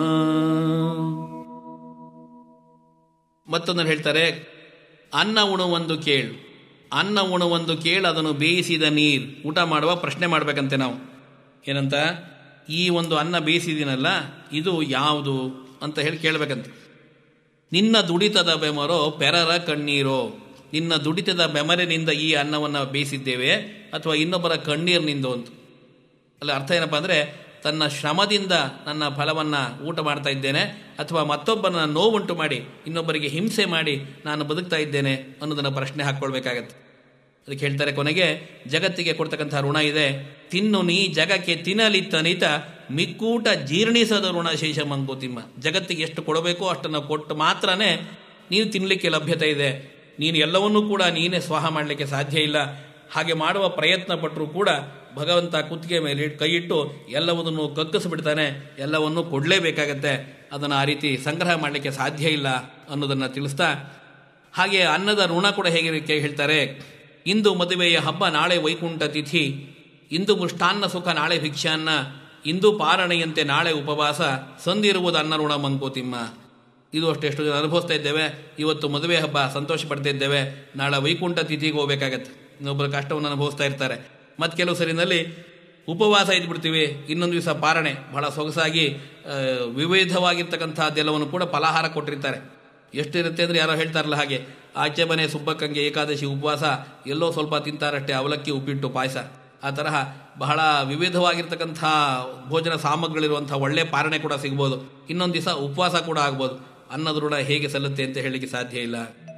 ಮತ್ತೊಂದು ಹೇಳ್ತಾರೆ ಅನ್ನ ಉಣುವಂದು ಕೇಳು ಅನ್ನ ಉಣುವಂದು ಕೇಳು ಅದನ್ನು ಬೇಯಿಸಿದ ನೀರು ಊಟ ಮಾಡುವ ಪ್ರಶ್ನೆ ಮಾಡಬೇಕಂತೆ ನಾವು ಏನಂತ ಈ ಒಂದು ಅನ್ನ ಬೇಯಿಸಿದಿನಲ್ಲ ಇದು ಯಾವುದು ಅಂತ ಹೇಳಿ ಕೇಳಬೇಕಂತೆ ನಿನ್ನ ದುಡಿತದ ಬೆಮರೋ ಪೆರರ ಕಣ್ಣೀರೋ ನಿನ್ನ ದುಡಿತದ ಬೆಮರಿನಿಂದ ಈ ಅನ್ನವನ್ನು ಬೇಯಿಸಿದ್ದೇವೆ ಅಥವಾ ಇನ್ನೊಬ್ಬರ ಕಣ್ಣೀರಿನಿಂದ ಅಂತ ಅಲ್ಲ ಅರ್ಥ ಏನಪ್ಪ ಅಂದರೆ ತನ್ನ ಶ್ರಮದಿಂದ ನನ್ನ ಫಲವನ್ನು ಊಟ ಮಾಡ್ತಾ ಇದ್ದೇನೆ ಅಥವಾ ಮತ್ತೊಬ್ಬರನ್ನ ನೋವುಂಟು ಮಾಡಿ ಇನ್ನೊಬ್ಬರಿಗೆ ಹಿಂಸೆ ಮಾಡಿ ನಾನು ಬದುಕ್ತಾ ಇದ್ದೇನೆ ಅನ್ನೋದನ್ನು ಪ್ರಶ್ನೆ ಹಾಕ್ಕೊಳ್ಬೇಕಾಗತ್ತೆ ಅದಕ್ಕೆ ಹೇಳ್ತಾರೆ ಕೊನೆಗೆ ಜಗತ್ತಿಗೆ ಕೊಡ್ತಕ್ಕಂಥ ಋಣ ಇದೆ ತಿನ್ನು ನೀ ಜಗಕ್ಕೆ ತಿನ್ನಲಿತ್ತನಿತ ಮಿಕ್ಕೂಟ ಜೀರ್ಣಿಸದ ಋಣ ಶೇಷ ಮಂಕುತಿಮ್ಮ ಜಗತ್ತಿಗೆ ಎಷ್ಟು ಕೊಡಬೇಕೋ ಅಷ್ಟನ್ನು ಕೊಟ್ಟು ಮಾತ್ರನೇ ನೀನು ತಿನ್ನಲಿಕ್ಕೆ ಲಭ್ಯತೆ ಇದೆ ನೀನು ಎಲ್ಲವನ್ನೂ ಕೂಡ ನೀನೇ ಸ್ವಾಹ ಮಾಡಲಿಕ್ಕೆ ಸಾಧ್ಯ ಇಲ್ಲ ಹಾಗೆ ಮಾಡುವ ಪ್ರಯತ್ನ ಪಟ್ಟರೂ ಕೂಡ ಭಗವಂತ ಕುತ್ತಿಗೆ ಮೇಲೆ ಇಟ್- ಕೈ ಇಟ್ಟು ಎಲ್ಲವನ್ನೂ ಕಕ್ಕಿಸ್ಬಿಡ್ತಾನೆ ಎಲ್ಲವನ್ನೂ ಕೊಡಲೇಬೇಕಾಗತ್ತೆ ಅದನ್ನು ಆ ರೀತಿ ಸಂಗ್ರಹ ಮಾಡಲಿಕ್ಕೆ ಸಾಧ್ಯ ಇಲ್ಲ ಅನ್ನೋದನ್ನು ತಿಳಿಸ್ತಾ ಹಾಗೆ ಅನ್ನದ ಋಣ ಕೂಡ ಹೇಗೆ ಕೆ- ಹೇಳ್ತಾರೆ ಇಂದು ಮದುವೆಯ ಹಬ್ಬ ನಾಳೆ ವೈಕುಂಠ ತಿಥಿ ಇಂದು ಮೃಷ್ಟಾನ್ನ ಸುಖ ನಾಳೆ ಭಿಕ್ಷಾನ್ನ ಇಂದು ಪಾರಣೆಯಂತೆ ನಾಳೆ ಉಪವಾಸ ಸಂದಿರುವುದು ಅನ್ನ ಋಣ ಮಂಕೋತಿಮ್ಮ ಇದು ಅಷ್ಟು ಎಷ್ಟು ಜನ ಅನುಭವಿಸ್ತಾ ಇದ್ದೇವೆ ಇವತ್ತು ಮದುವೆ ಹಬ್ಬ ಸಂತೋಷ ಪಡ್ತಾ ಇದ್ದೇವೆ ನಾಳೆ ವೈಕುಂಠ ತಿಥಿಗೆ ಹೋಗ್ಬೇಕಾಗತ್ತೆ ಇನ್ನೊಬ್ಬರ ಕಷ್ಟವನ್ನು ಅನುಭವಿಸ್ತಾ ಇರ್ತಾರೆ ಮತ್ತು ಕೆಲವು ಸರಿನಲ್ಲಿ ಉಪವಾಸ ಇದ್ಬಿಡ್ತೀವಿ ಇನ್ನೊಂದು ದಿವಸ ಪಾರಣೆ ಬಹಳ ಸೊಗಸಾಗಿ ಆ, ವಿವಿಧವಾಗಿರ್ತಕ್ಕಂಥದ್ದೆಲ್ಲವನ್ನು ಕೂಡ ಫಲಾಹಾರ ಕೊಟ್ಟಿರ್ತಾರೆ ಎಷ್ಟಿರುತ್ತೆ ಅಂದರೆ ಯಾರೋ ಹೇಳ್ತಾರಲ್ಲ ಹಾಗೆ ಆಚೆ ಮನೆ ಸುಬ್ಬಕ್ಕಂಗೆ ಏಕಾದಶಿ ಉಪವಾಸ ಎಲ್ಲೋ ಸ್ವಲ್ಪ ತಿಂತಾರಷ್ಟೇ ಅವಲಕ್ಕಿ ಉಪ್ಪಿಟ್ಟು ಪಾಯಸ ಆ ತರಹ ಬಹಳ ವಿವಿಧವಾಗಿರ್ತಕ್ಕಂಥ ಭೋಜನ ಸಾಮಗ್ರಿಗಳಿರುವಂಥ ಒಳ್ಳೆ ಪಾರಣೆ ಕೂಡ ಸಿಗ್ಬೋದು ಇನ್ನೊಂದು ದಿವಸ ಉಪವಾಸ ಕೂಡ ಆಗ್ಬೋದು ಅನ್ನದ ಋಣ ಹೇಗೆ ಸಲ್ಲುತ್ತೆ ಅಂತ ಹೇಳಲಿಕ್ಕೆ ಸಾಧ್ಯ ಇಲ್ಲ